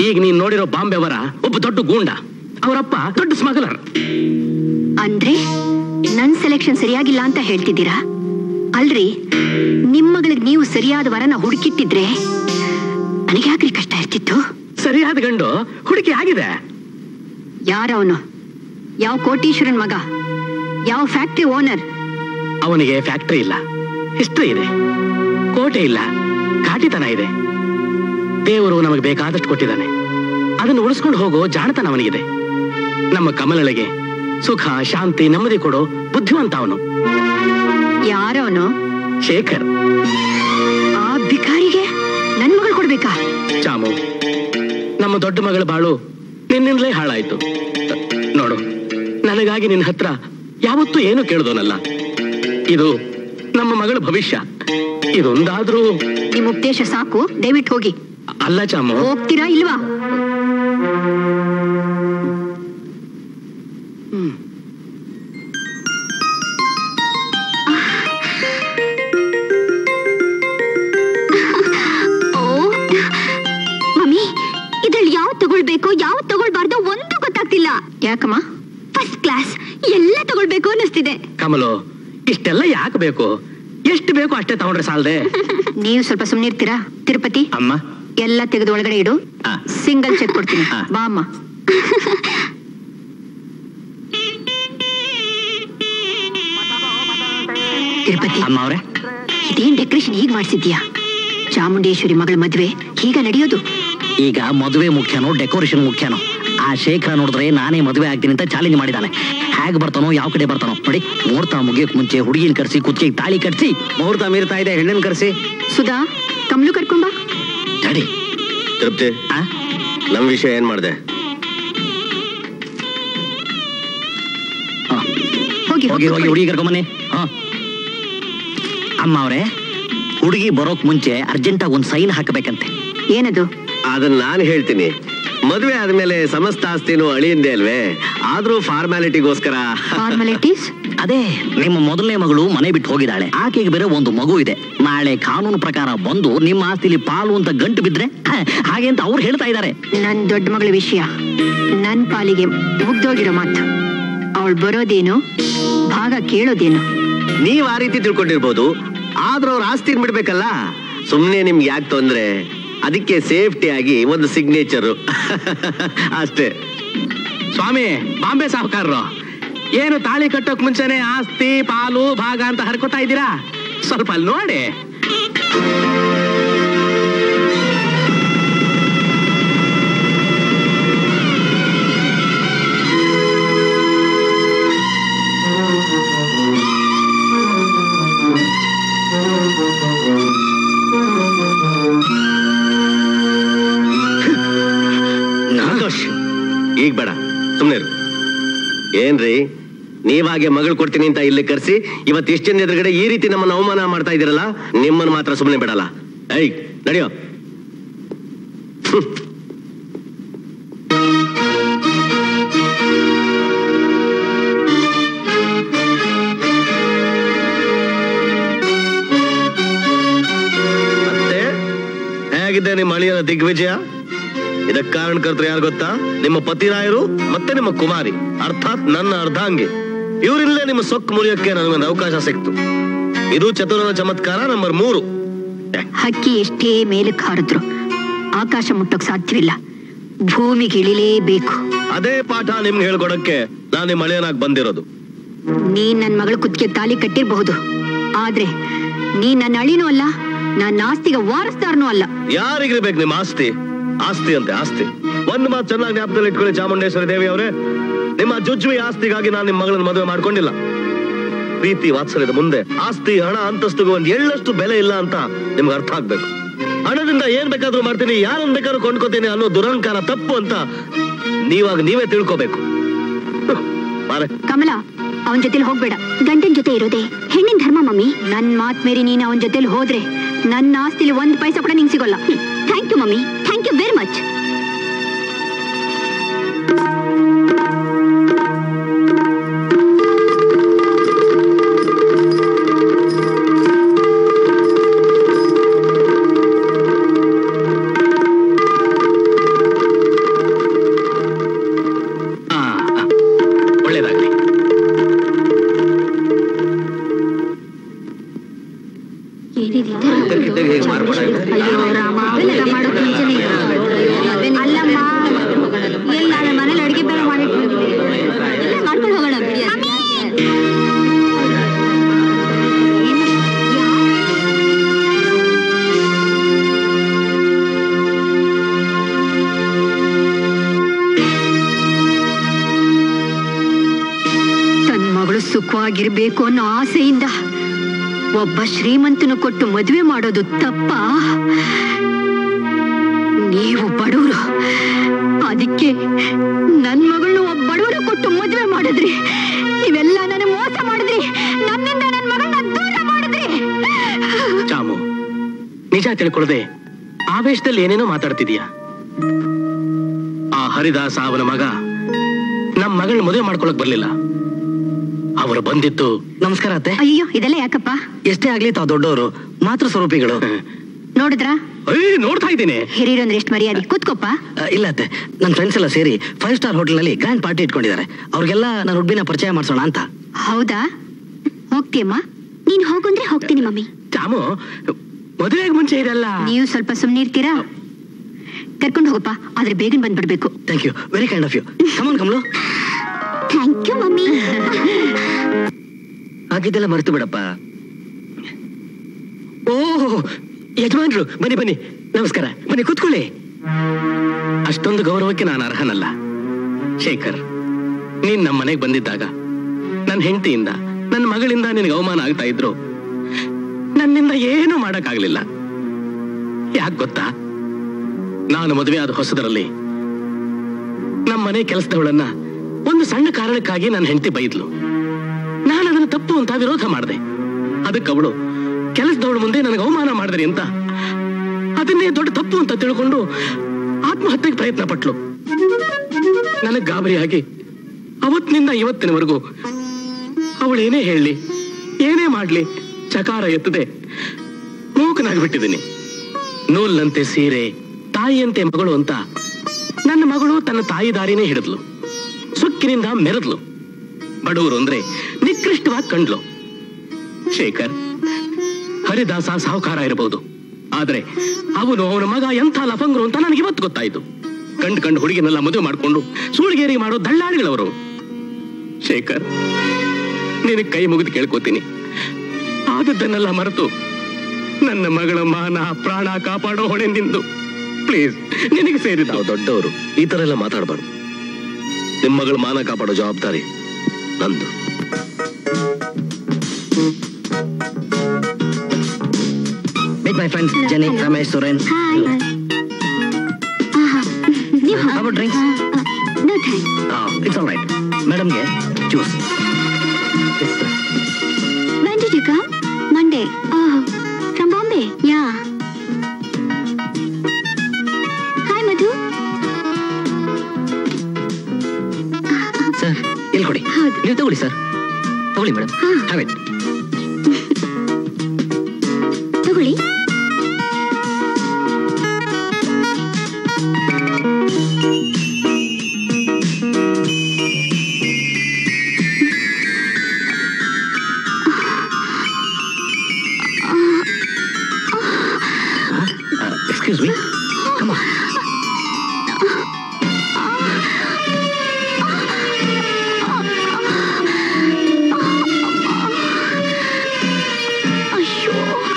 ಈಗ ನೀನ್ ನೋಡಿರೋ ಬಾಂಬೆವರ ಒಬ್ಬ ದೊಡ್ಡ ಗೂಂಡ ಅವರಪ್ಪ ದೊಡ್ಡ ಸ್ಮಗ್ಲರ್ ಅಂದ್ರೆ ನನ್ ಸೆಲೆಕ್ಷನ್ ಸರಿಯಾಗಿಲ್ಲ ಅಂತ ಹೇಳ್ತಿದ್ದೀರಾ ಅಲ್ರಿ ನಿಮ್ ಮಗಳಿಗೆ ನೀವು ಸರಿಯಾದ ವರನ ಹುಡುಕಿಟ್ಟಿದ್ರೆ ನನಗೆ ಯಾಕ್ರಿ ಕಷ್ಟ ಇರ್ತಿತ್ತು ಸರಿಯಾದ ಗಂಡು ಹುಡುಕಿ ಆಗಿದೆ ಯಾರವನು ಯಾವ ಕೋಟೀಶ್ವರನ್ ಮಗ ಯಾವ ಫ್ಯಾಕ್ಟ್ರಿ ಓನರ್ ಅವನಿಗೆ ಫ್ಯಾಕ್ಟರಿ ಇಲ್ಲ ಹಿಸ್ಟ್ರಿ ಇದೆ ಕೋಟೆ ಇಲ್ಲ ಕಾಟಿತನ ಇದೆ ದೇವರು ನಮಗೆ ಬೇಕಾದಷ್ಟು ಕೊಟ್ಟಿದ್ದಾನೆ ಅದನ್ನು ಉಳಿಸ್ಕೊಂಡು ಹೋಗೋ ಜಾಣತನ ಅವನಿಗಿದೆ ನಮ್ಮ ಕಮಲಳಿಗೆ ಸುಖ ಶಾಂತಿ ನೆಮ್ಮದಿ ಕೊಡೋ ಬುದ್ಧಿವಂತ ಅವನು ಯಾರವನು ಶೇಖರ್ ಆ ಭಿಕಾರಿಗೆ ನನ್ ಮಗಳು ಕೊಡ್ಬೇಕಾ ಚಾಮು ನಮ್ಮ ದೊಡ್ಡ ಮಗಳ ಬಾಳು ನಿನ್ನಿಂದಲೇ ಹಾಳಾಯ್ತು ನೋಡು ನನಗಾಗಿ ನಿನ್ನ ಹತ್ರ ಯಾವತ್ತೂ ಏನು ಕೇಳ್ದೋನಲ್ಲ ಇದು ನಮ್ಮ ಮಗಳ ಭವಿಷ್ಯ ಇದೊಂದಾದ್ರೂ ನಿಮ್ ಉಪದೇಶ ಸಾಕು ದಯವಿಟ್ಟು ಹೋಗಿ ಅಲ್ಲ ಚಾಮು ಹೋಗ್ತೀರಾ ಇಲ್ವಾ ಓ ಮಮ್ಮಿ ಇದ್ರಲ್ಲಿ ಯಾವ ತಗೊಳ್ಬೇಕು ಯಾವ ತಗೊಳ್ಬಾರ್ದು ಒಂದು ಗೊತ್ತಾಗ್ತಿಲ್ಲ ಯಾಕಮ್ಮ ಫಸ್ಟ್ ಕ್ಲಾಸ್ ಎಲ್ಲ ತಗೊಳ್ಬೇಕು ಅನ್ನಿಸ್ತಿದೆ ಕಮಲು ಇಷ್ಟೆಲ್ಲ ಯಾಕೆ ಬೇಕು ಎಷ್ಟು ಬೇಕು ಅಷ್ಟೇ ತಗೊಂಡ್ರೆ ಸಾಲದೆ ನೀವು ಸ್ವಲ್ಪ ಸುಮ್ನಿರ್ತೀರಾ ತಿರುಪತಿ ಅಮ್ಮ ಎಲ್ಲ ತೆಗೆದು ಒಳಗಡೆ ಇಡು ಆ. ಸಿಂಗಲ್ ಚೆಕ್ ಕೊಡ್ತೀನಿ ಬಾ ಅಮ್ಮ ತಿರುಪತಿ ಅಮ್ಮ ಅವ್ರೆ ಇದೇನ್ ಡೆಕೋರೇಷನ್ ಹೀಗ್ ಮಾಡ್ಸಿದ್ಯಾ ಚಾಮುಂಡೇಶ್ವರಿ ಮಗಳ ಮದ್ವೆ ಹೀಗ ನಡೆಯೋದು ಈಗ ಮದುವೆ ಮುಖ್ಯನೋ ಡೆಕೋರೇಷನ್ ಮುಖ್ಯನೋ ಆ ಶೇಖರ ನೋಡಿದ್ರೆ ನಾನೇ ಮದುವೆ ಆಗ್ತೀನಿ ಅಂತ ಚಾಲೆಂಜ್ ಮಾಡಿದಾನೆ ಹೇಗ್ ಬರ್ತಾನೋ ಯಾವ ಕಡೆ ಬರ್ತಾನೋ ನೋಡಿ ಮುಹೂರ್ತ ಮುಗಿಯಕ್ ಮುಂಚೆ ಹುಡುಗಿನ ಕರ್ಸಿ ಕುತ್ತಿಗೆ ತಾಳಿ ಕಟ್ಸಿ ಮುಹೂರ್ತ ಮೀರ್ತಾ ಇದೆ ಹೆಣ್ಣನ್ ಕರೆಸಿ ಸುಧಾ ಕಮ್ಲು ಕರ್ಕೊಂಬ ತಡಿ ತೃಪ್ತಿ ಆ? ನಮ್ ವಿಷಯ ಏನ್ ಮಾಡ್ದೆ ಹೋಗಿ ಹೋಗಿ ಹೋಗಿ ಹುಡುಗಿ ಕರ್ಕೊಂಬನ್ನಿ ಹಾ ಅಮ್ಮ ಅವ್ರೆ ಹುಡುಗಿ ಬರೋಕ್ ಮುಂಚೆ ಅರ್ಜೆಂಟಾಗಿ ಒಂದ್ ಸೈನ್ ಹಾಕಬೇಕಂತೆ ಏನದು ಅದನ್ನ ನಾನು ಹೇಳ್ತೀನಿ ಮದ್ವೆ ಆದ್ಮೇಲೆ ಸಮಸ್ತ ಆಸ್ತಿನೂ ಅಳಿಯಿಂದೆ ಅಲ್ವೇ ಆದ್ರೂ ಫಾರ್ಮ್ಯಾಲಿಟಿಗೋಸ್ಕರ ಫಾರ್ಮಾಲಿಟೀಸ್ ಅದೇ ನಿಮ್ಮ ಮೊದಲನೇ ಮಗಳು ಮನೆ ಬಿಟ್ಟು ಹೋಗಿದ್ದಾಳೆ ಆಕೆಗೆ ಬೇರೆ ಒಂದು ಮಗು ಇದೆ ನಾಳೆ ಕಾನೂನು ಪ್ರಕಾರ ಬಂದು ನಿಮ್ಮ ಆಸ್ತಿಲಿ ಪಾಲು ಅಂತ ಗಂಟು ಬಿದ್ರೆ ಹ, ಹಾಗೆ ಅಂತ ಅವ್ರು ಹೇಳ್ತಾ ಇದ್ದಾರೆ ನನ್ ದೊಡ್ಡ ಮಗಳ ವಿಷಯ ನನ್ ಪಾಲಿಗೆ ಮುಗ್ದೋಗಿರೋ ಮಾತು ಅವಳು ಬರೋದೇನು ಭಾಗ ಕೇಳೋದೇನು ನೀವ್ ಆ ರೀತಿ ತಿಳ್ಕೊಂಡಿರ್ಬೋದು ಆದ್ರೂ ಅವ್ರ ಆಸ್ತಿ ಬಿಡ್ಬೇಕಲ್ಲ ಸುಮ್ನೆ ನಿಮ್ಗೆ ಯಾಕೆ ತೊಂದ್ರೆ ಅದಕ್ಕೆ ಸೇಫ್ಟಿ ಆಗಿ ಒಂದು ಸಿಗ್ನೇಚರು ಅಷ್ಟೇ ಸ್ವಾಮಿ ಬಾಂಬೆ ಸಾಹುಕಾರರು ಏನು ತಾಳಿ ಕಟ್ಟೋಕ್ ಮುಂಚೆನೆ ಆಸ್ತಿ ಪಾಲು ಭಾಗ ಅಂತ ಹರ್ಕೋತಾ ಇದ್ದೀರಾ ಸ್ವಲ್ಪ ಅಲ್ಲಿ ನೋಡಿ ಸಂತೋಷ್ ಈಗ ಬೇಡ ಸುಮ್ನೆ ಇರು. ಏನ್ರಿ ನೀವಾಗೆ ಮಗಳು ಕೊಡ್ತೀನಿ ಅಂತ ಇಲ್ಲಿ ಕರ್ಸಿ ಇವತ್ತು ಇಷ್ಟು ಜನ ಎದುರುಗಡೆ ಈ ರೀತಿ ನಮ್ಮನ್ನ ಅವಮಾನ ಮಾಡ್ತಾ ಇದೀರಲ್ಲ ನಿಮ್ಮನ್ನ ಮಾತ್ರ ಸುಮ್ಮನೆ ಬಿಡಲ್ಲ ಐ ನಡೆಯೋ ಮತ್ತೆ ಹೇಗಿದೆ ನಿಮ್ಮ ಅಳಿಯನ ದಿಗ್ವಿಜಯ ಇದಕ್ಕೆ ಕಾರಣಕರ್ತರು ಯಾರು ಗೊತ್ತಾ ನಿಮ್ಮ ಪತಿರಾಯರು ಮತ್ತೆ ನಿಮ್ಮ ಕುಮಾರಿ ಅರ್ಥಾತ್ ನನ್ನ ಅರ್ಧಾಂಗಿ ಇವರಿಂದಲೇ ನಿಮ್ಮ ಸೊಕ್ಕು ಮುರಿಯೋಕ್ಕೆ ನನಗೊಂದು ಅವಕಾಶ ಸಿಕ್ತು ಇದು ಚತುರನ ಚಮತ್ಕಾರ ನಂಬರ್ ಮೂರು ಹಕ್ಕಿ ಎಷ್ಟೇ ಮೇಲಕ್ಕೆ ಹಾರಿದ್ರು ಆಕಾಶ ಮುಟ್ಟೋಕ್ ಸಾಧ್ಯವಿಲ್ಲ ಭೂಮಿಗೆ ಇಳಿಲೇಬೇಕು ಅದೇ ಪಾಠ ನಿಮ್ಗೆ ಹೇಳ್ಕೊಡಕ್ಕೆ ನಾನು ನಿಮ್ಮ ಅಳಿಯನಾಗಿ ಬಂದಿರೋದು ನೀನ್ ನನ್ ಮಗಳ ಕುತ್ತಿಗೆ ತಾಲಿ ಕಟ್ಟಿರ್ಬಹುದು ಆದ್ರೆ ನೀನ್ ನನ್ನ ಅಳಿನೂ ಅಲ್ಲ ನನ್ನ ಆಸ್ತಿಗೆ ವಾರಸ್ದಾರನೂ ಅಲ್ಲ ಯಾರಿಗಿರ್ಬೇಕು ನಿಮ್ಮ ಆಸ್ತಿ ಆಸ್ತಿ ಅಂತೆ ಆಸ್ತಿ ಒಂದು ಮಾತು ಚೆನ್ನಾಗಿ ಜ್ಞಾಪಕದಲ್ಲಿ ಇಟ್ಕೊಳ್ಳಿ ಚಾಮುಂಡೇಶ್ವರಿ ದೇವಿ ಅವರೇ ನಿಮ್ಮ ಜುಜ್ವಿ ಆಸ್ತಿಗಾಗಿ ನಾನು ನಿಮ್ಮ ಮಗಳನ್ನ ಮದುವೆ ಮಾಡ್ಕೊಂಡಿಲ್ಲ ಪ್ರೀತಿ ವಾತ್ಸಲ್ಯದ ಮುಂದೆ ಆಸ್ತಿ ಹಣ ಅಂತಸ್ತಿಗೆ ಒಂದ್ ಎಳ್ಳಷ್ಟು ಬೆಲೆ ಇಲ್ಲ ಅಂತ ನಿಮ್ಗೆ ಅರ್ಥ ಆಗ್ಬೇಕು ಹಣದಿಂದ ಏನ್ ಬೇಕಾದ್ರೂ ಮಾಡ್ತೀನಿ ಯಾರನ್ನ ಬೇಕಾದ್ರೂ ಕೊಂಡ್ಕೋತೀನಿ ಅನ್ನೋ ದುರಹಂಕಾರ ತಪ್ಪು ಅಂತ ನೀವಾಗ ನೀವೇ ತಿಳ್ಕೋಬೇಕು ಬಾರೆ ಕಮಲ ಅವನ್ ಜೊತೆಲಿ ಹೋಗ್ಬೇಡ ಗಂಡನ್ ಜೊತೆ ಇರೋದೇ ಹೆಣ್ಣಿನ ಧರ್ಮ ಮಮ್ಮಿ ನನ್ ಮಾತ್ ಮೇರಿ ನೀನ್ ಅವನ್ ಜೊತೆಲಿ ಹೋದ್ರೆ ನನ್ನ ಆಸ್ತಿಲಿ ಒಂದ್ ಪೈಸಾ ಕೂಡ ನಿಂಗೆ ಸಿಗೋಲ್ಲ thank you mummy thank you very much ಸುಖವಾಗಿರ್ಬೇಕು ಅನ್ನೋ ಆಸೆಯಿಂದ ಒಬ್ಬ ಶ್ರೀಮಂತನು ಕೊಟ್ಟು ಮದುವೆ ಮಾಡೋದು ತಪ್ಪ ನೀವು ಬಡವರು ಅದಕ್ಕೆ ನನ್ ಮಗಳನ್ನ ಒಬ್ಬ ಬಡವರು ಕೊಟ್ಟು ಮದುವೆ ಮಾಡಿದ್ರಿ ನೀವೆಲ್ಲ ನನ್ನ ಮೋಸ ಮಾಡಿದ್ರಿ ನನ್ನಿಂದ ನನ್ನ ಮಗಳನ್ನ ದೂರ ಮಾಡಿದ್ರಿ ಚಾಮು ನಿಜ ತಿಳ್ಕೊಳ್ಳದೆ ಆವೇಶದಲ್ಲಿ ಏನೇನೋ ಮಾತಾಡ್ತಿದೀಯ ಆ ಹರಿದಾಸ ಅವನ ಮಗ ನಮ್ ಮಗಳನ್ನ ಮದುವೆ ಮಾಡ್ಕೊಳಕ್ ಬರ್ಲಿಲ್ಲ ಅವರು ಬಂದಿತ್ತು ನಮಸ್ಕಾರ ಅತ್ತೆ ಅಯ್ಯೋ ಇದೆಲ್ಲ ಯಾಕಪ್ಪ ಎಷ್ಟೇ ಆಗ್ಲಿ ತಾವು ದೊಡ್ಡವರು ಮಾತೃ ಸ್ವರೂಪಿಗಳು ನೋಡಿದ್ರಾ ಏಯ್, ನೋಡ್ತಾ ಇದ್ದೀನಿ ಹಿರಿಯರಂದ್ರೆ ಎಷ್ಟು ಮರ್ಯಾದೆ ಕೂತ್ಕೊಪ್ಪ ಆ, ಇಲ್ಲ ಅತ್ತೆ ನನ್ನ ಫ್ರೆಂಡ್ಸ್ ಎಲ್ಲ ಸೇರಿ ಫೈವ್ ಸ್ಟಾರ್ ಹೋಟೆಲ್ನಲ್ಲಿ ಗ್ರ್ಯಾಂಡ್ ಪಾರ್ಟಿ ಇಟ್ಕೊಂಡಿದ್ದಾರೆ ಅವ್ರಿಗೆಲ್ಲ ನನ್ನ ಹುಡ್ಬಿನ ಪರಿಚಯ ಮಾಡಿಸೋಣ ಅಂತ ಹೌದಾ ಹೋಗ್ತೀಯಮ್ಮ ನೀನ್ ಹೋಗಂದ್ರೆ ಹೋಗ್ತೀನಿ ಮಮ್ಮಿ ಚಾಮು ಮದುವೆಗೆ ಮುಂಚೆ ಇದೆಲ್ಲ ನೀವು ಸ್ವಲ್ಪ ಸುಮ್ಮನೆ ಇರ್ತೀರಾ ಕರ್ಕೊಂಡು ಹೋಗಪ್ಪ ಆದ್ರೆ ಬೇಗನೆ ಬಂದ್ಬಿಡ್ಬೇಕು thank you very kind of you come on Kamalu thank you mummy ಹಾಗಿದ್ದೆಲ್ಲ ಮರೆತು ಬಿಡಪ್ಪ ಓ ಯಜಮಾನ್ರು ಬನ್ನಿ ಬನ್ನಿ ನಮಸ್ಕಾರ ಬನ್ನಿ ಕೂತ್ಕೊಳ್ಳಿ ಅಷ್ಟೊಂದು ಗೌರವಕ್ಕೆ ನಾನು ಅರ್ಹನಲ್ಲ ಶೇಖರ್ ನೀನ್ ನಮ್ಮ ಮನೆಗೆ ಬಂದಿದ್ದಾಗ ನನ್ನ ಹೆಂಡತಿಯಿಂದ ನನ್ನ ಮಗಳಿಂದ ನಿನಗೆ ಅವಮಾನ ಆಗ್ತಾ ಇದ್ರು ನನ್ನಿಂದ ಏನೂ ಮಾಡಕ್ಕಾಗ್ಲಿಲ್ಲ ಯಾಕೆ ಗೊತ್ತಾ ನಾನು ಮದುವೆ ಆದ ಹೊಸದರಲ್ಲಿ ನಮ್ಮ ಮನೆ ಕೆಲಸದವಳನ್ನ ಒಂದು ಸಣ್ಣ ಕಾರಣಕ್ಕಾಗಿ ನನ್ನ ಹೆಂಡತಿ ಬೈದ್ಲು ನಾನು ಅದನ್ನು ತಪ್ಪು ಅಂತ ವಿರೋಧ ಮಾಡಿದೆ ಅದಕ್ಕೆ ಅವಳು ಕೆಲಸದವಳ ಮುಂದೆ ನನಗೆ ಅವಮಾನ ಮಾಡಿದ್ರಿ ಅಂತ ಅದನ್ನೇ ದೊಡ್ಡ ತಪ್ಪು ಅಂತ ತಿಳ್ಕೊಂಡು ಆತ್ಮಹತ್ಯೆಗೆ ಪ್ರಯತ್ನ ಪಟ್ಲು ನನಗೆ ಗಾಬರಿಯಾಗಿ ಅವತ್ತಿನಿಂದ ಇವತ್ತಿನವರೆಗೂ ಅವಳೇನೇ ಹೇಳಲಿ ಏನೇ ಮಾಡ್ಲಿ ಚಕಾರ ಎತ್ತದೆ ಮೂಕನಾಗ್ಬಿಟ್ಟಿದ್ದೀನಿ ನೂಲ್ನಂತೆ ಸೀರೆ ತಾಯಿಯಂತೆ ಮಗಳು ಅಂತ ನನ್ನ ಮಗಳು ತನ್ನ ತಾಯಿ ದಾರಿನೇ ಹಿಡಿದ್ಲು ಸೊಕ್ಕಿನಿಂದ ಮೆರೆದ್ಲು ಬಡವರು ಅಂದ್ರೆ ನಿಕೃಷ್ಟವಾಗಿ ಕಂಡ್ಲು ಶೇಖರ್ ಹರಿದಾಸ ಸಾಹುಕಾರ ಇರಬಹುದು ಆದ್ರೆ ಅವನು ಅವನ ಮಗ ಎಂಥ ಲಫಂಗ್ರು ಅಂತ ನನಗೆ ಇವತ್ತು ಗೊತ್ತಾಯ್ತು ಕಂಡು ಕಂಡು ಹುಡುಗಿನೆಲ್ಲ ಮದುವೆ ಮಾಡ್ಕೊಂಡು ಸೂಳಿಗೇರಿ ಮಾಡೋ ದಳ್ಳಾಳಿಗಳವರು ಶೇಖರ್ ನಿನಗೆ ಕೈ ಮುಗಿದು ಕೇಳ್ಕೊತೀನಿ ಆದದ್ದನ್ನೆಲ್ಲ ಮರೆತು ನನ್ನ ಮಗಳ ಮಾನ ಪ್ರಾಣ ಕಾಪಾಡೋ ಹೊಣೆ ನಿಂದು ಪ್ಲೀಸ್ ನಿನಗೆ ಸೇರಿದ ನಾವು ದೊಡ್ಡವರು ಈ ತರ ಎಲ್ಲ ಮಾತಾಡಬಾರ್ದು ನಿಮ್ಮ ಮಗಳ ಮಾನ ಕಾಪಾಡೋ ಜವಾಬ್ದಾರಿ ನಂದು meet my friends Jenny Ramesh Suren hi ನೀವು How about drinks? No thanks it's all right ಮೇಡಮ್ಗೆ juice When did you come? Monday. Oh, from Bombay. Yeah. Hi, Madhu. Sir ಇಲ್ಲಿ ಕೊಡಿ ಹೌದು. ನೀವು ತಗೊಳ್ಳಿ ಸರ್ ತಗೊಳ್ಳಿ ಮೇಡಮ್ ಹಾ. ಹ್ಯಾವ್ ಇಟ್ ತಗೊಳ್ಳಿ ಎಕ್ಸ್ಕ್ಯೂಸ್ ಮೀ ಕಮ ಅಯ್ಯೋ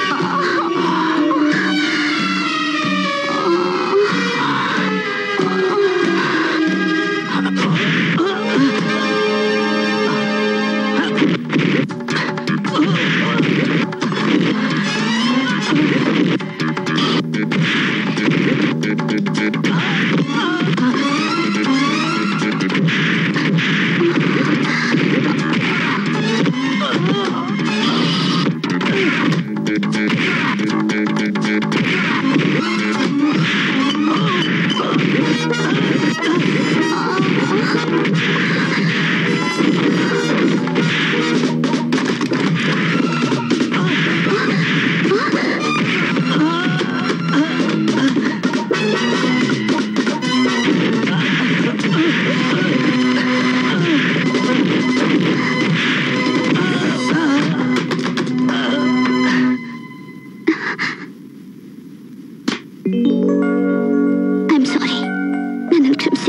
ಐಮ್ ಸಾರಿ ನನ್ನನ್ನು ಕ್ಷಮಿಸಿ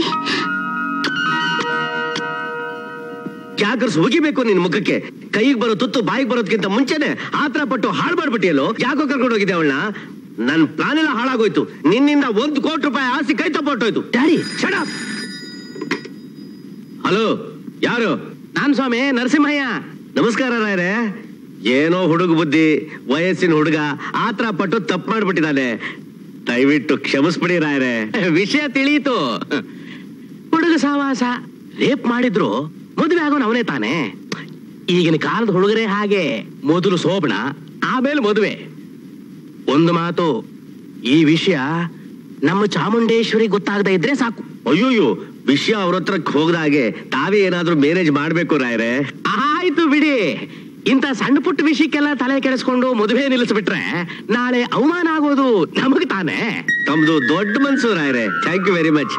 ಯಾಕರ್ಸ್ ಹೋಗಿಬೇಕು ನಿನ್ ಮುಖಕ್ಕೆ ಕೈಗೆ ಬರೋ ತುತ್ತು ಬಾಯಿಗೆ ಬರೋದಕ್ಕಿಂತ ಮುಂಚೆನೆ ಆತರ ಪಟ್ಟು ಹಾಳು ಮಾಡ್ಬಿಟ್ಟಿಯಲ್ಲೋ ಯಾಕೋ ಕರ್ಕೊಂಡು ಹೋಗಿದ್ದೆ ಅವಳನ್ನ ನನ್ ಪ್ಲಾನ್ ಎಲ್ಲ ಹಾಳಾಗೋಯ್ತು ನಿನ್ನಿಂದ ಒಂದು ಕೋಟಿ ರೂಪಾಯಿ ಆಸ್ತಿ ಕೈ ತಪ್ಪೊಟ್ಟೋಯ್ತು ಡ್ಯಾಡಿ ಹಲೋ ಯಾರು ನಾನ್ ಸ್ವಾಮಿ ನರಸಿಂಹಯ್ಯ ನಮಸ್ಕಾರ ರಾಯರೇ ಏನೋ ಹುಡುಗ ಬುದ್ಧಿ ವಯಸ್ಸಿನ ಹುಡುಗ ಆತರ ಪಟ್ಟು ತಪ್ಪು ಮಾಡ್ಬಿಟ್ಟಿದ್ದಾನೆ ದಯವಿಟ್ಟು ಕ್ಷಮಿಸ್ಬಿಡಿ ರಾಯರೇ ವಿಷಯ ತಿಳಿಯಿತು ಹುಡುಗ ಸಾವಾಸ ರೇಪ್ ಮಾಡಿದ್ರು ಮದುವೆ ಆಗೋನ್ ಅವನೇ ತಾನೆ ಈಗಿನ ಕಾಲದ ಹುಡುಗರೇ ಹಾಗೆ ಮೊದಲು ಸೋಬಣ ಆಮೇಲೆ ಮದುವೆ ಒಂದು ಮಾತು ಈ ವಿಷಯ ನಮ್ಮ ಚಾಮುಂಡೇಶ್ವರಿ ಗೊತ್ತಾಗದೇ ಇದ್ರೆ ಸಾಕು ಅಯ್ಯೋಯ್ಯೋ ವಿಷಯ ಅವ್ರ ಹತ್ರಕ್ಕೆ ಹೋಗದ ಹಾಗೆ ತಾವೇ ಏನಾದ್ರೂ ಮ್ಯಾನೇಜ್ ಮಾಡ್ಬೇಕು ರಾಯರೇ ಆಯ್ತು ಬಿಡಿ ಇಂಥ ಸಣ್ಣ ಪುಟ್ಟ ವಿಷಯಕ್ಕೆಲ್ಲ ತಲೆ ಕೆಡಿಸ್ಕೊಂಡು ಮದುವೆ ನಿಲ್ಲಿಸ್ಬಿಟ್ರೆ ನಾಳೆ ಅವಮಾನ ಆಗೋದು ನಮಗ್ ತಾನೇ ತಮ್ದು ದೊಡ್ಡ ಮನ್ಸು ರಾಯರೇ ಥ್ಯಾಂಕ್ ಯು ವೆರಿ ಮಚ್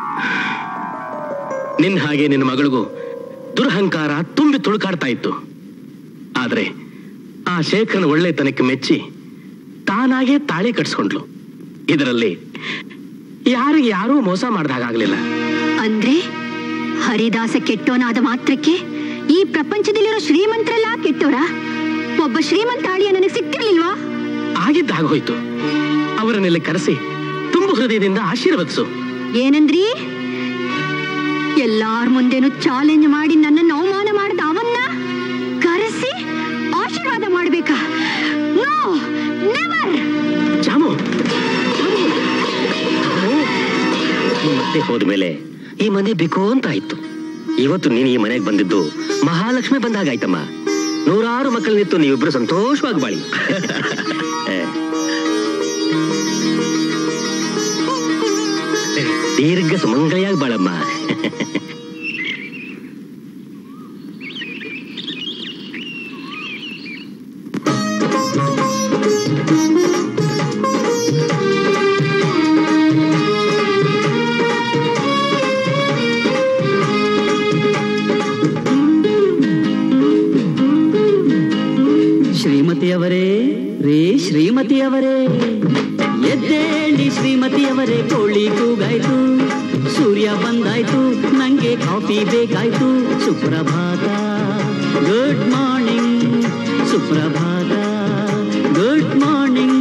ನಿನ್ ಹಾಗೆ ನಿನ್ನ ಮಗಳಿಗೂ ದುರಹಂಕಾರ ತುಂಬಿ ತುಳುಕಾಡ್ತಾ ಇತ್ತು ಆದ್ರೆ ಆ ಶೇಖರನ ಒಳ್ಳೆತನಕ್ಕೆ ಮೆಚ್ಚಿ ತಾನಾಗೆ ತಾಳಿ ಕಟ್ಸ್ಕೊಂಡ್ಲು ಇದರಲ್ಲಿ ಯಾರಿಗೆ ಯಾರೂ ಮೋಸ ಮಾಡ್ದಾಗಲಿಲ್ಲ ಅಂದ್ರೆ ಹರಿದಾಸ ಕೆಟ್ಟೋನಾದ ಮಾತ್ರಕ್ಕೆ ಈ ಪ್ರಪಂಚದಲ್ಲಿರೋ ಶ್ರೀಮಂತರೆಲ್ಲ ಕೆಟ್ಟೋರ ಒಬ್ಬ ಶ್ರೀಮಂತ ಆಳಿಯ ನನಗೆ ಸಿಕ್ಕಿರ್ಲಿಲ್ವಾ ಆಗಿದ್ದಾಗೋಯ್ತು ಅವರನ್ನೆಲ್ಲ ಕರೆಸಿ ತುಂಬು ಹೃದಯದಿಂದ ಆಶೀರ್ವದಿಸು ಏನಂದ್ರಿ ಎಲ್ಲಾರ ಮುಂದೆನು ಚಾಲೆಂಜ್ ಮಾಡಿ ನನ್ನನ್ನು ಅವಮಾನ ಮಾಡಿದ ಅವನ್ನ ಕರೆಸಿ ಆಶೀರ್ವಾದ ಮಾಡ್ಬೇಕಾ ನೋ ನೆವರ್ ಜಾಮು ಮತ್ತೆ ಹೋದ್ಮೇಲೆ ಈ ಮನೆ ಬೇಕು ಅಂತ ಆಯ್ತು ಇವತ್ತು ನೀನು ಈ ಮನೆಗೆ ಬಂದಿದ್ದು ಮಹಾಲಕ್ಷ್ಮಿ ಬಂದಾಗಾಯ್ತಮ್ಮ ನೂರಾರು ಮಕ್ಕಳನ್ನಿತ್ತು ನೀವಿಬ್ರು ಸಂತೋಷವಾಗಿ ಬಾಳಿ ಏ. ದೀರ್ಘ ಸುಮಂಗಲಿಯಾಗಿ ಬಾಳಮ್ಮ ಶ್ರೀಮತಿಯವರೇ ರೇ ಶ್ರೀಮತಿಯವರೇ ಎದ್ದೇಳಿ ಶ್ರೀಮತಿಯವರೇ ಕೋಳಿ ಕೂಗಾಯ್ತು ಸೂರ್ಯ ಬಂದಾಯ್ತು ನಂಗೆ ಕಾಫಿ ಬೇಕಾಯ್ತು ಸುಪ್ರಭಾತ ಗುಡ್ ಮಾರ್ನಿಂಗ್ ಸುಪ್ರಭಾತ ಗುಡ್ ಮಾರ್ನಿಂಗ್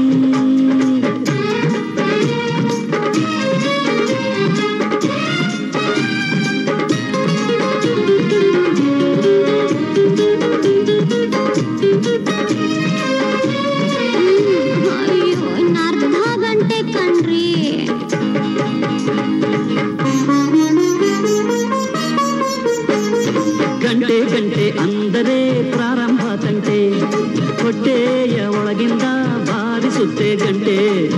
ಅಯ್ಯೋ ಇನ್ನ ಅರ್ಧ ಗಂಟೆ ಕಣ್ರಿ ಗಂಟೆ ಗಂಟೆ ಅಂದರೆ ಪ್ರಾರಂಭ ತಂಟೆ ಹೊಟ್ಟೆಯ ಒಳಗಿಂದ ಬಾರಿಸುತ್ತೆ ಗಂಟೆ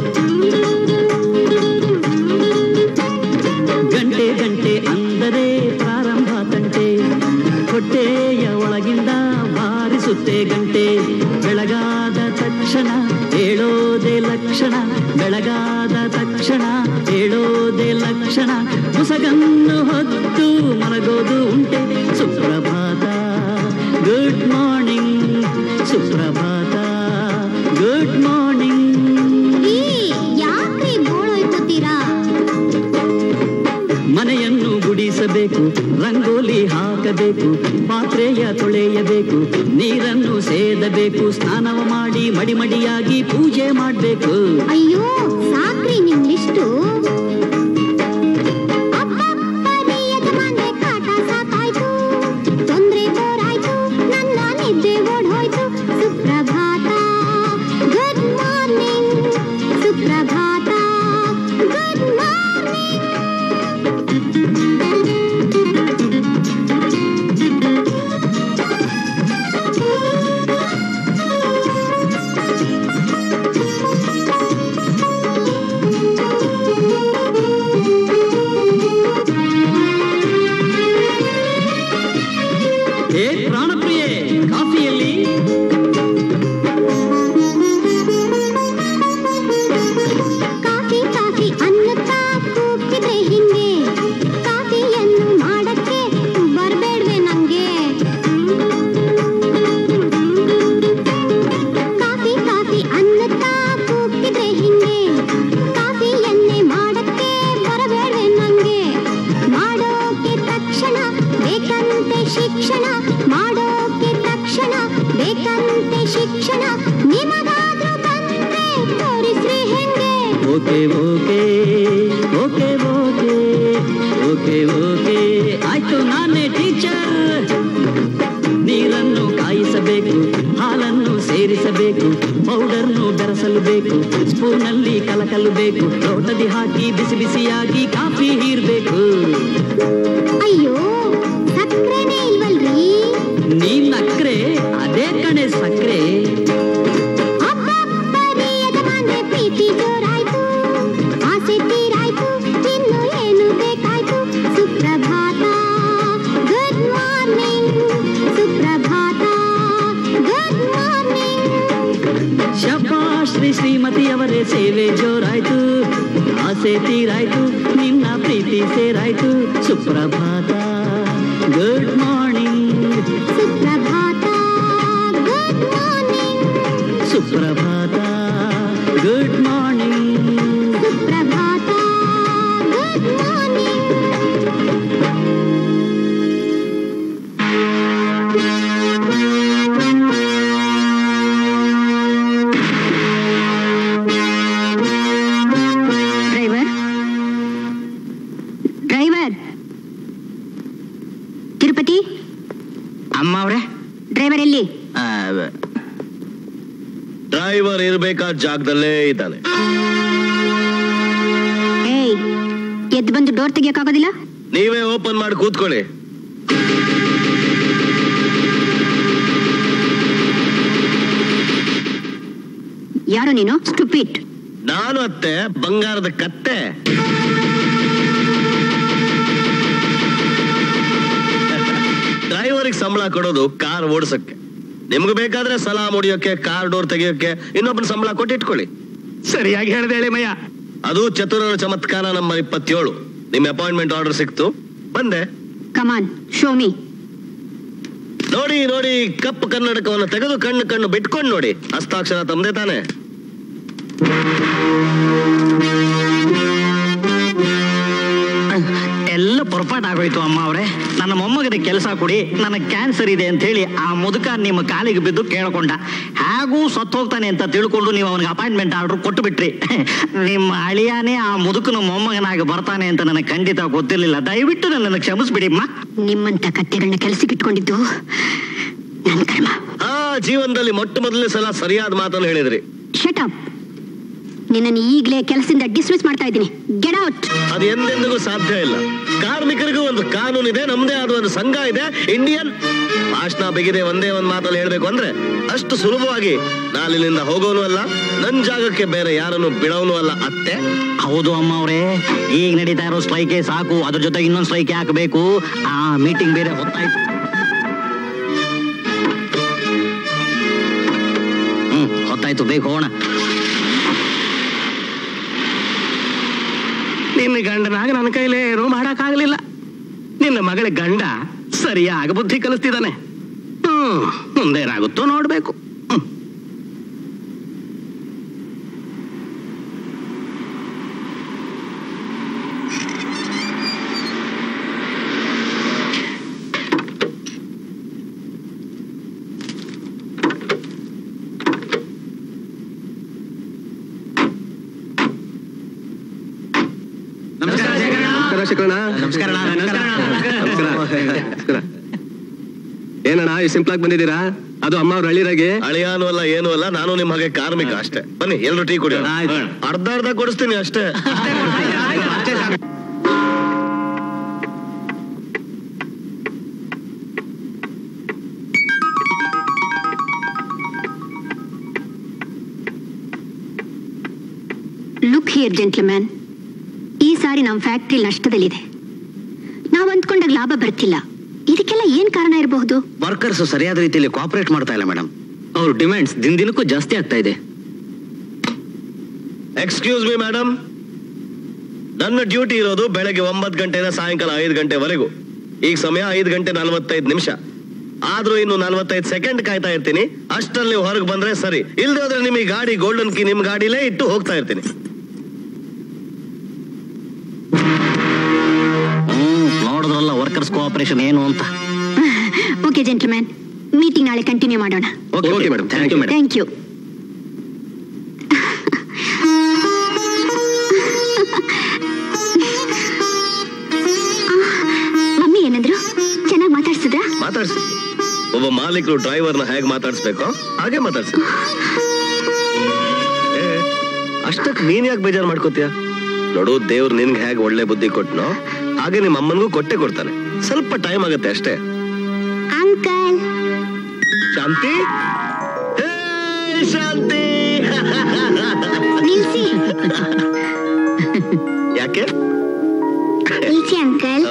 ಗಂಟೆ ಗಂಟೆ ಅಂದರೆ ಪ್ರಾರಂಭ ತಂಟೆ ಹೊಟ್ಟೆಯ ಒಳಗಿಂದ ಬಾರಿಸುತ್ತೆ ಗಂಟೆ ಬೆಳಗಾದ ತಕ್ಷಣ ಹೇಳೋದೆ ಲಕ್ಷಣ ಬೆಳಗಾದ ತಕ್ಷಣ ಹೇಳೋದೆ ಲಕ್ಷಣ ಮುಸಗನ್ನು ಹೊತ್ತು ಮಲಗೋದು ಉಂಟೆ ಸುಪ್ರಭಾತ ಗುಡ್ ಮಾರ್ನಿಂಗ್ ಸುಪ್ರಭಾತ ಗುಡ್ ಮಾರ್ನಿಂಗ್ ಯಾಕ್ರಿ ಗೋಳೋಯ್ಕೋತೀರಾ ಮನೆಯನ್ನು ಗುಡಿಸಬೇಕು ರಂಗೋಲಿ ಹಾಕಬೇಕು ಪಾತ್ರೆಯ ತೊಳೆಯಬೇಕು ನೀರನ್ನು ಸೇದಬೇಕು ಸ್ನಾನವ ಮಾಡಿ ಮಡಿ ಮಡಿಯಾಗಿ ಪೂಜೆ ಮಾಡಬೇಕು ಅಯ್ಯೋ ಸಾಕ್ರಿ ನಿಮ್ ಲಿಸ್ಟು ತೊಂದ್ರೆ ಬೋರಾಯ್ತು ನನ್ನ ನಿದ್ದೆ ಓಡ್ಹೋಯ್ತು ಸುಪ್ರಭಾತ ಗುಡ್ ಮಾರ್ನಿಂಗ್ ಸುಪ್ರಭಾತ ಗುಡ್ ಮಾರ್ನಿಂಗ್ ಏ ಪ್ರಾಣಪ್ರಿಯೆ ಕಾಫಿಯಲ್ಲಿ ಕಾಫಿ ಕಾಫಿ ಅನ್ನುತ್ತಾ ಕೂಗ್ತಿದ್ರೆ ಹಿಂಗೆ ಕಾಫಿಯನ್ನು ಮಾಡಕ್ಕೆ ಬರ್ಬೇಡ್ವೆ ನಂಗೆ ಕಾಫಿ ಕಾಫಿ ಅನ್ನುತ್ತಾ ಕೂಗ್ತಿದ್ರೆ ಹಿಂಗೆ ಕಾಫಿಯನ್ನೇ ಮಾಡಕ್ಕೆ ಬರಬೇಡ್ವೆ ನಂಗೆ ಮಾಡೋಕೆ ತಕ್ಷಣ ಬೇಕಂತೆ ಶಿಕ್ಷಣ ಮಾಡೋಕೆ ತಕ್ಷಣ ಬೇಕಂತೆ ಶಿಕ್ಷಣ ನಿಮಗಾದ್ರೂ ಬಂದ್ರೆ ತೋರಿಸ್ರಿ ಹೆಂಗೆ okay okay okay okay okay okay ಆಯ್ತು ನಾನೇ ಟೀಚರ್ ಸೇರಿಸಬೇಕು ಪೌಡರ್ನು ಬೆರೆಸಲು ಬೇಕು ಸ್ಪೂನಲ್ಲಿ ಕಲಕಲು ಬೇಕು ಲೋಟದಿ ಹಾಕಿ ಬಿಸಿ ಬಿಸಿಯಾಗಿ ಕಾಫಿ ಹೀರ್ಬೇಕು ಅಯ್ಯೋ ಸಕ್ಕರೆನೇ ಇಲ್ವಲ್ರಿ ನೀನ್ ನಕ್ರೆ ಅದೇ ಕಣೆ ಸಕ್ರೆ ಅಬ್ಬಬ್ಬರಿ ಯಜಮಾನ್ರೆ ಪ್ರೀತಿ ಜೋರಾಯ್ತು ಆಸೆ ತೀರಾಯ್ತು ಇನ್ನು ಏನು ಬೇಕಾಯ್ತು ಸುಪ್ರಭಾತ ಗುಡ್ ಮಾರ್ನಿಂಗ್ ಸುಪ್ರಭಾತ ಗುಡ್ ಮಾರ್ನಿಂಗ್ ಶಬಾಷ್ ಶ್ರೀ ಶ್ರೀಮತಿಯವರೇ ಸೇವೆ ಜೋರಾಯ್ತು ಆಸೆ ತೀರಾಯ್ತು ನಿನ್ನ ಪ್ರೀತಿ ಸೇರಾಯ್ತು ಸುಪ್ರಭಾತ ಗುಡ್ ಮಾರ್ನಿಂಗ್ ಸುಪ್ರಭಾತ ಗುಡ್ ಮಾರ್ನಿಂಗ್ ಸುಪ್ರಭಾತ ಗುಡ್ ಮಾರ್ನಿಂಗ್ ಸುಪ್ರಭಾತ good morning driver driver Tirupati ಅಮ್ಮ ಅವ್ರೆ ಡ್ರೈವರ್ ಎಲ್ಲಿ ಡ್ರೈವರ್ ಇರ್ಬೇಕಾದ ಜಾಗದಲ್ಲೇ ಇದ್ದಾನೆ ಏಯ್ ಎದ್ದು ಬಂದು ಡೋರ್ ತೆಗಿಯಕ್ಕಾಗೋದಿಲ್ಲ ನೀವೇ ಓಪನ್ ಮಾಡಿ ಕೂತ್ಕೊಳ್ಳಿ ಯಾರು ನೀನು ಸ್ಟುಪಿಟ್ ನಾನು ಅತ್ತೆ ಬಂಗಾರದ ಕತ್ತೆ ಡ್ರೈವರಿಗೆ ಸಂಬಳ ಕೊಡೋದು ಕಾರ್ ಓಡಿಸಕ್ಕೆ ನಿಮ್ಗೆ ಬೇಕಾದ್ರೆ ಸಲಾ ಮುಡಿಯೋಕೆ ಕಾರ್ ಡೋರ್ ತೆಗಿಯೋಕೆ ಇನ್ನೊಬ್ಬನ ಸಂಬಳ ಕೊಟ್ಟಿಟ್ಕೊಳ್ಳಿ ಸರಿಯಾಗಿ ಹೇಳ್ದೆ ಎಳೆಮಯ್ಯ ಅದು ಚತುರರ ಚಮತ್ಕಾರ ನಂಬರ್ ಇಪ್ಪತ್ತೇಳು ನಿಮ್ ಅಪಾಯಿಂಟ್ಮೆಂಟ್ ಆರ್ಡರ್ ಸಿಕ್ತು ಬಂದೆ ಕಮಾನ್ ಶೋ ಮೀ ನೋಡಿ ನೋಡಿ ಕಪ್ಪು ಕನ್ನಡಕವನ್ನು ತೆಗೆದು ಕಣ್ಣು ಕಣ್ಣು ಬಿಟ್ಕೊಂಡು ನೋಡಿ ಹಸ್ತಾಕ್ಷರ ತಮ್ಮದೇ ತಾನೆ ಎಲ್ಲ ಪೊರಪಾಟ್ ಆಗೋಯ್ತು ಅಮ್ಮ ಅವರೇ ನನ್ನ ಮೊಮ್ಮಗನ ಕೆಲಸ ಕೊಡಿ ನನಗೆ ಕ್ಯಾನ್ಸರ್ ಇದೆ ಅಂತ ಹೇಳಿ ಆ ಮುದುಕ ನಿಮ್ಮ ಕಾಲಿಗೆ ಬಿದ್ದು ಕೇಳ್ಕೊಂಡ ಹಾಗೂ ಸತ್ತು ಹೋಗ್ತಾನೆ ಅಂತ ತಿಳ್ಕೊಂಡು ನೀವು ಅವನಿಗೆ ಅಪಾಯಿಂಟ್ಮೆಂಟ್ ಆರ್ಡರ್ ಕೊಟ್ಟು ಬಿಟ್ರಿ ನಿಮ್ಮ ಅಳಿಯಾನೇ ಆ ಮುದುಕನ ಮೊಮ್ಮಗನಾಗಿ ಬರ್ತಾನೆ ಅಂತ ನನಗೆ ಖಂಡಿತ ಗೊತ್ತಿರಲಿಲ್ಲ ದಯವಿಟ್ಟು ನನ್ನನ್ನು ಕ್ಷಮಿಸ್ಬಿಡಿಮ್ಮ ನಿಮ್ಮಂತ ಕತ್ತೆಗಳನ್ನ ಕೆಲ್ಸಕ್ಕೆ ಇಟ್ಕೊಂಡಿದ್ದು ನನ್ ಕರ್ಮ ಆ ಜೀವನದಲ್ಲಿ ಮೊಟ್ಟ ಮೊದಲನೇ ಸಲ ಸರಿಯಾದ ಮಾತನ್ನು ಹೇಳಿದ್ರಿ ಶಟ್ ಅಪ್ ನಿನ್ನನ್ನು ಈಗಲೇ ಕೆಲಸದಿಂದ ಡಿಸ್ಮಿಸ್ ಮಾಡ್ತಾ ಇದ್ದೀನಿ ಗೆಟ್ ಔಟ್ ಅದು ಎಂದೆಂದಿಗೂ ಸಾಧ್ಯ ಇಲ್ಲ ಕಾರ್ಮಿಕರಿಗೂ ಒಂದು ಕಾನೂನು ಇದೆ ನಮ್ದೇ ಆದ ಒಂದು ಸಂಘ ಇದೆ ಇಂಡಿಯನ್ ಭಾಷಣ ಬಿಗಿದೆ ಒಂದೇ ಒಂದು ಮಾತಲ್ಲಿ ಹೇಳ್ಬೇಕು ಅಂದ್ರೆ ಅಷ್ಟು ಸುಲಭವಾಗಿ ನಾಲಿನಿಂದ ಹೋಗೋನು ಅಲ್ಲ ನನ್ ಜಾಗಕ್ಕೆ ಬೇರೆ ಯಾರನ್ನು ಬಿಡೋನು ಅಲ್ಲ ಅತ್ತೆ ಹೌದು ಅಮ್ಮ ಅವರೇ ಈಗ ನಡೀತಾ ಇರೋ ಸ್ಟ್ರೈಕೆ ಸಾಕು ಅದ್ರ ಜೊತೆ ಇನ್ನೊಂದು ಸ್ಟ್ರೈಕ್ ಹಾಕಬೇಕು ಆ ಮೀಟಿಂಗ್ ಬೇರೆ ಹೊತ್ತಾಯ್ತು ಹ್ಮ್ ಹೊತ್ತಾಯ್ತು ಬೇಗ ಹೋಗೋಣ ನಿನ್ನ ಗಂಡನಾಗ ನನ್ನ ಕೈಲೇ ಏನೂ ಮಾಡಕ್ಕಾಗಲಿಲ್ಲ ನಿನ್ನ ಮಗಳ ಗಂಡ ಸರಿಯಾಗಿ ಬುದ್ಧಿ ಕಲಿಸ್ತಿದ್ದಾನೆ ಹ್ಮ್ ಮುಂದೇನಾಗುತ್ತೋ ನೋಡ್ಬೇಕು ಹ್ಮ್. ನಮಸ್ಕಾರ ಶಂಕರಣ್ಣ ನಮಸ್ಕಾರ ನಮಸ್ಕಾರ ಏನಣ್ಣ ಈ ಸಿಂಪಲ್ ಆಗಿ ಬಂದಿದ್ದೀರಾ ಅದು ಅಮ್ಮ ಅವ್ರ ಹಳ್ಳಿರಾಗೆ ಅಳಿಯಾನು ಅಲ್ಲ ಏನು ಅಲ್ಲ ನಾನು ನಿಮ್ಮ ಹಾಗೆ ಕಾರ್ಮಿಕ ಅಷ್ಟೇ ಬನ್ನಿ ಎಲ್ರು ಟೀ ಕುಡಿಯೋಣ ಅರ್ಧ ಅರ್ಧ ಕೊಡಿಸ್ತೀನಿ ಅಷ್ಟೇ ಲುಕ್ ಹಿಯರ್ ಜೆಂಟ್ಲ್ಮ್ಯಾನ್ ಈ ಸಾರಿ ನಮ್ಮ ಫ್ಯಾಕ್ಟ್ರಿ ನಷ್ಟದಲ್ಲಿದೆ ನಾವು ಅಂದ್ಕೊಂಡಾಗ ಲಾಭ ಬರ್ತಿಲ್ಲ ಇದಕ್ಕೆಲ್ಲ ಏನ್ ಕಾರಣ ಇರಬಹುದು ವರ್ಕರ್ಸ್ ಸರಿಯಾದ ರೀತಿಯಲ್ಲಿ ಕೋಆಪರೇಟ್ ಮಾಡ್ತಾ ಇಲ್ಲ ಮೇಡಮ್ ಅವ್ರ ಡಿಮ್ಯಾಂಡ್ಸ್ ದಿನ ದಿನಕ್ಕೂ ಜಾಸ್ತಿ ಆಗ್ತಾ ಇದೆ ಎಕ್ಸ್ಕ್ಯೂಸ್ ಮಿ ಮೇಡಮ್ ನನ್ನ ಡ್ಯೂಟಿ ಇರೋದು ಬೆಳಗ್ಗೆ ಒಂಬತ್ತು ಗಂಟೆಯಿಂದ ಸಾಯಂಕಾಲ ಐದು ಗಂಟೆವರೆಗೂ ಈಗ ಸಮಯ ಐದು ಗಂಟೆ ನಲವತ್ತೈದು ನಿಮಿಷ ಆದ್ರೂ ಇನ್ನು ನಲವತ್ತೈದು ಸೆಕೆಂಡ್ ಕಾಯ್ತಾ ಇರ್ತೀನಿ ಅಷ್ಟರಲ್ಲಿ ನೀವು ಹೊರಗೆ ಬಂದ್ರೆ ಸರಿ ಇಲ್ದೇ ಹೋದ್ರೆ ನಿಮಗೆ ಗಾಡಿ ಗೋಲ್ಡನ್ ಕೀ ನಿಮ್ ಗಾಡಿಲೇ ಇಟ್ಟು ಹೋಗ್ತಾ ಇರ್ತೀನಿ ಹ್ಮ್ ನೋಡಿದ್ರಲ್ಲ ವರ್ಕರ್ಸ್ ಕೋಆಪರೇಷನ್ ಏನು ಅಂತ ಓಕೆ ಜೆಂಟ್ಲ್ಮ್ಯಾನ್ ಮೀಟಿಂಗ್ ನಾಳೆ ಕಂಟಿನ್ಯೂ ಮಾಡೋಣ okay madam thank you madam thank you mummy ಏನಂದ್ರು ಚೆನ್ನಾಗಿ ಮಾತಾಡ್ಸಿದ್ರಾ ಮಾತಾಡ್ಸಿ ಒಬ್ಬ ಮಾಲೀಕರು ಡ್ರೈವರ್ನ ಹೇಗೆ ಮಾತಾಡ್ಸ್ಬೇಕು ಹಾಗೆ ಮಾತಾಡ್ಸಿ ಏ, ಅಷ್ಟಕ್ಕೆ ನೀನ್ ಯಾಕೆ ಬೇಜಾರು ಮಾಡ್ಕೋತೀಯ ನೋಡು ದೇವ್ರು ನಿನ್ಗೆ ಹೇಗೆ ಒಳ್ಳೆ ಬುದ್ಧಿ ಕೊಟ್ನೋ ಹಾಗೆ ನಿಮ್ಮ ಅಮ್ಮನಿಗೂ ಕೊಟ್ಟೆ ಕೊಡ್ತಾನೆ ಸ್ವಲ್ಪ ಟೈಮ್ ಆಗುತ್ತೆ ಅಷ್ಟೇ ಅಂಕಲ್ ಶಾಂತಿ ಹೇ, ಶಾಂತಿ ನಿಲ್ಸಿ ಯಾಕೆ ನಿಲ್ಸಿ ಅಂಕಲ್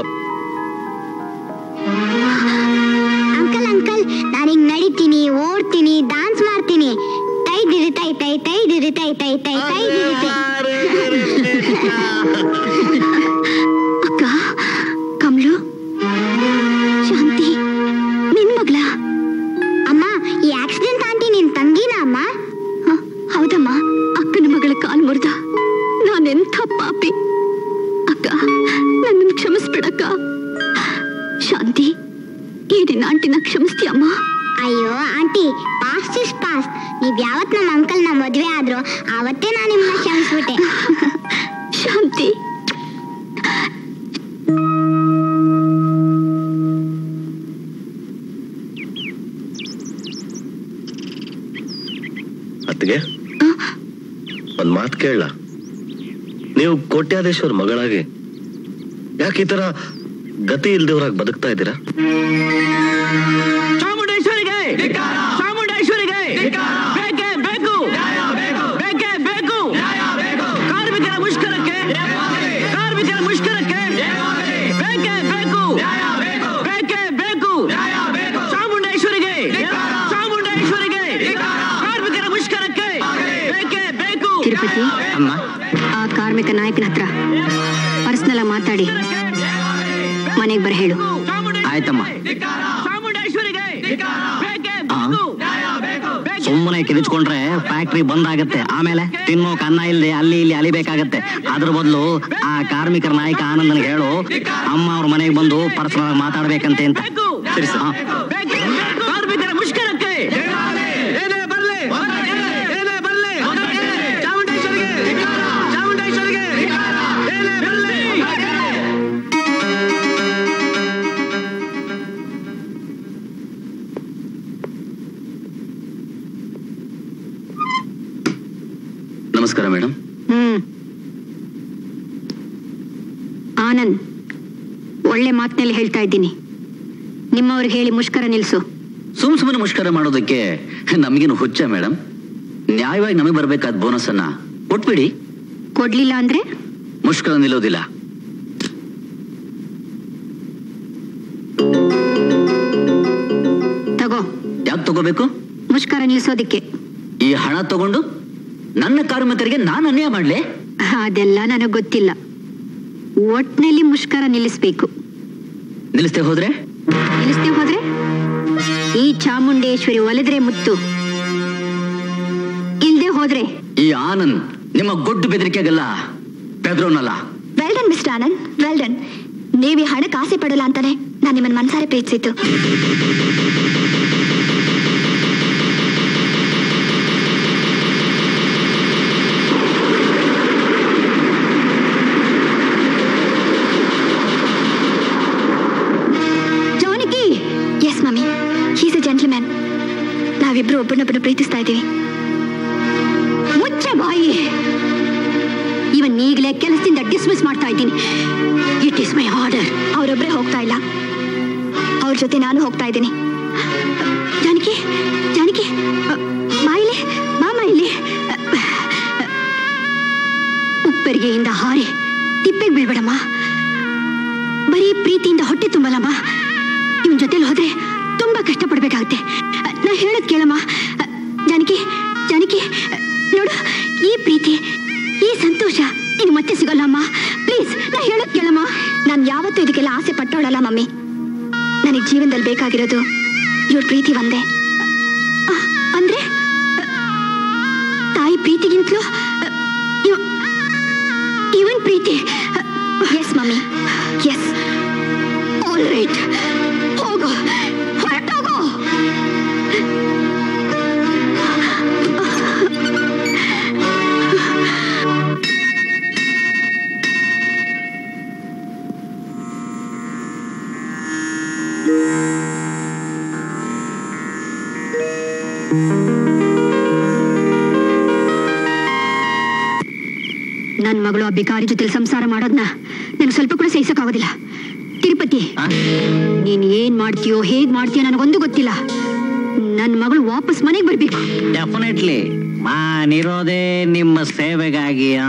ಅಂಕಲ್ ಅಂಕಲ್ ನಾನೀಗ ನಡಿತೀನಿ ಓಡ್ತೀನಿ ಡಾನ್ಸ್ ಮಾಡ್ತೀನಿ ತೈ ದಿರಿ ತೈ ತೈ ತೈ ದಿರಿ ತೈ ತೈ ತೈ ತೈ ದಿರಿ ತೈ ಅಕ್ಕ ಕಮಲು ಶಾಂತಿ ನಿನ್ ಮಗ್ಲ ಅಮ್ಮ ಈ ಆಕ್ಸಿಡೆಂಟ್ ಆಂಟಿ ನಿನ್ ತಂಗಿನ ಅಮ್ಮ ಹ, ಹೌದಮ್ಮ ಅಕ್ಕನ ಮಗಳ ಕಾಲ್ ಮುರಿದ ನಾನೆಂಥ ಪಾಪಿ ಅಕ್ಕ ನನ್ನನ್ನು ಕ್ಷಮಿಸ್ಬಿಡಕ್ಕ ಶಾಂತಿ ಈ ದಿನ ಆಂಟಿನ ಕ್ಷಮಿಸ್ತೀಯಮ್ಮ ಅಯ್ಯೋ ಆಂಟಿ ಪಾಸ್ಟ್ ಇಸ್ ಪಾಸ್ಟ್ ನೀವ್ ಯಾವತ್ ನಮ್ಮ ಅಂಕಲ್ ನ ಮದ್ವೆ ಆದ್ರೋ ಅವತ್ತೇ ನಾನು ನಿಮ್ಮನ್ನ ಕ್ಷಮಿಸ್ಬಿಟ್ಟೆ ಶಾಂತಿ ಅತ್ತಿಗೆ ಒಂದ್ ಮಾತು ಕೇಳಲ್ಲ ನೀವು ಕೋಟ್ಯಾಧೀಶ್ವರ ಮಗಳಾಗಿ ಯಾಕೆ ಈ ತರ ಗತಿ ಇಲ್ದವ್ರಾಗಿ ಬದುಕ್ತಾ ಇದ್ದೀರಾ ಚಾಮುಂಡೇಶ್ವರಿಗೆ ಚಾಮುಂಡೇಶ್ವರಿಗೆ ಬೇಕೇ ಬೇಕು ಬೇಕೇ ಬೇಕು ಕಾರ್ಮಿಕರ ಮುಷ್ಕರಕ್ಕೆ ಕಾರ್ಮಿಕರ ಮುಷ್ಕರಕ್ಕೆ ಬೇಕೇ ಬೇಕು ಬೇಕೇ ಬೇಕು ಚಾಮುಂಡೇಶ್ವರಿಗೆ ಚಾಮುಂಡೇಶ್ವರಿಗೆ ಕಾರ್ಮಿಕರ ಮುಷ್ಕರಕ್ಕೆ ಬೇಕೇ ಬೇಕು ತಿರುಪತಿ ಅಮ್ಮ ಆ ಕಾರ್ಮಿಕ ನಾಯಕನ ಹತ್ರ ಪರ್ಸನಲ್ ಮಾತಾಡಿ ಮನೆಗೆ ಬರ ಹೇಳು ಆಯ್ತಮ್ಮ ಚಾಮುಂಡೇಶ್ವರಿಗೆ ಬೇಕೇ ಆ? ಬೇಕು ಸುಮ್ಮನೆ ಕಿರಿಚ್ಕೊಂಡ್ರೆ ಫ್ಯಾಕ್ಟ್ರಿ ಬಂದ್ ಆಗತ್ತೆ ಆಮೇಲೆ ತಿನ್ನೋಕ್ ಅನ್ನ ಇಲ್ದೆ ಅಲ್ಲಿ ಇಲ್ಲಿ ಅಲಿಬೇಕಾಗತ್ತೆ ಅದ್ರ ಬದಲು ಆ ಕಾರ್ಮಿಕರ ನಾಯಕ ಆನಂದನಿಗೆ ಹೇಳು ಅಮ್ಮ ಅವ್ರ ಮನೆಗೆ ಬಂದು ಪರಸ್ಪರ ಮಾತಾಡ್ಬೇಕಂತೆ ಅಂತ ಸರಿ ಸರ್ ಕಾರ್ಮಿಕರ ಮುಷ್ಕರಕ್ಕೆ ಏನೇ ಬರ್ಲಿ ಏನೇ ಬರ್ಲಿ ಚಾಮುಂಡೇಶ್ವರಿಗೆ ಚಾಮುಂಡೇಶ್ವರಿಗೆ ಏನೇ ಬರ್ಲಿ ನಮಸ್ಕಾರ ಮೇಡಮ್ ಹ್ಮ್ ಆನಂದ್ ಒಳ್ಳೆ ಮಾತಿನಲ್ಲಿ ಹೇಳ್ತಾ ಇದ್ದೀನಿ ನಿಮ್ಮವ್ರಿಗೆ ಹೇಳಿ ಮುಷ್ಕರ ನಿಲ್ಸು ಸುಮ್ ಸುಮ್ಮನೆ ಮುಷ್ಕರ ಮಾಡೋದಕ್ಕೆ ನಮಗೇನು ಹುಚ್ಚ ಮೇಡಮ್ ನ್ಯಾಯವಾಗಿ ನಮಗೆ ಬರ್ಬೇಕಾದ ಬೋನಸ್ ಅನ್ನ ಕೊಟ್ಬಿಡಿ ಕೊಡ್ಲಿಲ್ಲ ಅಂದ್ರೆ ಮುಷ್ಕರ ನಿಲ್ಲೋದಿಲ್ಲ ತಗೋ ಯಾಕೆ ತಗೋಬೇಕು ಮುಷ್ಕರ ನಿಲ್ಸೋದಿಕ್ಕೆ ಈ ಹಣ ತಗೊಂಡು ನನ್ನ ಕಾರ್ಮಿಕರಿಗೆ ನಾನು ಅನ್ಯಾಯ ಮಾಡ್ಲೆ ಅದೆಲ್ಲ ನನಗೆ ಗೊತ್ತಿಲ್ಲ ಒಟ್ನಲ್ಲಿ ಮುಷ್ಕರ ನಿಲ್ಲಿಸ್ಬೇಕು ನಿಲ್ಲಿಸ್ದೆ ಹೋದ್ರೆ ನಿಲ್ಲಿಸ್ದೆ ಹೋದ್ರೆ ಈ ಚಾಮುಂಡೇಶ್ವರಿ ಒಲೆದ್ರೆ ಮುತ್ತು ಇಲ್ದೆ ಹೋದ್ರೆ ಈ ಆನಂದ್ ನಿಮ್ಮ ಗೊಡ್ಡು ಬೆದರಿಕೆಗೆಲ್ಲ ಬೆದ್ರೋನಲ್ಲ well done mister Anand well done ನೀವು ಈ ಹಣಕ್ಕೆ ಆಸೆ ಪಡಲ್ಲ ಅಂತಾನೆ ನಾನು ನಿಮ್ಮನ್ನ ಮನ್ಸಾರೆ ಪ್ರೀತಿಸಿದ್ದು Janaki yes mummy he's a gentleman ನಾವಿಬ್ರು ಒಬ್ಬರನ್ನೊಬ್ಬರು ಪ್ರೀತಿಸ್ತಾ ಇದ್ದೀವಿ ಮುಚ್ಚ ಬಾಯಿ ಇವನ್ ಈಗಲೇ ಕೆಲಸದಿಂದ ಡಿಸ್ಮಿಸ್ ಮಾಡ್ತಾ ಇದ್ದೀನಿ ಇಟ್ ಇಸ್ ಮೈ ಆರ್ಡರ್ ಅವರೊಬ್ಬರೇ ಹೋಗ್ತಾ ಇಲ್ಲ ಅವ್ರ ಜೊತೆ ನಾನು ಹೋಗ್ತಾ ಇದ್ದೀನಿ ಜಾನಕಿ ಜಾನಕಿ ಅ, ಬಾ ಇಲ್ಲಿ ಮಾಮ ಇಲ್ಲಿ ಅ, ಉಪ್ಪೆರಿಗೆಯಿಂದ ಹಾರಿ ತಿಪ್ಪೆಗೆ ಬೀಳ್ಬೇಡಮ್ಮ ಬರೀ ಪ್ರೀತಿಯಿಂದ ಹೊಟ್ಟೆ ತುಂಬಲ್ಲಮ್ಮ ಇವನ್ ಜೊತೆಲಿ ಹೋದ್ರೆ ತುಂಬಾ ಕಷ್ಟಪಡ್ಬೇಕಾಗುತ್ತೆ ಅ, ನಾ ಹೇಳೋದ್ ಕೇಳಮ್ಮ ಅ, ಜಾನಕಿ ಜಾನಕಿ ಅ, ನೋಡು ಈ ಪ್ರೀತಿ ಈ ಸಂತೋಷ ನಿನ್ ಮತ್ತೆ ಸಿಗಲ್ಲಮ್ಮ ಪ್ಲೀಸ್ ನಾ ಹೇಳೋದ್ ಕೇಳಮ್ಮ ನಾನು ಯಾವತ್ತೂ ಇದಕ್ಕೆಲ್ಲ ಆಸೆ ಪಟ್ಟೋಳಲ್ಲ ಮಮ್ಮಿ ನನಗೆ ಜೀವನದಲ್ಲಿ ಬೇಕಾಗಿರೋದು ಇವ್ರ ಪ್ರೀತಿ ಒಂದೇ ಅ, ಅಂದ್ರೆ ಅ, ತಾಯಿ ಪ್ರೀತಿಗಿಂತಲೂ ಇವ- ಇವನ್ ಪ್ರೀತಿ yes mummy yes all right ಹೋಗು ಹೊರಟೋಗು ನನ್ನ ಮಗಳು ಆ ಬಿಕಾರಿ ಜೊತೆ ಸಂಸಾರ ಮಾಡೋದ್ನ ನನಗೆ ಸ್ವಲ್ಪ ಕೂಡ ಸಹಿಸಕ್ಕಾಗೋದಿಲ್ಲ ತಿರುಪತಿ ನೀನ್ ಏನ್ ಮಾಡ್ತೀಯೋ ಹೇಗ್ ಮಾಡ್ತೀಯೋ ನನಗೊಂದು ಗೊತ್ತಿಲ್ಲ ನನ್ನ ಮಗಳು ವಾಪಸ್ ಮನೆಗೆ ಬರ್ಬೇಕು ಡೆಫಿನೆಟ್ಲಿ ನಾನಿರೋದೇ ನಿಮ್ಮ ಸೇವೆಗಾಗಿ ಆ?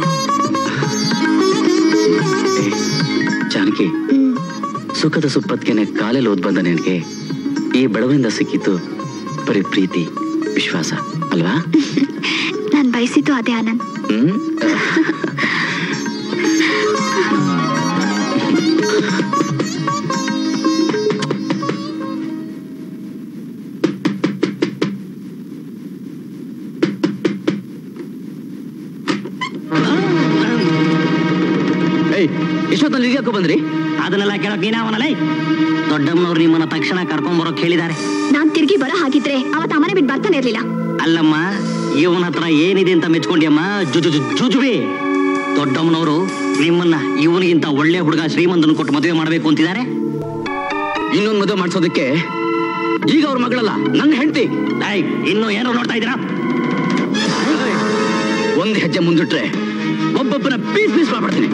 ಜಾನಕಿ ಸುಖದ ಸುಪ್ಪತ್ತಿಗೆನೆ ಕಾಲಲ್ಲಿ ಓದ್ ಬಂದ ನಿನಗೆ ಈ ಬೆಳವಿಂದ ಸಿಕ್ಕಿದ್ದು ಬರೀ ಪ್ರೀತಿ ವಿಶ್ವಾಸ ಅಲ್ವಾ ನಾನು ಬಯಸಿದ್ದು ಅದೇ ಆನಂದ್ ಹ್ಮ್ ಏಯ್ ಎಷ್ಟೊತ್ತಲ್ಲಿ ಇಳಿಯಾಕೋ ಬಂದ್ರಿ ಅದನ್ನೆಲ್ಲ ಕೇಳಕ್ ನೀನೇ ಅವನಲ್ಲೇ ದೊಡ್ಡಮ್ಮನವ್ರು ನಿಮ್ಮನ್ನ ತಕ್ಷಣ ಕರ್ಕೊಂಬರೋಕ್ ಹೇಳಿದ್ದಾರೆ ನಾನ್ ತಿರುಗಿ ಬರೋ ಹಾಗಿದ್ರೆ ಅವತ್ತ ಮನೆ ಬಿಟ್ಟು ಬರ್ತಾನೆ ಇರ್ಲಿಲ್ಲ ಅಲ್ಲಮ್ಮ ಇವನ ಹತ್ರ ಏನಿದೆ ಅಂತ ಮೆಚ್ಕೊಂಡ್ಯಮ್ಮ ಜುಜು ಜು- ಜುಜುಬಿ ದೊಡ್ಡಮ್ಮನವರು ನಿಮ್ಮನ್ನ ಇವನಿಗಿಂತ ಒಳ್ಳೆ ಹುಡುಗ ಶ್ರೀಮಂತನ ಕೊಟ್ಟು ಮದುವೆ ಮಾಡಬೇಕು ಅಂತಿದ್ದಾರೆ ಇನ್ನೊಂದು ಮದುವೆ ಮಾಡಿಸೋದಕ್ಕೆ ಈಗ ಅವ್ರ ಮಗಳಲ್ಲ ನನ್ನ ಹೆಂಡತಿ ಇನ್ನು ಏನೋ ನೋಡ್ತಾ ಇದ್ದೀರಾ ಒಂದ್ ಹೆಜ್ಜೆ ಮುಂದಿಟ್ರೆ ಒಬ್ಬೊಬ್ಬನ ಪೀಸ್ ಪೀಸ್ ಮಾಡ್ಬಿಡ್ತೀನಿ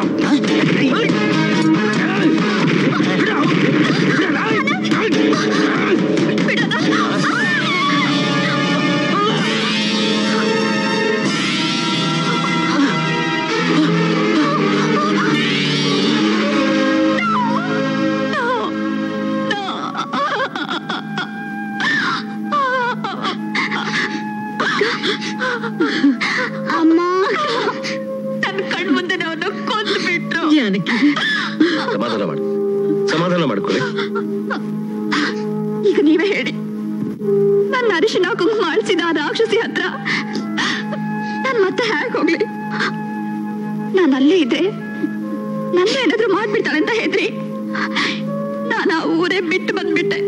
ಅಮ್ಮ ನನ್ನ ಕಣ್ ಮುಂದೆ ಅವನ್ನ ಕೊಂದು ಬಿಟ್ರು ಸಮಾಧಾನ ಮಾಡಿ ಸಮಾಧಾನ ಮಾಡ್ಕೊಳ್ಳಿ ಈಗ ನೀವೇ ಹೇಳಿ ನನ್ನ ಅರಿಶಿನ ಕುಂಕುಮ ಅಳಿಸಿದ ಆ ರಾಕ್ಷಸಿ ಹತ್ರ ನಾನು ಮತ್ತೆ ಹೇಗೆ ಹೋಗ್ಲಿ ನಾನು ಅಲ್ಲೇ ಇದ್ರೆ ನನ್ನ ಏನಾದ್ರೂ ಮಾಡ್ಬಿಡ್ತಾಳೆ ಅಂತ ಹೆದ್ರಿ ನಾನು ಆ ಊರೇ ಬಿಟ್ಟು ಬಂದ್ಬಿಟ್ಟೆ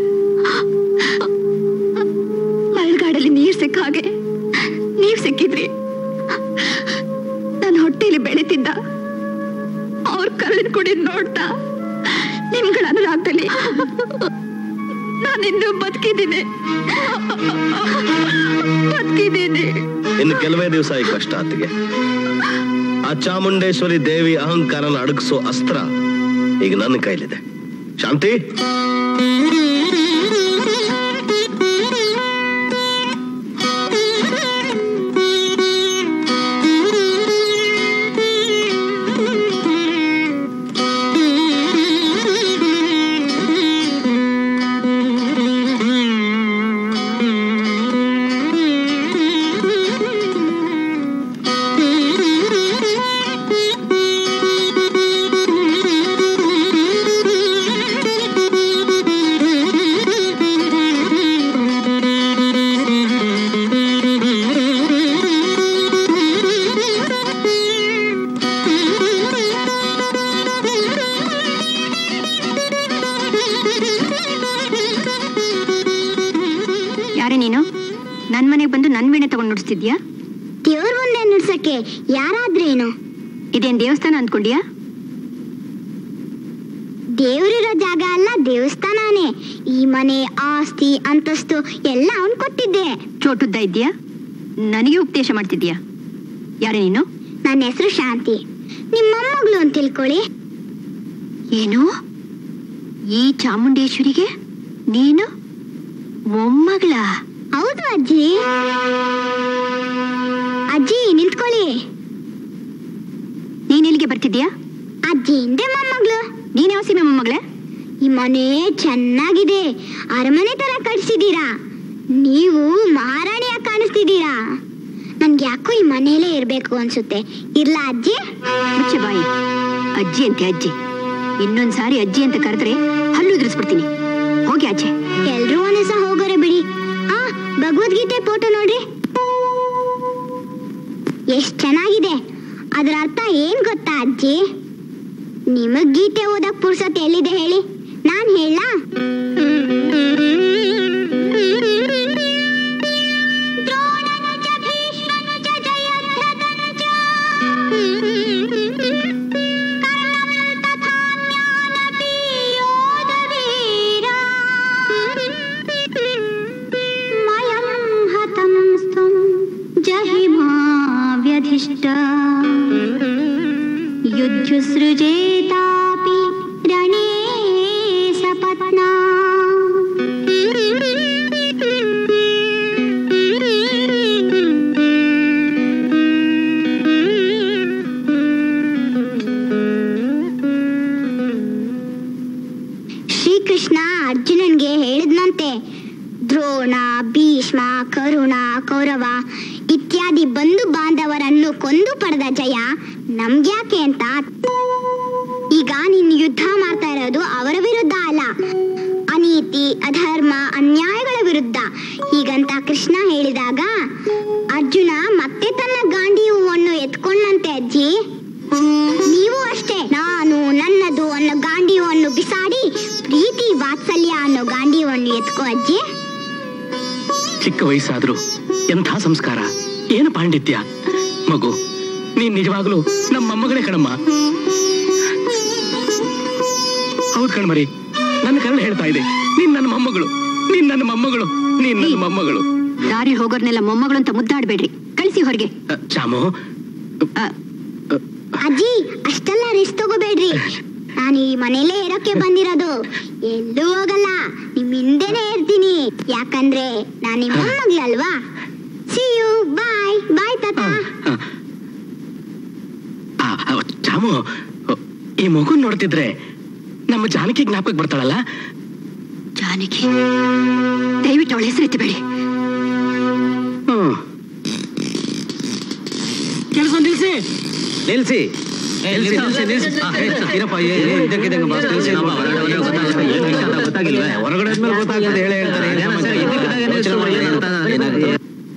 ಮಳೆಗಾಡಲ್ಲಿ ನೀರ್ ಸಿಕ್ಕ ಹಾಗೆ ನೀವ್ ಸಿಕ್ಕಿದ್ರಿ ನನ್ನ ಹೊಟ್ಟೆಯಲ್ಲಿ ಬೆಳೀತಿದ್ದ ಅವ್ರ ಕರಳಿನ ಕುಡಿ ನೋಡ್ತಾ ನಿಮ್ಗಳ ಅನುರಾಗದಲ್ಲಿ ನಾನಿನ್ನೂ ಬದುಕಿದ್ದೀನಿ ಬದುಕಿದ್ದೀನಿ ಇನ್ನು ಕೆಲವೇ ದಿವಸ ಈ ಕಷ್ಟ ಆತಿಗೆ ಆ ಚಾಮುಂಡೇಶ್ವರಿ ದೇವಿ ಅಹಂಕಾರನ ಅಡಗಿಸೋ ಅಸ್ತ್ರ ಈಗ ನನ್ನ ಕೈಲಿದೆ ಶಾಂತಿ ಯಾರೇ ನೀನು ನನ್ ಮನೆಗೆ ಬಂದು ನನ್ ವೀಣೆ ತಗೊಂಡು ನುಡಿಸ್ತಿದ್ಯಾ ದೇವ್ರ ಮುಂದೆ ನುಡ್ಸಕ್ಕೆ ಯಾರಾದ್ರೇನು ಇದೇನ್ ದೇವಸ್ಥಾನ ಅಂದ್ಕೊಂಡ್ಯಾ ದೇವ್ರಿರೋ ಜಾಗ ಅಲ್ಲ ದೇವಸ್ಥಾನನೇ ಈ ಮನೆ ಆಸ್ತಿ ಅಂತಸ್ತು ಎಲ್ಲ ಅವನ್ ಕೊಟ್ಟಿದ್ದೆ ಚೋಟುದ್ದ ಇದ್ಯಾ ನನಗೆ ಉಪದೇಶ ಮಾಡ್ತಿದ್ಯಾ ಯಾರೇ ನೀನು ನನ್ನ ಹೆಸರು ಶಾಂತಿ ನಿಮ್ಮ ಮೊಮ್ಮಗಳು ಅಂತ ತಿಳ್ಕೊಳ್ಳಿ ಏನು ಈ ಚಾಮುಂಡೇಶ್ವರಿಗೆ ನೀನು ಮೊಮ್ಮಗಳ ಹೌದು ಅಜ್ಜಿ ಅಜ್ಜಿ ನಿಂತ್ಕೊಳ್ಳಿ ನೀನ್ ಎಲ್ಲಿಗೆ ಬರ್ತಿದ್ಯಾ ಅಜ್ಜಿ ಹಿಂದೆ ಮೊಮ್ಮಗಳು ನೀನ್ ಯಾವ ಸೀಮೆ ಮೊಮ್ಮಗಳೇ ಈ ಮನೆ ಚೆನ್ನಾಗಿದೆ ಅರಮನೆ ತರ ಕಟ್ಸಿದೀರಾ ನೀವು ಮಹಾರಾಣಿಯಾಗಿ ಕಾಣಿಸ್ತಿದ್ದೀರಾ ನನ್ಗೆ ಯಾಕೋ ಈ ಮನೆಯಲ್ಲೇ ಇರ್ಬೇಕು ಅನ್ಸುತ್ತೆ ಇರ್ಲಾ ಅಜ್ಜಿ ಮುಚ್ಚೆ ಬಾಯಿ ಅಜ್ಜಿ ಅಂತೆ ಅಜ್ಜಿ ಇನ್ನೊಂದ್ ಸಾರಿ ಅಜ್ಜಿ ಅಂತ ಕರೆದ್ರೆ ಹಲ್ಲು ಉದುರಿಸ್ಬಿಡ್ತೀನಿ ಹೋಗಿ ಆಚೆ ಎಲ್ರೂ ಒಂದ್ಸ ಹೋಗೋರೆ ಬಿಡಿ ಆ ಭಗವದ್ಗೀತೆ ಫೋಟೋ ನೋಡ್ರಿ ಎಷ್ಟ್ ಚೆನ್ನಾಗಿದೆ ಅದರ ಅರ್ಥ ಏನ್ ಗೊತ್ತಾ ಅಜ್ಜಿ ನಿಮಗ್ ಗೀತೆ ಓದಕ್ ಪುರ್ಸತ್ ಎಲ್ಲಿದೆ ಹೇಳಿ ನಾನ್ ಹೇಳ ಮಯಂ जुसृजेतापि रणे सपत्ना ಶ್ರೀಕೃಷ್ಣ ಅರ್ಜುನನ್ಗೆ ಹೇಳಿದ್ನಂತೆ ದ್ರೋಣ ಭೀಷ್ಮ ಕರುಣ ಕೌರವ ಇತ್ಯಾದಿ ಬಂಧು ಬಾಂಧವರನ್ನು ಕೊಂದು ಪಡೆದ ಜಯ ನಮ್ಗ್ಯಾಕೆ ಅಂತ ಈಗ ನೀನು ಯುದ್ಧ ಮಾಡ್ತಾ ಇರೋದು ಅವರ ವಿರುದ್ಧ ಅಲ್ಲ ಅನೀತಿ ಅಧರ್ಮ ಅನ್ಯಾಯಗಳ ವಿರುದ್ಧ ಹೀಗಂತ ಕೃಷ್ಣ ಹೇಳಿದಾಗ ಅರ್ಜುನ ಮತ್ತೆ ತನ್ನ ಗಾಂಡಿ ಹೂವನ್ನು ಎತ್ಕೊಂಡಂತೆ ಅಜ್ಜಿ ನೀವು ಅಷ್ಟೇ ನಾನು ನನ್ನದು ಅನ್ನೋ ಗಾಂಡಿವನ್ನು ಬಿಸಾಡಿ ಪ್ರೀತಿ ವಾತ್ಸಲ್ಯ ಅನ್ನೋ ಗಾಂಡಿವನ್ನು ಎತ್ಕೋ ಅಜ್ಜಿ ಚಿಕ್ಕ ವಯಸ್ಸಾದ್ರೂ ಎಂಥ ಸಂಸ್ಕಾರ ಏನು ಪಾಂಡಿತ್ಯ ಮಗು ನೀನ್ ನಿಜವಾಗ್ಲೂ ನಮ್ಮ ಮೊಮ್ಮಗಳೇ ಕಣಮ್ಮ ಹೌದ್ ಕಣ್ಮರಿ ನನ್ನ ಕರಳು ಹೇಳ್ತಾ ಇದೆ ನೀನ್ ನನ್ನ ಮೊಮ್ಮಗಳು ನೀನ್ ನನ್ನ ಮೊಮ್ಮಗಳು ನೀನ್ ನನ್ನ ಮೊಮ್ಮಗಳು ದಾರಿ ಹೋಗೋರ್ನೆಲ್ಲ ಮೊಮ್ಮಗಳು ಅಂತ ಮುದ್ದಾಡ್ಬೇಡ್ರಿ ಕಳಿಸಿ ಹೊರಗೆ ಅ, ಚಾಮು ಅಜ್ಜಿ ಅಷ್ಟೆಲ್ಲ ರಿಸ್ಕ್ ತಗೋಬೇಡ್ರಿ ನಾನು ಈ ಮನೇಲೇ ಇರೋಕೆ ಬಂದಿರೋದು ಎಲ್ಲೂ ಹೋಗಲ್ಲ ನಿಮ್ ಹಿಂದೆನೆ ಇರ್ತೀನಿ ಯಾಕಂದ್ರೆ ನಾನು ನಿಮ್ಮ ಮೊಮ್ಮಗಳಲ್ವಾ ಸಿ ಯು ಬಾಯ್ ಬಾಯ್ ತಾತ ಆ, ಆ, ಚಾಮು ಈ ಮಗು ನೋಡ್ತಿದ್ರೆ ನಮ್ಮ ಜಾನಕಿ ಜ್ಞಾಪಕಕ್ಕೆ ಬರ್ತಾಳಲ್ಲ ಜಾನಕಿ ದಯವಿಟ್ಟು ಅವಳ ಹೆಸರು ಎತ್ತಬೇಡಿ ಹ್ಮ್ ಕೆಲಸ ನಿಲ್ಸಿ ನಿಲ್ಸಿ ನಿಲ್ಸಿ, ನಿಲ್ಸಿ, ನಿಲ್ಸಿ. ಆ, ಏ, ಇರಪ್ಪ, ಏ, ಏ, ಇದ್ದಕ್ಕಿದ್ದಂಗೆ ಬಾಸ್, ನಿಲ್ಸಿ. ಗೊತ್ತಾಗಿಲ್ವೇ? ಹೊರಗಡೆ ಆದ್ಮೇಲೆ ಗೊತ್ತಾಗ್ತದೆ, ಹೇಳೇ ಹೇಳ್ತಾರೆ, ಏನ್ ಸಮಾಚಾರ? ಇದ್ದಕ್ಕಿದ್ದಂಗೆ ನಿಲ್ಸಿ, ಏನಾಗುತ್ತೆ? ಏನಾಗುತ್ತೆ?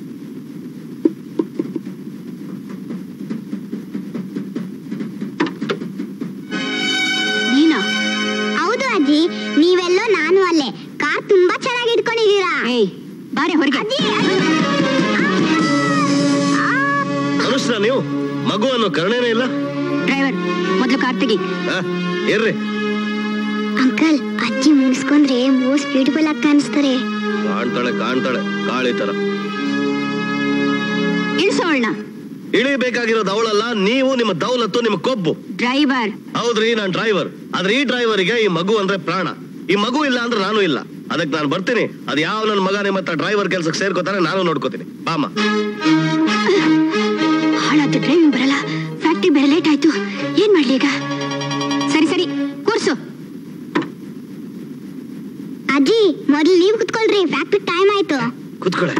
ನೀನಾ ಹೌದು ಅಜ್ಜಿ ನೀವೆಲ್ಲೋ ನಾನು ಅಲ್ಲೇ ಕಾರ್ ತುಂಬಾ ಚೆನ್ನಾಗಿ ಇಟ್ಕೊಂಡಿದ್ದೀರಾ ಏಯ್ ಬಾರೆ ಹೊರಗೆ ಅಜ್ಜಿ ಮನುಷ್ಯರ ನೀವು ಮಗು ಅನ್ನೋ ಕರುಣೆನೇ ಇಲ್ಲ ಡ್ರೈವರ್ ಮೊದಲು ಕಾರ್ ತೆಗಿ ಆ, ಇರ್ರಿ ಅಂಕಲ್ ಅಜ್ಜಿ ಮುಗಿಸ್ಕೊಂಡ್ರೆ ಮೋಸ್ಟ್ ಬ್ಯೂಟಿಫುಲ್ ಆಗಿ ಕಾಣಿಸ್ತಾರೆ ಕಾಣ್ತಾಳೆ ಕಾಣ್ತಾಳೆ ಕಾಳಿ ತರ ಇಳಿಸೋಳ್ನ ಇಳಿಬೇಕಾಗಿರೋದು ಅವಳಲ್ಲ ನೀವು ನಿಮ್ಮ ದೌಲತ್ತು ನಿಮ್ಮ ಕೊಬ್ಬು ಡ್ರೈವರ್ ಹೌದ್ರಿ ನಾನ್ ಡ್ರೈವರ್ ಆದ್ರೆ ಈ ಡ್ರೈವರಿಗೆ ಈ ಮಗು ಅಂದ್ರೆ ಪ್ರಾಣ ಈ ಮಗು ಇಲ್ಲ ಅಂದ್ರೆ ನಾನು ಇಲ್ಲ ಅದಕ್ಕೆ ನಾನು ಬರ್ತೀನಿ ಅದ್ ಯಾವ ನನ್ನ ಮಗ ನಿಮ್ಮ ಹತ್ರ ಡ್ರೈವರ್ ಕೆಲ್ಸಕ್ಕೆ ಸೇರ್ಕೋತಾನೆ ನಾನು ನೋಡ್ಕೋತೀನಿ ಬಾಮ ಹಾಳಾದ ಡ್ರೈವಿಂಗ್ ಬರಲ್ಲ ಫ್ಯಾಕ್ಟ್ರಿ ಬೇರೆ ಲೇಟ್ ಆಯ್ತು ಏನ್ ಮಾಡ್ಲಿ ಈಗ ಸರಿ ಸರಿ ಕೂರ್ಸು ಅಜ್ಜಿ ಮೊದಲು ನೀವು ಕುತ್ಕೊಳ್ರಿ ಫ್ಯಾಕ್ಟ್ರಿ ಟೈಮ್ ಆಯ್ತು ಕುತ್ಕೊಳೆ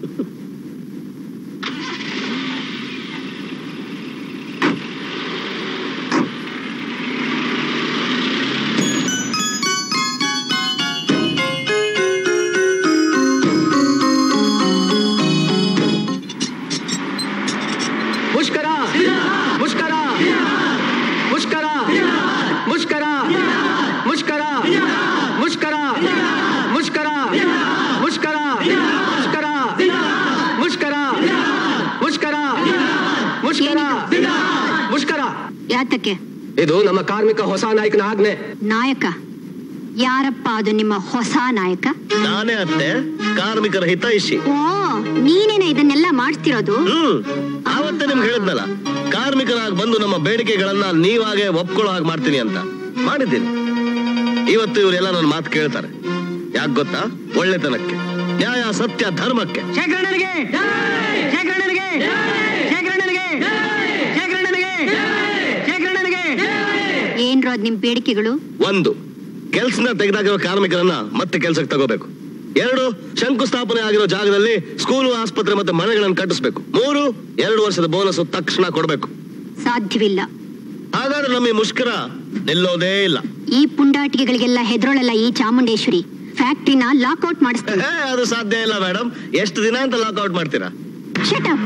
ಮುಷ್ಕರ ಮುಷ್ಕರ ಮುಷ್ಕರ ಮುಷ್ಕರ ಮುಷ್ಕರ ಮುಷ್ಕರ ಮುಷ್ಕರ ಮುಷ್ಕರ ಮುಷ್ಕರ ಮುಷ್ಕರ ಮುಷ್ಕರ ಮುಷ್ಕರ ಮುಷ್ಕರ ಯಾತಕ್ಕೆ ಇದು ನಮ್ಮ ಕಾರ್ಮಿಕ ಹೊಸ ನಾಯಕನ ಆಜ್ಞೆ ನಾಯಕ ಯಾರಪ್ಪ ಅದು ನಿಮ್ಮ ಹೊಸ ನಾಯಕ ನಾನೇ ಅತ್ತೆ ಕಾರ್ಮಿಕರ ಹಿತೈಷಿ ಓ ನೀನೇನ ಇದನ್ನೆಲ್ಲ ಮಾಡ್ತಿರೋದು ಹ್ಮ್ ಆವತ್ತೇ ನಿಮ್ಗೆ ಹೇಳಿದ್ನಲ್ಲ ಕಾರ್ಮಿಕರಾಗಿ ಬಂದು ನಮ್ಮ ಬೇಡಿಕೆಗಳನ್ನ ನೀವಾಗೆ ಒಪ್ಕೊಳ್ಳೋ ಹಾಗೆ ಮಾಡ್ತೀನಿ ಅಂತ ಮಾಡಿದ್ದೀನಿ ಇವತ್ತು ಇವರೆಲ್ಲ ನನ್ನ ಮಾತು ಕೇಳ್ತಾರೆ ಯಾಕೆ ಗೊತ್ತಾ ಒಳ್ಳೆತನಕ್ಕೆ ನ್ಯಾಯ ಸತ್ಯ ಧರ್ಮಕ್ಕೆ ಶೇಖರಣೆಗೆ ಶೇಖರಣೆಗೆ ಶೇಖರಣೆಗೆ ಶೇಖರಣೆಗೆ ಶೇಖರಣೆಗೆ ಏನ್ರೋ ಅದ್ ನಿಮ್ ಬೇಡಿಕೆಗಳು ಒಂದು ಕೆಲ್ಸನ ತೆಗೆದಾಗಿರೋ ಕಾರ್ಮಿಕರನ್ನ ಮತ್ತೆ ಕೆಲ್ಸಕ್ಕೆ ತಗೋಬೇಕು ಎರಡು ಶಂಕುಸ್ಥಾಪನೆ ಆಗಿರೋ ಜಾಗದಲ್ಲಿ ಸ್ಕೂಲು ಆಸ್ಪತ್ರೆ ಮತ್ತೆ ಮನೆಗಳನ್ನು ಕಟ್ಟಿಸ್ಬೇಕು ಮೂರು ಎರಡು ವರ್ಷದ ಬೋನಸ್ ತಕ್ಷಣ ಕೊಡ್ಬೇಕು ಸಾಧ್ಯವಿಲ್ಲ ಹಾಗಾದ್ರೆ ನಮ್ಮ ಈ ಮುಷ್ಕರ ನಿಲ್ಲೋದೇ ಇಲ್ಲ ಈ ಪುಂಡಾಟಿಕೆಗಳಿಗೆಲ್ಲ ಹೆದ್ರೋಳಲ್ಲ ಈ ಚಾಮುಂಡೇಶ್ವರಿ ಫ್ಯಾಕ್ಟ್ರಿನ ಲಾಕ್ಔಟ್ ಮಾಡಿಸ್ತೀನಿ ಏ, ಅದು ಸಾಧ್ಯ ಇಲ್ಲ ಮೇಡಮ್ ಎಷ್ಟು ದಿನ ಅಂತ ಲಾಕ್ಔಟ್ ಮಾಡ್ತೀರಾ shut up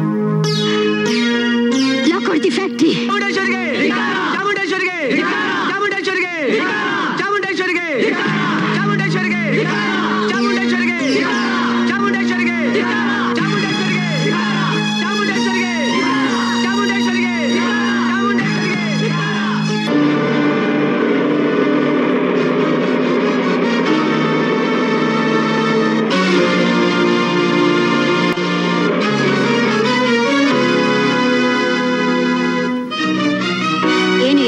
lockout the factory ಚಾಮುಂಡೇಶ್ವರಿಗೆ ಚಾಮುಂಡೇಶ್ವರಿಗೆ ಚಾಮುಂಡೇಶ್ವರಿಗೆ ಚಾಮುಂಡೇಶ್ವರಿಗೆ ಚಾಮುಂಡೇಶ್ವರಿಗೆ ಚಾಮುಂಡೇಶ್ವರಿಗೆ ಚಾಮುಂಡೇಶ್ವರಿಗೆ ಚಾಮುಂಡೇಶ್ವರಿಗೆ ಚಾಮುಂಡೇಶ್ವರಿಗೆ ಚಾಮುಂಡೇಶ್ವರಿಗೆ ಏನ್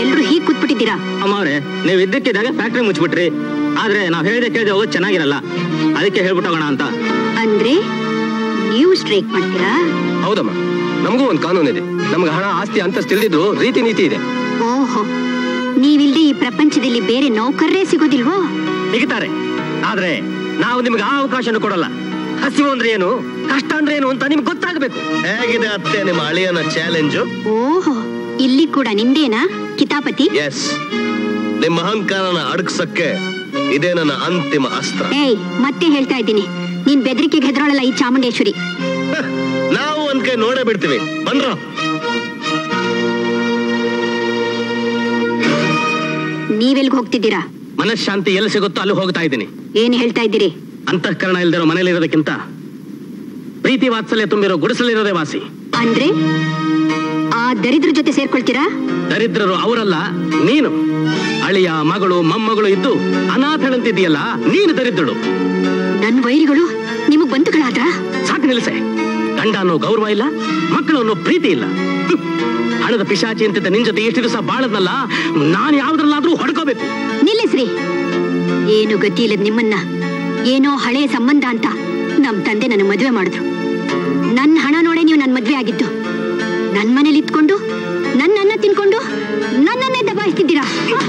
ಇದ್ದಕ್ಕಿದ್ದಾಗ ಫ್ಯಾಕ್ಟ್ರಿ ಮುಚ್ಚಿಬಿಟ್ರಿ ಆದ್ರೆ ನಾವ್ ಹೇಳ್ದೆ ಕೇಳ್ದೆ ಹೋಗೋದು ಚೆನ್ನಾಗಿರಲ್ಲ ಅದಕ್ಕೆ ಹೇಳ್ಬಿಟ್ಟು ಹೋಗೋಣ ಅಂತ ಅಂದ್ರೆ ನೀವು ಸ್ಟ್ರೈಕ್ ಮಾಡ್ತೀರಾ ಹೌದಮ್ಮ ನಮಗೂ ಒಂದು ಕಾನೂನು ಇದೆ ನಮ್ಗೆ ಹಣ ಆಸ್ತಿ ಅಂತಸ್ತು ತಿಳಿದಿದ್ರು ರೀತಿ ನೀತಿ ಇದೆ ಓಹೋ ನೀವಿಲ್ದೆ ಈ ಪ್ರಪಂಚದಲ್ಲಿ ಬೇರೆ ನೌಕರರೇ ಸಿಗೋದಿಲ್ವೋ ಸಿಗ್ತಾರೆ ಆದ್ರೆ ನಾವು ನಿಮ್ಗೆ ಆ ಅವಕಾಶನ ಕೊಡಲ್ಲ ಹಸಿವು ಅಂದ್ರೆ ಏನು ಕಷ್ಟ ಅಂದ್ರೆ ಏನು ಅಂತ ನಿಮ್ಗೆ ಗೊತ್ತಾಗಬೇಕು ಹೇಗಿದೆ ಅತ್ತೆ ನಿಮ್ಮ ಅಳಿಯನ ಚಾಲೆಂಜು ಓಹೋ ಇಲ್ಲಿ ಕೂಡ ನಿಮ್ದೇನಾ ಕಿತಾಪತಿ ಎಸ್ ನಿಮ್ಮ ಅಹಂಕಾರನ ಅಡಗ್ಸಕ್ಕೆ ಇದೇ ನನ್ನ ಅಂತಿಮ ಅಸ್ತ್ರ ಏಯ್ ಮತ್ತೆ ಹೇಳ್ತಾ ಇದ್ದೀನಿ ನೀನ್ ಬೆದರಿಕೆಗೆ ಹೆದರೋಳಲ್ಲ ಈ ಚಾಮುಂಡೇಶ್ವರಿ ನಾವು ಒಂದ್ ಕೈ ನೋಡೇ ಬಿಡ್ತೀವಿ ಬನ್ರ ನೀವೆಲ್ಗ್ ಹೋಗ್ತಿದ್ದೀರಾ ಮನಃಶಾಂತಿ ಎಲ್ಲಿ ಸಿಗುತ್ತೋ ಅಲ್ಲಿ ಹೋಗ್ತಾ ಇದ್ದೀನಿ ಏನ್ ಹೇಳ್ತಾ ಇದ್ದೀರಿ ಅಂತಃಕರಣ ಇಲ್ದಿರೋ ಮನೇಲಿರೋದಕ್ಕಿಂತ ಪ್ರೀತಿ ವಾತ್ಸಲ್ಯ ತುಂಬಿರೋ ಗುಡಿಸಲಿರೋದೇ ವಾಸಿ ಅಂದ್ರೆ ಆ ದರಿದ್ರ ಜೊತೆ ಸೇರ್ಕೊಳ್ತೀರಾ ದರಿದ್ರರು ಅವರಲ್ಲ ನೀನು ಅಳಿಯ ಮಗಳು ಮೊಮ್ಮಗಳು ಇದ್ದು ಅನಾಥಳಂತಿದೆಯಲ್ಲ ನೀನು ದರಿದ್ರಳು ನನ್ ವೈರಿಗಳು ನಿಮಗ್ ಬಂಧುಗಳಾದ್ರ ಸಾಕು ನಿಲ್ಲಿಸೆ ಗಂಡ ಅನ್ನೋ ಗೌರವ ಇಲ್ಲ ಮಕ್ಕಳು ಅನ್ನೋ ಪ್ರೀತಿ ಇಲ್ಲ ಹ್ಮ್. ಹಣದ ಪಿಶಾಚಿ ಅಂತಿದ್ದ ನಿನ್ ಜೊತೆ ಎಷ್ಟು ದಿವಸ ಬಾಳದ್ನಲ್ಲ ನಾನು ಯಾವ್ದ್ರಲ್ಲಾದ್ರೂ ಹೊಡ್ಕೋಬೇಕು ನಿಲ್ಲಿಸ್ರಿ ಏನು ಗತಿ ಇಲ್ಲದ ನಿಮ್ಮನ್ನ ಏನೋ ಹಳೆಯ ಸಂಬಂಧ ಅಂತ ನಮ್ ತಂದೆ ನನ್ನ ಮದುವೆ ಮಾಡಿದ್ರು ನನ್ನ ಹಣ ನೋಡೇ ನೀವು ನನ್ನ ಮದ್ವೆ ಆಗಿದ್ದು ನನ್ ಮನೇಲಿ ಇತ್ಕೊಂಡು ನನ್ನ ಅನ್ನ ತಿನ್ಕೊಂಡು ನನ್ನನ್ನೇ ದಬಾಯಿಸ್ತಿದ್ದೀರಾ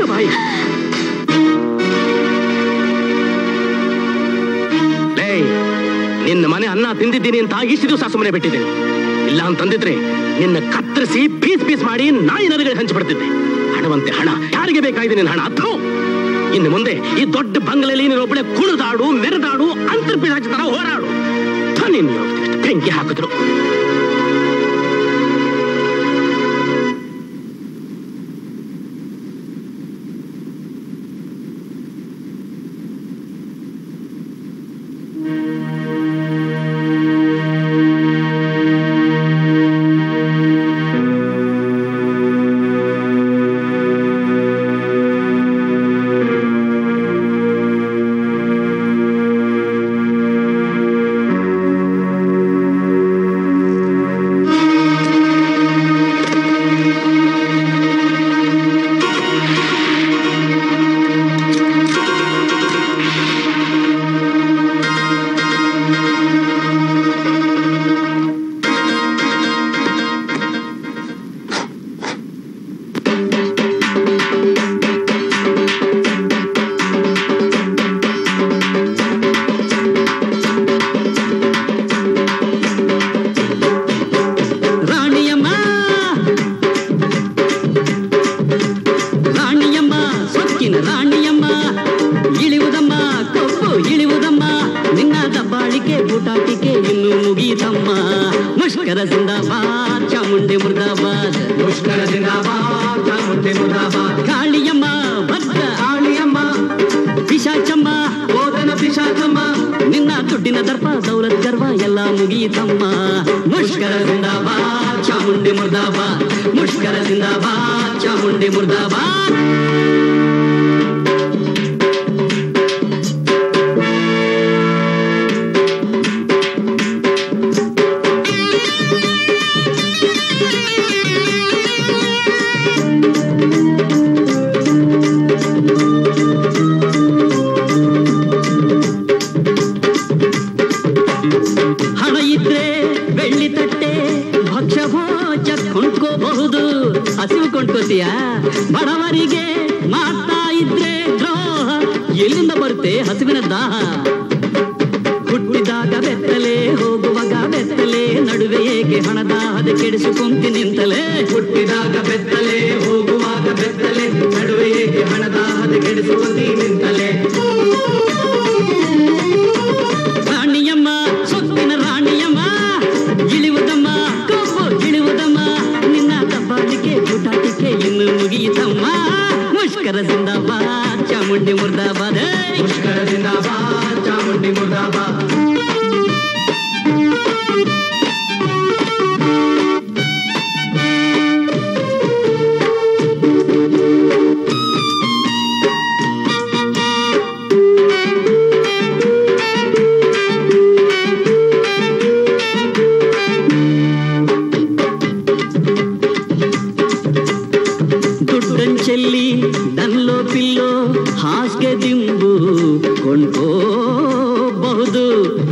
ಲೇ ನಿನ್ನ ಮನೆ ಅನ್ನ ತಿಂದಿದ್ದೀನಿ ಅಂತ ಇಷ್ಟು ದಿವಸ ಸುಮ್ಮನೆ ಬಿಟ್ಟಿದ್ದೇನೆ ಇಲ್ಲ ಅಂತಂದಿದ್ರೆ ನಿನ್ನ ಕತ್ತರಿಸಿ ಪೀಸ್ ಪೀಸ್ ಮಾಡಿ ನಾಯಿ ನನಗೆ ಹಂಚಿಬಿಡ್ತಿದ್ದೆ ಹಣವಂತೆ ಹಣ ಯಾರಿಗೆ ಬೇಕಾಗಿದೆ ನಿನ್ನ ಹಣ ಅಥೋ ಇನ್ನು ಮುಂದೆ ಈ ದೊಡ್ಡ ಬಂಗಲೆಯಲ್ಲಿ ನೀನೊಬ್ಬಳೆ ಕುಣಿದಾಡು ಮೆರೆದಾಡು ಅಂತರ್ಪಿಸಾಚಿ ತರ ಹೋರಾಡು ಥು, ನಿನ್ನ ಯೋಗ್ಯತೆ ಬೆಂಕಿ ಹಾಕಿದ್ರು ರಾಣಿಯಮ್ಮ ರಾಣಿಯಮ್ಮ ಸೊಕ್ಕಿನ ರಾಣಿಯಮ್ಮ ಇಳಿಯುವುದಮ್ಮ ಕೊಬ್ಬು ಇಳಿಯುವುದಮ್ಮ ನಿನ್ನ ದಬ್ಬಾಳಿಕೆ ಬೂಟಾಟಿಕೆ ಇನ್ನು ಮುಗೀತಮ್ಮ ಮುಷ್ಕರ ಜಿಂದಾಬಾದ್ ಚಾಮುಂಡಿ ಮುರ್ದಾಬಾದ್ ಮುಷ್ಕರ ಜಿಂದಾಬಾದ್ ಚಾಮುಂಡಿ ಮುರ್ದಾಬಾದ್ ಕಾಳಿಯಮ್ಮ ಭದ್ರ ಕಾಳಿಯಮ್ಮ ಪಿಶಾಚಮ್ಮ ಓದನ ಪಿಶಾಚಮ್ಮ ನಿನ್ನ ದುಡ್ಡಿನ ದರ್ಪ ದೌಲತ್ ಗರ್ವ ಎಲ್ಲ ಮುಗೀತಮ್ಮ ಮುಷ್ಕರ ಜಿಂದಾಬಾದ್ ಚಾಮುಂಡಿ ಮುರ್ದಾಬಾದ್ ಮುಷ್ಕರ ಜಿಂದಾಬಾದ್ ಚಾಮುಂಡಿ ಮುರ್ದಾಬಾದ್ ಹಣ ಇದ್ರೆ ಬೆಳ್ಳಿ ತಟ್ಟೆ ಭಕ್ಷ್ಯ ಭೋಜ ಕೊಂಡ್ಕೋಬಹುದು ಹಸಿವು ಕೊಂಡ್ಕೋತೀಯ ಬಡವರಿಗೆ ಮಾಡ್ತಾ ಇದ್ರೆ ದ್ರೋಹ ಎಲ್ಲಿಂದ ಬರುತ್ತೆ ಹಸಿವಿನ ದಾಹ ಹುಟ್ಟಿದಾಗ ಬೆತ್ತಲೆ ಹೋಗುವಾಗ ಬೆತ್ತಲೆ ನಡುವೆ ಏಕೆ ಹಣದಾಹದ ಕೆಡಿಸಿಕೊಂತಿ ನಿಂತಲೇ ಹುಟ್ಟಿದಾಗ ಬೆತ್ತಲೆ ಹೋಗುವಾಗ ಬೆತ್ತಲೆ ನಡುವೆ ಏಕೆ ಹಣದಾಹದ ಕೆಡಿಸಿಕೊಂತಿ ನಿಂತಲೇ ರಾಣಿಯಮ್ಮ ಸೊತ್ತಿನ ರಾಣಿಯಮ್ಮ ಇಳಿಯುವುದಮ್ಮ ಕೊಬ್ಬು ಇಳಿಯುವುದಮ್ಮ ನಿನ್ನ ದಬ್ಬಾಳಿಕೆ ಊಟಾಟಿಕೆ ಇನ್ನು ಮುಗಿಯಿತಮ್ಮ ಮುಷ್ಕರ ಜಿಂದಾಬಾದ್ ಚಾಮುಂಡಿ ಮುರ್ದಾಬಾದ್ ಮುಷ್ಕರ ಜಿಂದಾಬಾದ್ ಚಾಮುಂಡಿ ಮುರ್ದಾಬಾದ್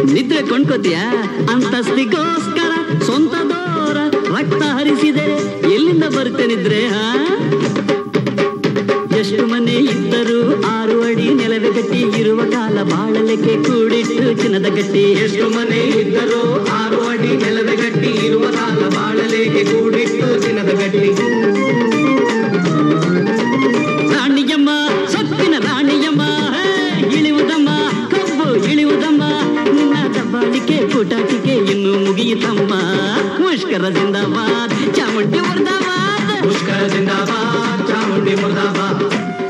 ನಿದ್ರೆ ಕೊಂಡ್ಕೋತೀಯ ಅಂತಸ್ತಿಗೋಸ್ಕರ ಸ್ವಂತದೋರ ರಕ್ತ ಹರಿಸಿದೆ ಎಲ್ಲಿಂದ ಬರುತ್ತೆ ನಿದ್ರೆ ಹಾ ಎಷ್ಟು ಮನೆ ಇದ್ದರೂ ಆರು ಅಡಿ ನೆಲದ ಗಟ್ಟಿ ಇರುವ ಕಾಲ ಬಾಳಲಿಕ್ಕೆ ಕೂಡಿಟ್ಟು ಚಿನ್ನದ ಗಟ್ಟಿ ಎಷ್ಟು ಮನೆ ಇದ್ದರೂ ಆರು ಅಡಿ ನೆಲದ ಗಟ್ಟಿ ಇರುವ ಕಾಲ ಬಾಳಲಿಕ್ಕೆ ಕೂಡಿಟ್ಟು ಚಿನ್ನದ ಗಟ್ಟಿ ರಾಣಿಯಮ್ಮ ಸೊಕ್ಕಿನ ರಾಣಿಯಮ್ಮ ಹೇ, ಇಳಿಯುವುದಮ್ಮ ಕಬ್ಬು ಇಳಿಯುವುದಮ್ಮ ನಿನ್ನ ದಬ್ಬಾಳಿಕೆ ಕೂಟಾಟಿಕೆ ಇನ್ನು ಮುಗಿಯಿತಮ್ಮ ಮುಷ್ಕರ ಜಿಂದಾಬಾದ್ ಚಾಮುಂಡಿ ಮುರ್ದಾಬಾದ್ ಮುಷ್ಕರ ಜಿಂದಾಬಾದ್ ಚಾಮುಂಡಿ ಮುರ್ದಾಬಾದ್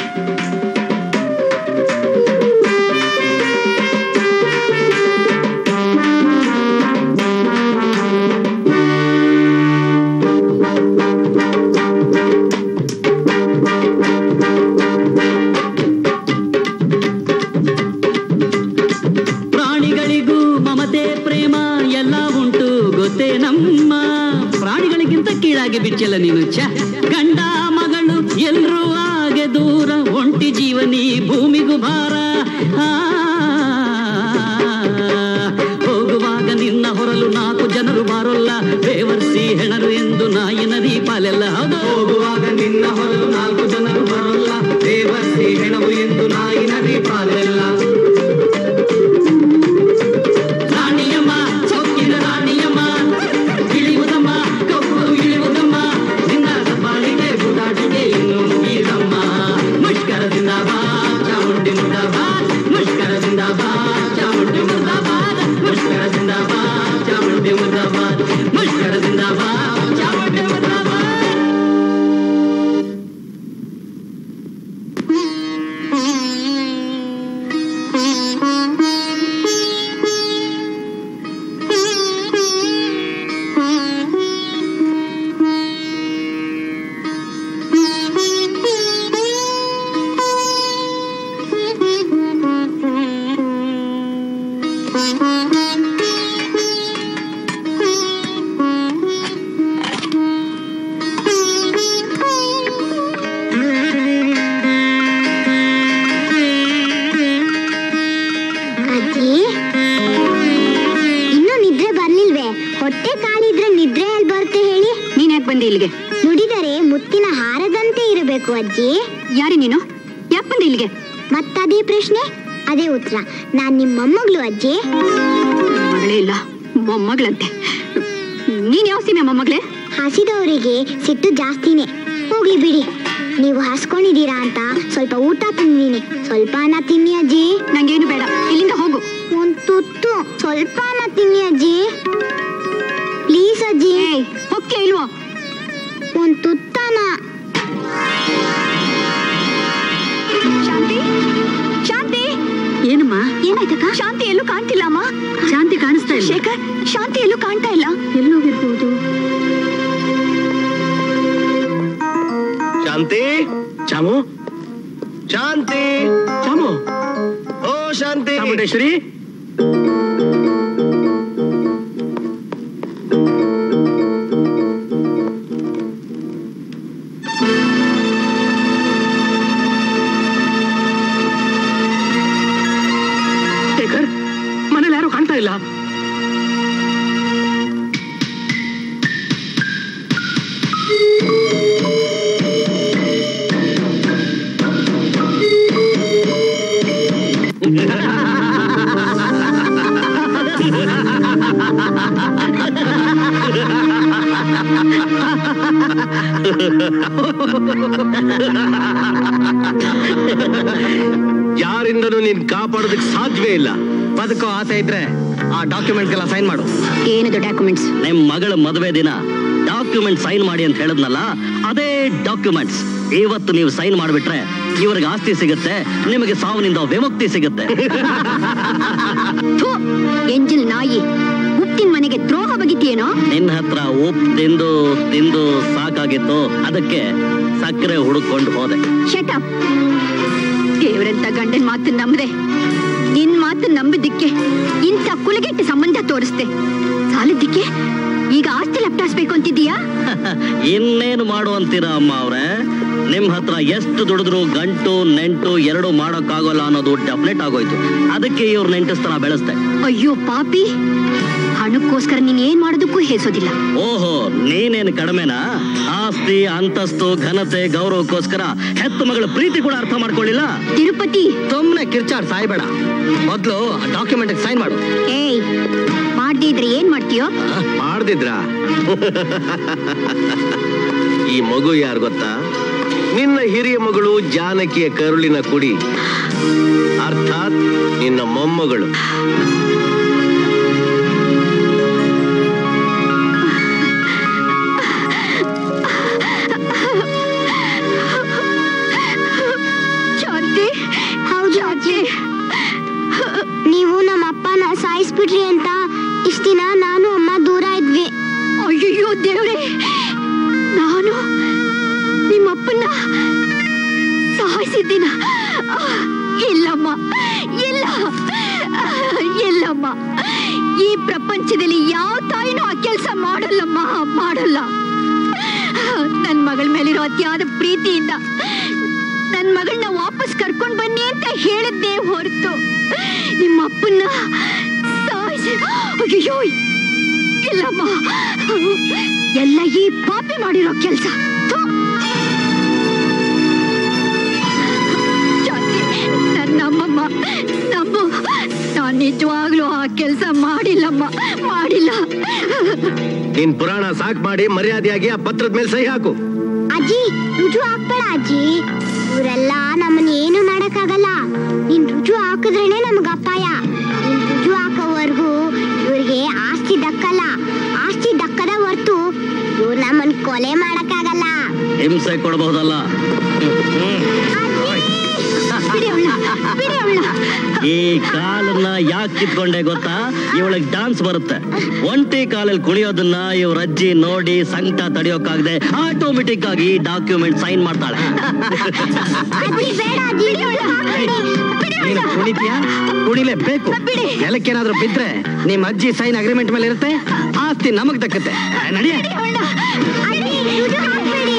ಪ್ರಾಣಿಗಳಿಗೂ ಮಮತೆ ಪ್ರೇಮ ಎಲ್ಲ ಉಂಟು ಗೊತ್ತೇ ನಮ್ಮ ಪ್ರಾಣಿಗಳಿಗಿಂತ ಕೀಳಾಗಿ ಬಿಚ್ಚಲ್ಲ ನೀನು ಛ ಗಂಡ ಮಗಳು ಎಲ್ರೂ ಹಾಗೆ ದೂರ ಒಂಟಿ ಜೀವನಿ ಭೂಮಿಗೂ ಭಾರ ಆ, ಹೋಗುವಾಗ ನಿನ್ನ ಹೊರಲು ನಾಲ್ಕು ಜನರು ಬಾರಲ್ಲ ಬೇವರ್ಸಿ ಹೆಣರು ಎಂದು ನಾಯಿ ನದಿ ಪಾಲೆಲ್ಲ ಹೌದು ಹೋಗುವಾಗ ನಿನ್ನ ಹೊರಲು ನಾಲ್ಕು ಜನರು ಬರಲ್ಲ ಬೇವರ್ಸಿ ಹೆಣವು ಎಂದು ನಾಯಿ ನದಿ ಪಾಲೆಲ್ಲ ರಾಣಿಯಮ್ಮ ಸೊಕ್ಕಿನ ರಾಣಿಯಮ್ಮ ಇಳಿಯುವುದಮ್ಮ ಕಬ್ಬು ಇಳಿಯುವುದಮ್ಮ ನಿನ್ನ ದಬ್ಬಾಳಿಕೆ ಗುದಾಟಿಗೆ ಇನ್ನು ಮುಗಿದಮ್ಮ ಮುಷ್ಕರದಿಂದ ಬಾ ಚಾಮುಂಡಿ ಮುರ್ದಾಬಾದ್ ಮುಷ್ಕರದಿಂದ ಬಾ ಚಾಮುಂಡಿ ಮುರ್ದಾಬಾದ್ ಮುಷ್ಕರದಿಂದ ಬಾ ಚಾಮುಂಡಿ ಮುರ್ದಾಬಾದ್ ಮುಷ್ಕರದಿಂದ ಬಾ ಚಾಮುಂಡಿ ಮುರ್ದಾಬಾದ್ ಅಜ್ಜಿ ಇನ್ನೂ ನಿದ್ರೆ ಬರ್ಲಿಲ್ವೇ ಹೊಟ್ಟೆ ಕಾಲಿದ್ರೆ ನಿದ್ರೆ ಎಲ್ಲಿ ಬರುತ್ತೆ ಹೇಳಿ ನೀನ್ ಯಾಕೆ ಬಂದೆ ಇಲ್ಲಿಗೆ ನುಡಿದರೆ ಮುತ್ತಿನ ಹಾರದಂತೆ ಇರಬೇಕು ಅಜ್ಜಿ ಯಾರಿ ನೀನು ಯಾಕೆ ಬಂದೆ ಇಲ್ಲಿಗೆ ಮತ್ತದೇ ಪ್ರಶ್ನೆ ಅದೇ ಉತ್ತರ ನಾನ್ ನಿಮ್ಮ ಮೊಮ್ಮಗಳು ಅಜ್ಜಿ ಮಗಳೇ ಇಲ್ಲ ಮೊಮ್ಮಗಳಂತೆ ನೀನ್ ಯಾವ ಸೀಮೆ ಮೊಮ್ಮಗಳೇ ಹಸಿದವರಿಗೆ ಸಿಟ್ಟು ಜಾಸ್ತಿನೇ ಹೋಗ್ಲಿ ಬಿಡಿ ನೀವು ಹಸ್ಕೊಂಡಿದ್ದೀರಾ ಅಂತ ಸ್ವಲ್ಪ ಊಟ ತಿಂದಿದ್ದೀನಿ ಸ್ವಲ್ಪ ಅನ್ನ ತಿನ್ನಿ ಅಜ್ಜಿ ನಂಗೇನು ಬೇಡ ಇಲ್ಲಿಂದ ಹೋಗು ಒಂದ್ ತುತ್ತು ಸ್ವಲ್ಪ ಅನ್ನ ತಿನ್ನಿ ಅಜ್ಜಿ ಪ್ಲೀಸ್ ಅಜ್ಜಿ ಹೋಗ್ತೀಯ ಇಲ್ವೋ ಒಂದ್ ತುತ್ತನ ಶಾಂತಿ ಶಾಂತಿ ಏನಮ್ಮ ಏನಾಯ್ತಕ್ಕ ಶಾಂತಿ ಎಲ್ಲೂ ಕಾಣ್ತಿಲ್ಲ ಅಮ್ಮ ಶಾಂತಿ ಕಾಣಿಸ್ತಾ ಇಲ್ಲ ಶೇಖರ್ ಶಾಂತಿ ಎಲ್ಲೂ ಕಾಣ್ತಾ ಇಲ್ಲ ಎಲ್ಲೋಗಿರ್ಬೋದು ಶಾಂತಿ ಚಾಮು ಶಾಂತಿ ಚಾಮು ಓ ಶಾಂತಿ ಚಾಮುಂಡೇಶ್ವರಿ ಶೇಖರ್ ಮನೇಲಿ ಯಾರು ಕಾಣ್ತಾ ಇಲ್ಲ ಯಾರಿಂದನೂ ನೀನ್ ಕಾಪಾಡೋದಕ್ಕೆ ಸಾಧ್ಯವೇ ಇಲ್ಲ ಬದುಕೋ ಆಸೆ ಇದ್ರೆ ಆ ಡಾಕ್ಯುಮೆಂಟ್ಗೆಲ್ಲ ಸೈನ್ ಮಾಡು ಏನದು ಡಾಕ್ಯುಮೆಂಟ್ಸ್ ನಿಮ್ ಮಗಳ ಮದುವೆ ದಿನ ಡಾಕ್ಯುಮೆಂಟ್ ಸೈನ್ ಮಾಡಿ ಅಂತ ಹೇಳಿದ್ನಲ್ಲ ಅದೇ ಡಾಕ್ಯುಮೆಂಟ್ಸ್ ಇವತ್ತು ನೀವು ಸೈನ್ ಮಾಡಿಬಿಟ್ರೆ ಇವ್ರಿಗೆ ಆಸ್ತಿ ಸಿಗುತ್ತೆ ನಿಮಗೆ ಸಾವಿನಿಂದ ವಿಮುಕ್ತಿ ಸಿಗುತ್ತೆ ಥು, ಎಂಜಲ್ ನಾಯಿ ಹುಟ್ಟಿನ ಮನೆಗೆ ದ್ರೋಹ ಬಗಿತಿಯೇನೋ ನಿನ್ನ ಹತ್ರ ಉಪ್ಪು ತಿಂದು ತಿಂದು ಸಾಕಾಗಿತ್ತು ಅದಕ್ಕೆ ಸಕ್ಕರೆ ಹುಡುಕೊಂಡು ಹೋದೆ ಶಟಪ್ ದೇವರಂತ ಗಂಡನ್ ಮಾತು ನಂಬದೆ ನಿನ್ ಮಾತು ನಂಬಿದ್ದಕ್ಕೆ ಇಂಥ ಕುಲಗೆಟ್ಟ ಸಂಬಂಧ ತೋರಿಸ್ದೆ ಸಾಲದ್ದಕ್ಕೆ ಈಗ ಆಸ್ತಿ ಲಪ್ಟಾಸ್ಬೇಕು ಅಂತಿದ್ದೀಯಾ ಇನ್ನೇನು ಮಾಡು ಅಂತೀರಾ ಅಮ್ಮ ಅವ್ರೆ ನಿಮ್ ಹತ್ರ ಎಷ್ಟು ದುಡಿದ್ರು ಗಂಟು ನೆಂಟು ಎರಡು ಮಾಡೋಕ್ಕಾಗೋಲ್ಲ ಅನ್ನೋದು ಡೆಫಿನೆಟ್ ಆಗೋಯ್ತು ಅದಕ್ಕೆ ಇವ್ರ ನೆಂಟಸ್ತನ ಬೆಳೆಸ್ತೆ ಅಯ್ಯೋ ಪಾಪಿ ಹಣಕ್ಕೋಸ್ಕರ ನೀನ್ ಏನ್ ಮಾಡೋದಕ್ಕೂ ಹೇಸೋದಿಲ್ಲ ಓಹೋ ನೀನೇನು ಕಡಿಮೆನಾ ಆಸ್ತಿ ಅಂತಸ್ತು ಘನತೆ ಗೌರವಕ್ಕೋಸ್ಕರ ಹೆತ್ತ ಮಗಳ ಪ್ರೀತಿ ಕೂಡ ಅರ್ಥ ಮಾಡ್ಕೊಳ್ಳಿಲ್ಲ ತಿರುಪತಿ ಸುಮ್ನೆ ಕಿರ್ಚಾಡ್ ಸಾಯ್ಬೇಡ ಮೊದ್ಲು ಡಾಕ್ಯುಮೆಂಟ್ ಸೈನ್ ಮಾಡು ಏಯ್ ಮಾಡ್ದಿದ್ರೆ ಏನ್ ಮಾಡ್ತೀಯೋ ಮಾಡ್ದಿದ್ರಾ ಈ ಮಗು ಯಾರು ಗೊತ್ತಾ ನಿನ್ನ ಹಿರಿಯ ಮಗಳು ಜಾನಕಿಯ ಕರುಳಿನ ಕುಡಿ ಅರ್ಥಾತ್ ನಿನ್ನ ಮೊಮ್ಮಗಳು ಶಾಂತಿ ಹೌದು ಅಜ್ಜಿ ನೀವು ನಮ್ಮ ಅಪ್ಪನ ಸಾಯಿಸ್ಬಿಟ್ರಿ ಅಂತ ಇಷ್ಟ ದಿನ ನಾನು ಅಮ್ಮ ದೂರ ಇದ್ವಿ ಅಯ್ಯಯ್ಯೋ ದೇವ್ರೆ ನಾನು ನಿಮ್ಮಪ್ಪನ್ನ ಸಾಯಿಸಿದ್ದೀನ ಇಲ್ಲಮ್ಮ ಇಲ್ಲ ಇಲ್ಲಮ್ಮ ಈ ಪ್ರಪಂಚದಲ್ಲಿ ಯಾವ ತಾಯಿನೂ ಆ ಕೆಲಸ ಮಾಡಲ್ಲಮ್ಮ ಮಾಡಲ್ಲ ನನ್ನ ಮಗಳ ಮೇಲಿರೋ ಅತಿಯಾದ ಪ್ರೀತಿಯಿಂದ ನನ್ನ ಮಗಳನ್ನ ವಾಪಸ್ ಕರ್ಕೊಂಡ್ ಬನ್ನಿ ಅಂತ ಹೇಳಿದ್ದೆ ಹೊರತು ನಿಮ್ಮ ಅಪ್ಪನ್ನ ಸಾಯಿಸಿ ಅಯ್ಯೋ ಇಲ್ಲಮ್ಮ ಎಲ್ಲ ಈ ಪಾಪಿ ಮಾಡಿರೋ ಕೆಲಸ ನನ್ನ ನಮ್ಮಮ್ಮ ನಂಬು ನಾನು ನಿಜವಾಗ್ಲೂ ಆ ಕೆಲಸ ಮಾಡಿಲ್ಲಮ್ಮ ಮಾಡಿಲ್ಲ ನಿನ್ ಪುರಾಣ ಸಾಕ್ ಮಾಡಿ ಮರ್ಯಾದೆಯಾಗಿ ಆ ಪತ್ರದ ಮೇಲೆ ಸಹಿ ಹಾಕು ಅಜ್ಜಿ ರುಜು ಹಾಕ್ಬೇಡ ಅಜ್ಜಿ ಇವರೆಲ್ಲ ನಮ್ಮನ್ನ ಏನು ಮಾಡಕ್ಕಾಗಲ್ಲ ನೀನ್ ರುಜು ಹಾಕಿದ್ರೇನೆ ನಮ್ಗ ಅಪಾಯ ನೀನ್ ರುಜು ಹಾಕೋವರೆಗೂ ಇವ್ರಿಗೆ ಆಸ್ತಿ ದಕ್ಕಲ್ಲ ಆಸ್ತಿ ದಕ್ಕದ ಹೊರ್ತು ಇವ್ರು ನಮ್ಮನ್ ಕೊಲೆ ಮಾಡಕ್ಕಾಗಲ್ಲ ಹಿಂಸೆ ಕೊಡಬಹುದಲ್ಲ ಬಿಡಿ ಅವ್ಳ್ನ, ಬಿಡಿ ಅವ್ಳ್ನ. ಈ ಕಾಲನ್ನ ಯಾಕೆ ಕಿತ್ಕೊಂಡೆ ಗೊತ್ತಾ ಇವಳಿಗೆ ಡಾನ್ಸ್ ಬರುತ್ತೆ ಒಂಟಿ ಕಾಲಲ್ಲಿ ಕುಣಿಯೋದನ್ನ ಇವ್ರ ಅಜ್ಜಿ ನೋಡಿ ಸಂಕಟ ತಡೆಯೋಕ್ಕಾಗದೆ ಆಟೋಮೆಟಿಕ್ ಆಗಿ ಡಾಕ್ಯುಮೆಂಟ್ ಸೈನ್ ಮಾಡ್ತಾಳೆ ಅಜ್ಜಿ ಬೇಡ ಅಜ್ಜಿ ರುಜು ಹಾಕ್ಬೇಡಿ. ನೀನು ಕುಣಿತೀಯಾ ಕುಣಿಲೇಬೇಕು ನೆಲಕ್ಕೇನಾದ್ರೂ ಬಿದ್ರೆ ನಿಮ್ ಅಜ್ಜಿ ಸೈನ್ ಅಗ್ರಿಮೆಂಟ್ ಮೇಲೆ ಇರುತ್ತೆ ಆಸ್ತಿ ನಮಗ್ ದಕ್ಕತ್ತೆ ನಡಿಯ ಅಜ್ಜಿ ರುಜು ಹಾಕ್ಬೇಡಿ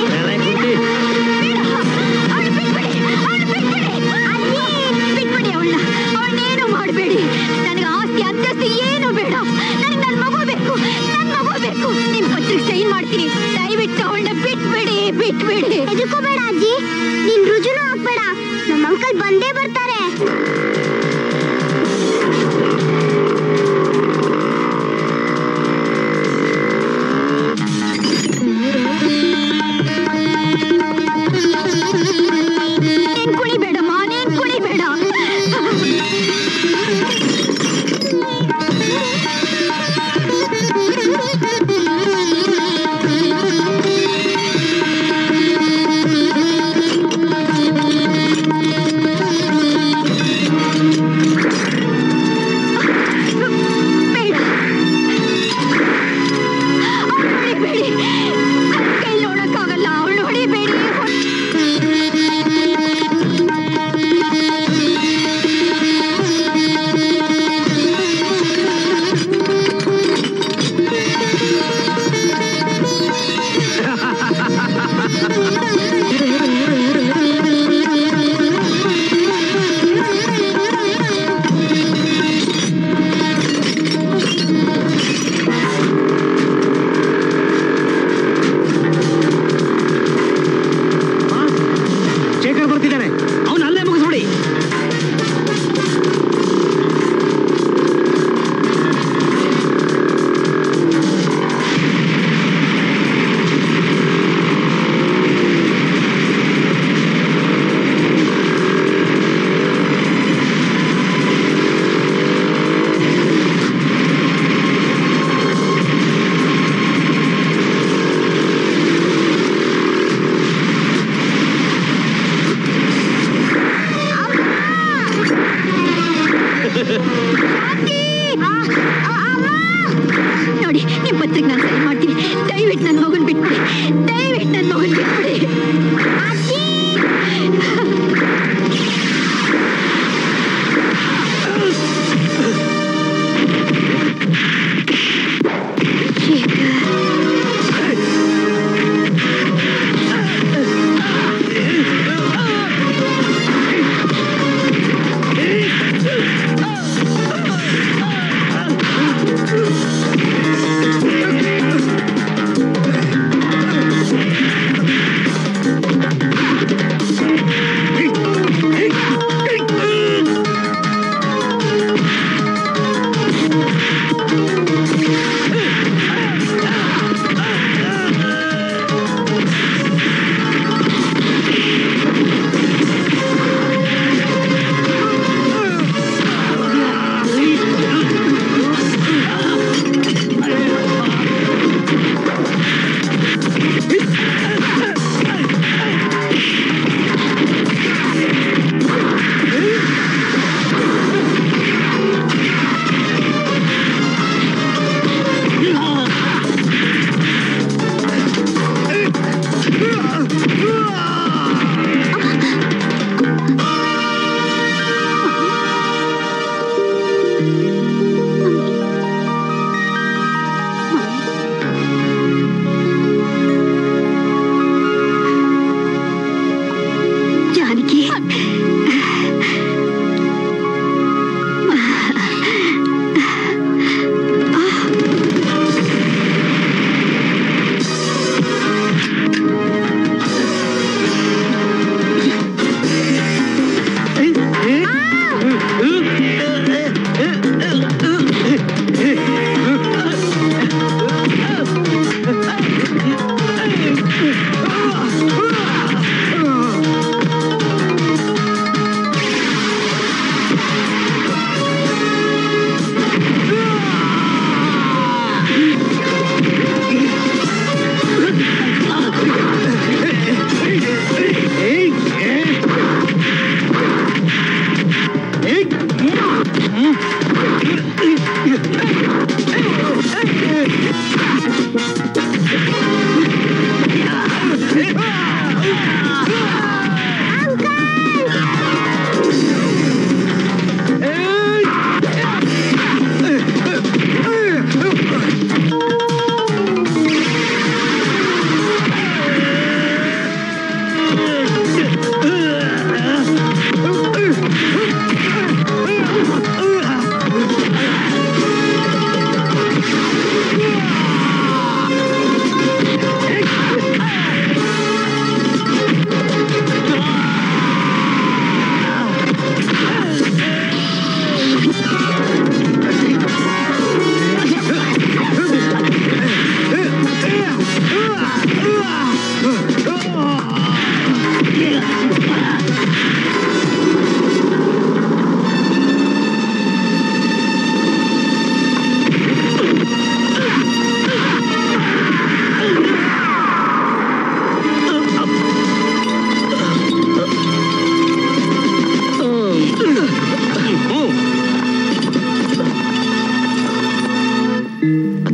ಬಿಟ್ಬಿಡಿ ಅವಳನ್ನ ಅವಳನ್ನೇನು ಮಾಡಬೇಡಿ ನನಗೆ ಆಸ್ತಿ ಅಂತಸ್ತು ಏನು ಬೇಡ ನನಗೆ ನನ್ನ ಮಗು ಬೇಕು ನನ್ನ ಮಗು ಬೇಕು ನಿಮ್ ಪತ್ರಿಕೆ ಸೈನ್ ಮಾಡ್ತೀನಿ ದಯವಿಟ್ಟು ಅವಳನ್ನ ಬಿಟ್ಬಿಡಿ ಬಿಟ್ಬಿಡಿ ಹೆದರ್ಕೋಬೇಡ ಅಜ್ಜಿ ನೀನ್ ರುಜುನು ಹಾಕ್ಬೇಡ ನಮ್ಮ ಅಂಕಲ್ ಬಂದೇ ಬರ್ತಾರೆ ನೀನ್ ಕುಣಿಬೇಡಮ್ಮ ನೀನ್ ಕುಣಿಬೇಡ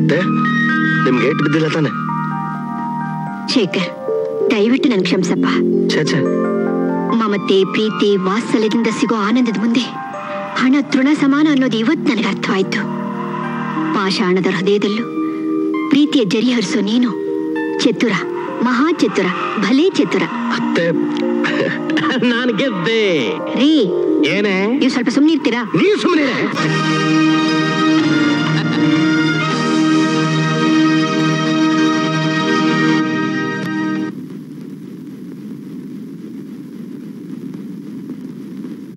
ಅತ್ತೆ ನಿಮ್ಗೆ ಏಟ್ ಬಿದ್ದಿಲ್ಲ ತಾನೆ ಶೇಖರ್ ದಯವಿಟ್ಟು ನನ್ ಕ್ಷಮಿಸಪ್ಪ ಛೇ ಛೇ ಮಮತೆ ಪ್ರೀತಿ ವಾತ್ಸಲ್ಯದಿಂದ ಸಿಗೋ ಆನಂದದ ಮುಂದೆ ಹಣ ತೃಣ ಸಮಾನ ಅನ್ನೋದು ಇವತ್ತು ನನಗೆ ಅರ್ಥವಾಯ್ತು ಪಾಷಾಣದ ಹೃದಯದಲ್ಲೂ ಪ್ರೀತಿಯ ಜರಿ ಹರಿಸೋ ನೀನು ಚತುರ ಮಹಾ ಚತುರ ಭಲೇ ಚತುರ ಅತ್ತೆ ನಾನು ಗೆದ್ದೆ ರೀ ಏನೇ ನೀವು ಸ್ವಲ್ಪ ಸುಮ್ಮನಿರ್ತೀರಾ ನೀವು ಸುಮ್ಮನೆ